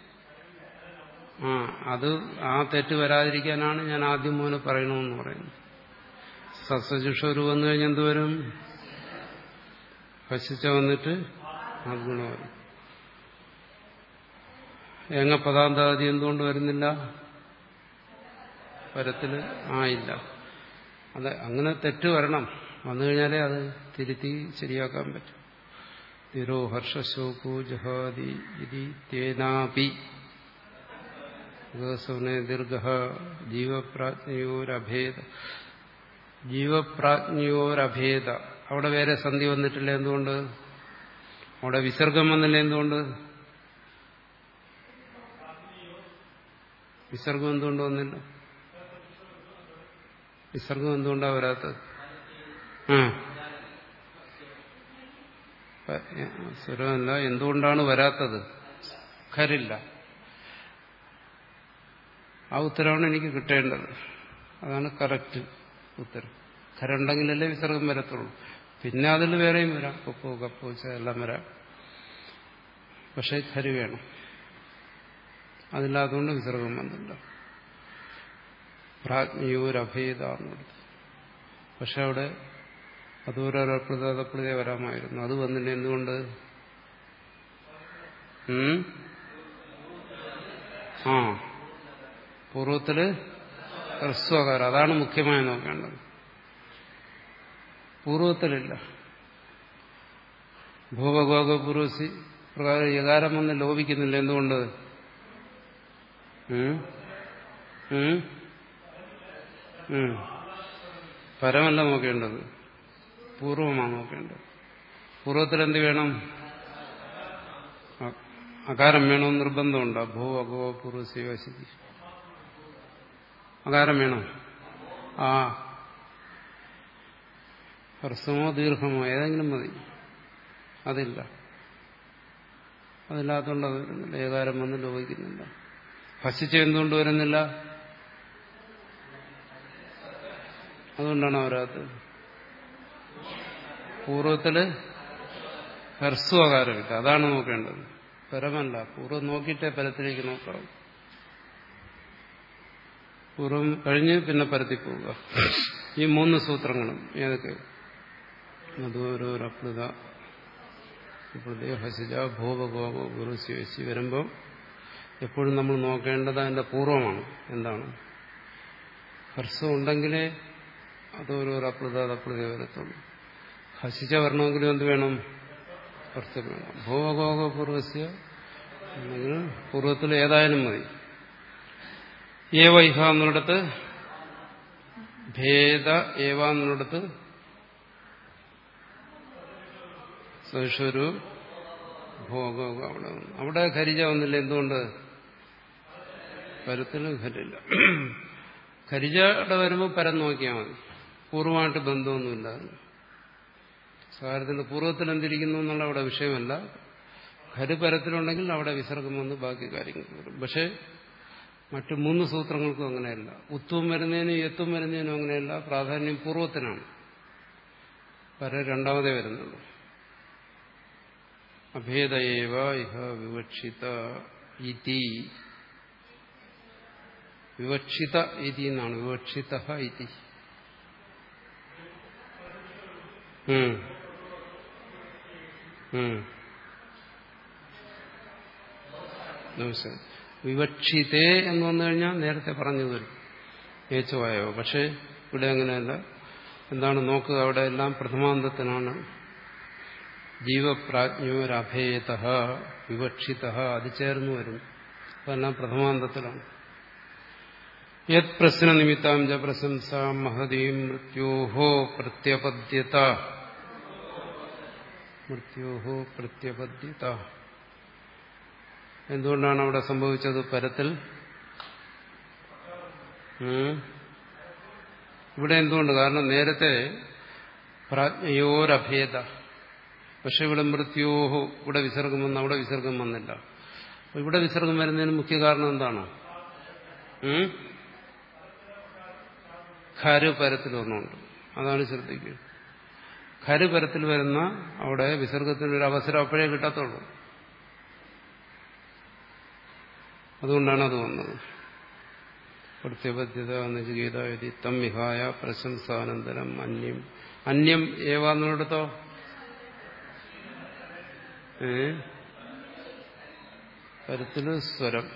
ആ അത് ആ തെറ്റ് വരാതിരിക്കാനാണ് ഞാൻ ആദ്യം മോനെ പറയണമെന്ന് പറയുന്നത് സസ്വചുഷോര് വന്നു കഴിഞ്ഞാൽ എന്തുവരും ഭക്ഷിച്ച വന്നിട്ട് ആദ്ഗുണം വരും എങ്ങ പദാന്താദി എന്തുകൊണ്ട് വരുന്നില്ല പരത്തില് ആയില്ല അത് അങ്ങനെ തെറ്റ് വരണം വന്നു കഴിഞ്ഞാലേ അത് തിരുത്തി ശരിയാക്കാൻ പറ്റും തിരോ ഹർഷശോകോ ജഹാദി ഇതി തേനാപി സവനെ ദീർഘ ജീവപ്രാജ്ഞയോരഭേദ ജീവപ്രാജ്ഞയോരഭേദ അവിടെ വേറെ സന്ധി വന്നിട്ടില്ല എന്തുകൊണ്ട് അവിടെ വിസർഗം വന്നില്ല എന്തുകൊണ്ട് വിസർഗം എന്തുകൊണ്ട് വന്നില്ല വിസർഗം എന്തുകൊണ്ടാ വരാത്തത് ആ സ്വരമല്ല എന്തുകൊണ്ടാണ് വരാത്തത് ഖരില്ല ആ ഉത്തരവാണ് എനിക്ക് കിട്ടേണ്ടത് അതാണ് കറക്റ്റ് ഉത്തരം ഖരുണ്ടെങ്കിലല്ലേ വിസർഗം വരത്തുള്ളൂ പിന്നെ അതിൽ വേറെയും വരാം കൊപ്പോ കപ്പൂച്ച എല്ലാം വരാം പക്ഷേ ഖരി വേണം അതില്ലാത്തതുകൊണ്ട് വിസർഗം വന്നില്ല പ്രാജ്ഞയോരഭേദാണെടുത്ത് പക്ഷെ അവിടെ അതോരപ്രദപ്രതേ വരാമായിരുന്നു അത് വന്നില്ല എന്തുകൊണ്ട് ആ പൂർവത്തില് ഹ്രസ്വകാരം അതാണ് മുഖ്യമായി നോക്കേണ്ടത് പൂർവത്തിലില്ല ഭൂപഗോഗ പൂർവസി പ്രകാരം യകാരം വന്ന് ലോപിക്കുന്നില്ല എന്തുകൊണ്ട് പരമല്ല നോക്കേണ്ടത് പൂർവമാണ് നോക്കേണ്ടത് പൂർവത്തിൽ എന്ത് വേണം അകാരം വേണമെന്ന് നിർബന്ധമുണ്ടോ ഭൂ അഗോ പൂർവസി വശിതി അകാരം വേണം ആ ഹ്രസ്വമോ ദീർഘമോ ഏതെങ്കിലും മതി അതില്ല അതില്ലാത്തതുകൊണ്ട് അത് വരുന്നില്ല ഏകാരം വന്ന് ലോപിക്കുന്നില്ല ഭക്ഷിച്ച എന്തുകൊണ്ട് വരുന്നില്ല അതുകൊണ്ടാണ് വരാത്തത് പൂർവ്വത്തില് ഹ്രസ്വകാരമില്ല അതാണ് നോക്കേണ്ടത് പരമല്ല പൂർവ്വം നോക്കിയിട്ടേ പരത്തിലേക്ക് നോക്കണം പൂർവ്വം കഴിഞ്ഞ് പിന്നെ പരത്തി പോവുക ഈ മൂന്ന് സൂത്രങ്ങളും ഏതൊക്കെ മധുരോരപ്ലുത ഹസിജ ഭൂപഗോപ ഗുരുശേഷി വരുമ്പോൾ എപ്പോഴും നമ്മൾ നോക്കേണ്ടത് അതിന്റെ പൂർവ്വമാണ് എന്താണ് ഹർസം ഉണ്ടെങ്കിലേ അതോരോ അപ്ലുത അപ്ലുത വരത്തുള്ളൂ ഹസിച്ച വരണമെങ്കിലും എന്ത് വേണം പ്രത്യപണം ഭോഗോഗ പൂർവസ്യ അല്ലെങ്കിൽ പൂർവ്വത്തിൽ ഏതായാലും മതി ഏവൈഹ എന്നിടത്ത് ഭേദ ഏവ എന്നിടത്ത് സഹിഷൊരു ഭോഗോഗ അവിടെ വന്നു. അവിടെ ഖരിജ വന്നില്ല എന്തുകൊണ്ട് പരത്തിന് ഖരില്ല ഖരിജയുടെ വരുമ്പോൾ പരം നോക്കിയാൽ മതി പൂർവ്വമായിട്ട് ബന്ധമൊന്നുമില്ല അതിന്. സാരത്തിന്റെ പൂർവ്വത്തിൽ എന്തിരിക്കുന്നു എന്നുള്ള അവിടെ വിഷയമല്ല ഖര് പരത്തിലുണ്ടെങ്കിൽ അവിടെ വിസർഗം വന്ന് ബാക്കി കാര്യങ്ങൾ വരും പക്ഷേ മറ്റു മൂന്ന് സൂത്രങ്ങൾക്കും അങ്ങനെയല്ല ഉത്തും വരുന്നതിനും എത്തും വരുന്നതിനും അങ്ങനെയല്ല പ്രാധാന്യം പൂർവ്വത്തിനാണ് പര രണ്ടാമതേ വരുന്നുള്ളൂ അഭേദയേവ ഇഹ വിവക്ഷിത ഇതി വിവക്ഷിത ഇതി എന്നാണ് വിവക്ഷിത ഇതി ഉം. ഉം. നമസ്കാരം. വിവക്ഷിതേ എന്ന് വന്നു കഴിഞ്ഞാൽ നേരത്തെ പറഞ്ഞു വരും ഏച്ചുവായോ പക്ഷെ ഇവിടെ അങ്ങനെയല്ല എന്താണ് നോക്കുക അവിടെ എല്ലാം പ്രഥമാന്തത്തിനാണ് ജീവപ്രാജ്ഞോരഭേദ വിവക്ഷിത അത് ചേർന്ന് വരും അതെല്ലാം പ്രഥമാന്തത്തിലാണ് യത് പ്രശ്ന നിമിത്താം ച പ്രശംസ മഹതീം മൃത്യോഹോ പ്രത്യപദ്യത മൃത്യോഹോ പ്രത്യപദ്യത എന്തുകൊണ്ടാണ് അവിടെ സംഭവിച്ചത് പരത്തിൽ ഉം? ഇവിടെ എന്തുകൊണ്ട് കാരണം നേരത്തെ പ്രാജ്ഞയോരഭേദ പക്ഷെ ഇവിടെ മൃത്യോഹോ ഇവിടെ വിസർഗം വന്ന് അവിടെ വിസർഗം വന്നില്ല അപ്പൊ ഇവിടെ വിസർഗം വരുന്നതിന് മുഖ്യ കാരണം എന്താണ് ഉം? ഖര് പരത്തിൽ ഒന്നുണ്ട് അതാണ് ശ്രദ്ധിക്കുക ഖര് പരത്തിൽ വരുന്ന അവിടെ വിസർഗത്തിനൊരു അവസരം അപ്പോഴേ കിട്ടത്തുള്ളൂ അതുകൊണ്ടാണ് അത് വന്നത് പ്രത്യബദ്ധ്യത നിജഗീത ഇതി തം വിഹായ പ്രശംസാനന്തരം അന്യം അന്യം ഏവാന്നിടത്തോ ഏ പരത്തില് സ്വരം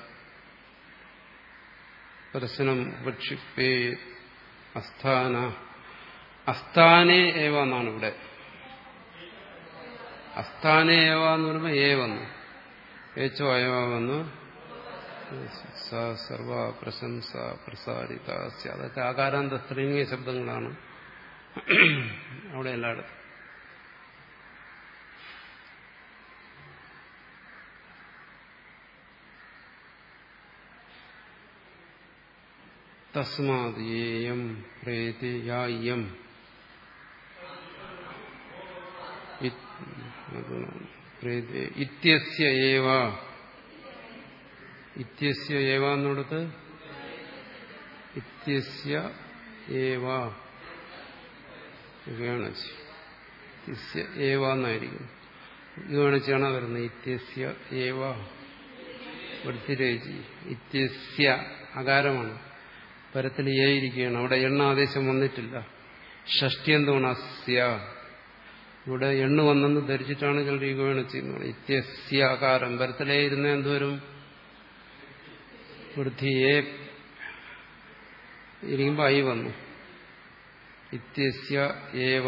പ്രശ്നം ഉപക്ഷിപ്പേ അസ്ഥാന അസ്ഥാനേ ഏവ എന്നാണ് ഇവിടെ അസ്ഥാനേ ഏവ എന്ന് പറയുമ്പോൾ ഏ വന്നു ഏച്ചോ അയവ വന്നു സ സർവ പ്രശംസ പ്രസാരിത സ്യ. അതൊക്കെ ആകാരാന്ത സ്ത്രീലിംഗ ശബ്ദങ്ങളാണ് അവിടെ എല്ലായിടത്തും തസ്മാത് യേയം പ്രേതി യായം ഇത്യസ്യ ഏവ ഇത്യസ്യ ഏവ എന്നിടത്ത് ഇത്യസ്യ ഏവ ഗണച്ച് ഇത്യസ്യ ഏവ എന്നായിരിക്കും ഇത് ഗണിച്ചാണ് വരുന്നത് ഇത്യസ്യ ഏവ വൃത്തിരേചി ഇത്യസ്യ അകാരമാണ് പരത്തിൽ ഏയിരിക്കുകയാണ് അവിടെ എണ്ണ ആദേശം വന്നിട്ടില്ല ഷഷ്ടി എന്തുകൊണ്ട് അസ്യ ഇവിടെ എണ്ണ വന്നെന്ന് ധരിച്ചിട്ടാണ് ചിലർ ഈ ഗവേണ ചെയ്യുന്നത് ഇത്യസ്യ അകാരം പരത്തിലേ ഇരുന്ന എന്തുവരും വൃദ്ധിയെ ഇരിക്കുമ്പോൾ ഐ വന്നു ഇത്യസ്യ ഏവ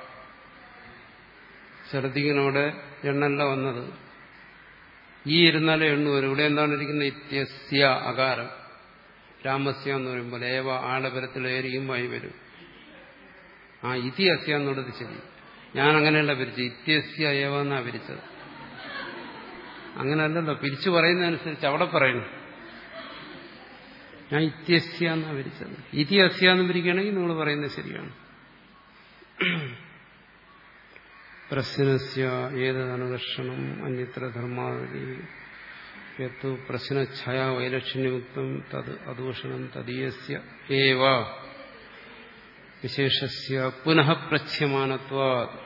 ശ്രദ്ധിക്കണവിടെ എണ്ണല്ല വന്നത് ഈ ഇരുന്നാലേ എണ്ണു വരും ഇവിടെ എന്താണ് ഇരിക്കുന്നത് ഇത്യസ്യ അകാരം രാമസ്യ എന്ന് പറയുമ്പോൾ ഏവ ആളപരത്തിൽ ഏരിക്കുമ്പോൾ ഐ വരും ആ ഇതി അസ്യ എന്നുള്ളത് ശരി ഞാൻ അങ്ങനെയല്ല പിരിച്ചു ഇത്യസ്യ ഏവ എന്നാ പിരിച്ചത് അങ്ങനെയല്ലല്ലോ പിരിച്ചു പറയുന്നതനുസരിച്ച് അവിടെ പറയുന്നു ഞാൻ ഇത്യസ്യ എന്നാ പിരിച്ചത് ഇതി അസ്യ എന്ന് പിരിക്കുകയാണെങ്കിൽ നിങ്ങൾ പറയുന്നത് ശരിയാണ് പ്രശ്നസ്യ ഏതനുകർഷണം അന്യത്ര ധർമാവലി യത്തു പ്രശ്നഛായ വൈലക്ഷണ്യമുക്തം തത് അദൂഷണം തദീയസ്യ ഏവ വിശേഷസ്യ പുനഃ പ്രച്യമാനത്വ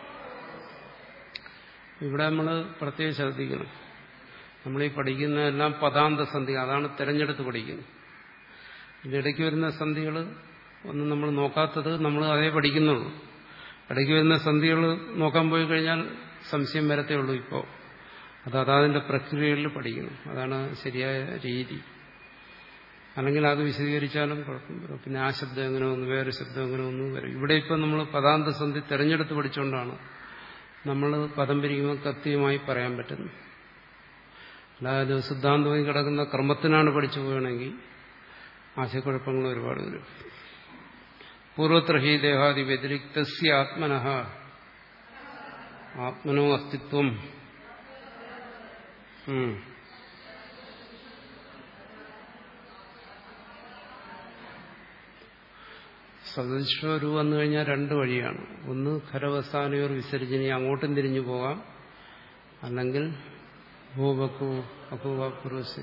ഇവിടെ നമ്മൾ പ്രത്യേകം ശ്രദ്ധിക്കണം നമ്മൾ ഈ പഠിക്കുന്നതെല്ലാം പദാന്ത സന്ധി അതാണ് തിരഞ്ഞെടുത്ത് പഠിക്കുന്നത് ഇതിനിടയ്ക്ക് വരുന്ന സന്ധികൾ ഒന്നും നമ്മൾ നോക്കാത്തത് നമ്മൾ അതേ പഠിക്കുന്നുള്ളൂ ഇടയ്ക്ക് വരുന്ന സന്ധികൾ നോക്കാൻ പോയി കഴിഞ്ഞാൽ സംശയം വരത്തേ ഉള്ളൂ ഇപ്പോൾ അത് അതാതിന്റെ പ്രക്രിയകളിൽ പഠിക്കണം അതാണ് ശരിയായ രീതി അല്ലെങ്കിൽ അത് വിശദീകരിച്ചാലും കുഴപ്പം വരും പിന്നെ ആ ശബ്ദം എങ്ങനെ വന്നു വേറെ ശബ്ദം എങ്ങനെ വന്നു വരും ഇവിടെ ഇപ്പം നമ്മൾ പദാന്ത സന്ധി തിരഞ്ഞെടുത്ത് പഠിച്ചുകൊണ്ടാണ് നമ്മൾ പദം പിരിക്കുമ്പോൾ കൃത്യമായി പറയാൻ പറ്റുന്നു അല്ലാതെ സിദ്ധാന്തമായി കിടക്കുന്ന ക്രമത്തിനാണ് പഠിച്ചു പോവുകയാണെങ്കിൽ ആശയക്കുഴപ്പങ്ങൾ ഒരുപാട് വരും പൂർവത്ര ഹി ദേഹാദി വ്യതിരിക്തസ്യ ആത്മന ആത്മനോ അസ്തിത്വം ഉം. സദസ്വരൂ വന്നു കഴിഞ്ഞാൽ രണ്ട് വഴിയാണ് ഒന്ന് ഖരവസാനയോർ വിസർജനി അങ്ങോട്ടും തിരിഞ്ഞു പോകാം അല്ലെങ്കിൽ ഭൂവക്കു അഭൂവപുരുസ്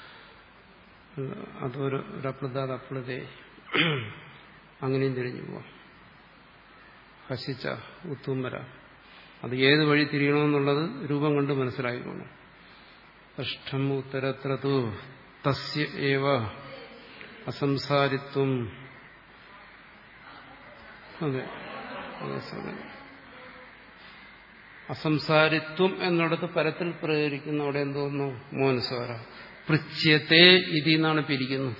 അതൊരു ഒരപ്ലത അപ്ലതേ അങ്ങനെയും തിരിഞ്ഞു പോവാം ഹസിച്ച ഉത്തുമ്പര അത് ഏത് വഴി തിരിയണമെന്നുള്ളത് രൂപം കണ്ട് മനസ്സിലായിക്കോണം പൃഷ്ഠം ഉത്തരത്രതു തസ്യ ഏവ അസംസാരിത്വം അതെ അതെ സമയം അസംസാരിത്വം എന്നിടത്ത് പരത്തിൽ പ്രയോഗിക്കുന്ന അവിടെ എന്തോന്നു മോനസ്വര പൃച്യത്തെ ഇതി എന്നാണ് പിരിക്കുന്നത്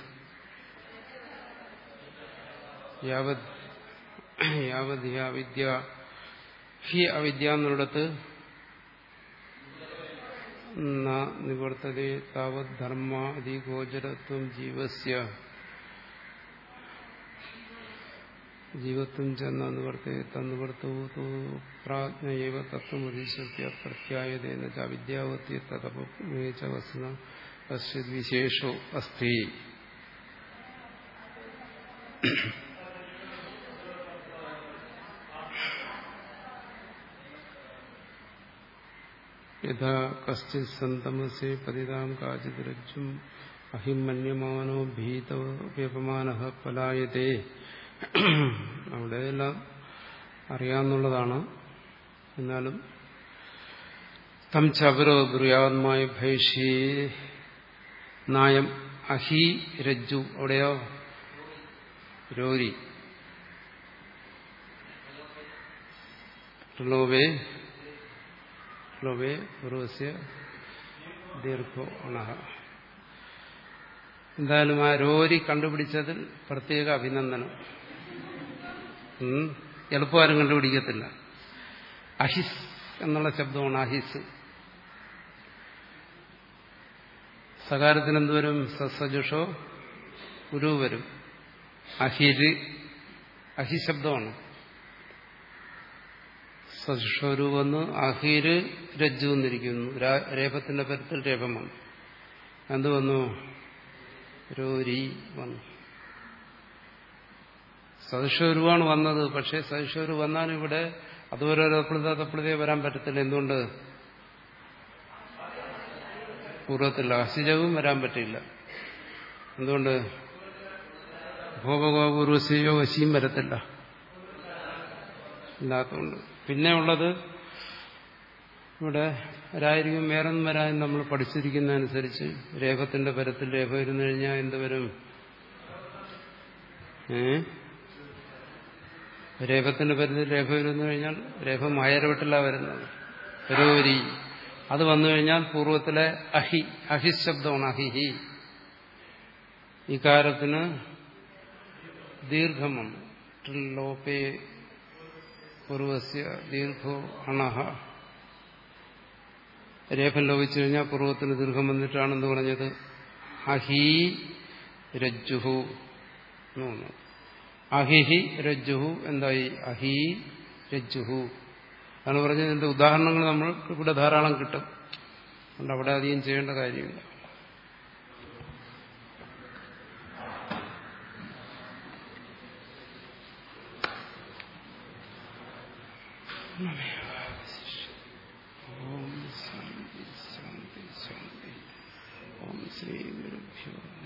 യാവത് യാവത് ഹി അവിദ്യ ഹി അവിദ്യ എന്നിടത്ത് നിവർത്തതേ താവത് ധർമ്മ അതിഗോചരത്വം ജീവസ്യ ജീവത്വം ചെന്ന നിവർത്തേ തന്നുവർത്തൂ പ്രാജ്ഞയവ തത്വമുദീശ്യ പ്രത്യായതേന ച വിദ്യാവത്തി തതപേച്ച വസ്ന കശ്ചിത് വിശേഷോ അസ്തി യഥാ കശ്ചിത് സന്തമസേ പതിതാം കാചിത് രജ്ജും അഹിമന്യമാനോ ഭീതവ്യപമാന പലായതേ അവിടെയെല്ലാം അറിയാവുന്നതാണ് എന്നാലും തം ചപരോ ബ്രുയാത്മായ ഭൈഷി നായം അഹി രജ്ജു അവിടെയോ രോരി ലോവേ ലോവേ പൂർവസ്യ ദീർഘോ അണഹ എന്തായാലും ആ രോരി കണ്ടുപിടിച്ചതിൽ പ്രത്യേക അഭിനന്ദനം എളുപ്പമാരും കണ്ടുപിടിക്കത്തില്ല അഹിസ് എന്നുള്ള ശബ്ദമാണ് അഹിസ് സകാരത്തിന് എന്തുവരും സസജുഷോ ഗുരു വരും അഹിര് അഹിശബ്ദമാണ് സജുഷോരു വന്ന് അഹിര് രജ്ജു എന്നിരിക്കുന്നു രേപത്തിന്റെ പരത്തിൽ രേപം വന്നു എന്ത് വന്നു രോരി വന്നു സദൃശരുവാണ് വന്നത് പക്ഷേ സദൃശരു വന്നാലും ഇവിടെ അതുവരെ തപ്പിളുത തപ്പിളുതേ വരാൻ പറ്റത്തില്ല എന്തുകൊണ്ട് പൂർവ്വത്തിൽ അസിജവും വരാൻ പറ്റില്ല എന്തുകൊണ്ട് ഭോഗോപൂർവശയോ വശിയും വരത്തില്ല ഇല്ലാത്തതുകൊണ്ട് പിന്നെ ഉള്ളത് ഇവിടെ വരായിരിക്കും വേറൊന്നും വരാൻ നമ്മൾ പഠിച്ചിരിക്കുന്നതനുസരിച്ച് രേഖത്തിന്റെ പരത്തിൽ രേഖ ഇരുന്നു കഴിഞ്ഞാൽ എന്തുവരും ഏ രേഖത്തിന്റെ പരത്തിൽ രേഖ ഇരുന്നു കഴിഞ്ഞാൽ രേഖ മായരവട്ടില്ല വരുന്നത് രോരി അത് വന്നു കഴിഞ്ഞാൽ പൂർവ്വത്തിലെ അഹി അഹിസ് ശബ്ദമാണ് അഹിഹി ഇക്കാരത്തിന് ദീർഘം വന്നു ലോപേ പൂർവസ്യ ദീർഘോ അണഹ രേഖം ലോപിച്ചു കഴിഞ്ഞാൽ പൂർവ്വത്തിന് ദീർഘം വന്നിട്ടാണെന്ന് പറഞ്ഞത് അഹി രജ്ജുഹു എന്ന് പറഞ്ഞു അഹിഹി രജ്ജുഹു എന്തായി അഹി രജ്ജുഹു അതാണ് പറഞ്ഞത് ഇതിന്റെ ഉദാഹരണങ്ങൾ നമ്മൾ ഇവിടെ ധാരാളം കിട്ടും അതുകൊണ്ട് അവിടെ അധികം ചെയ്യേണ്ട കാര്യമില്ല ഓം ശാന്തി ശാന്തി ശാന്തി ഓം ശ്രീ ഗുരുഭ്യോ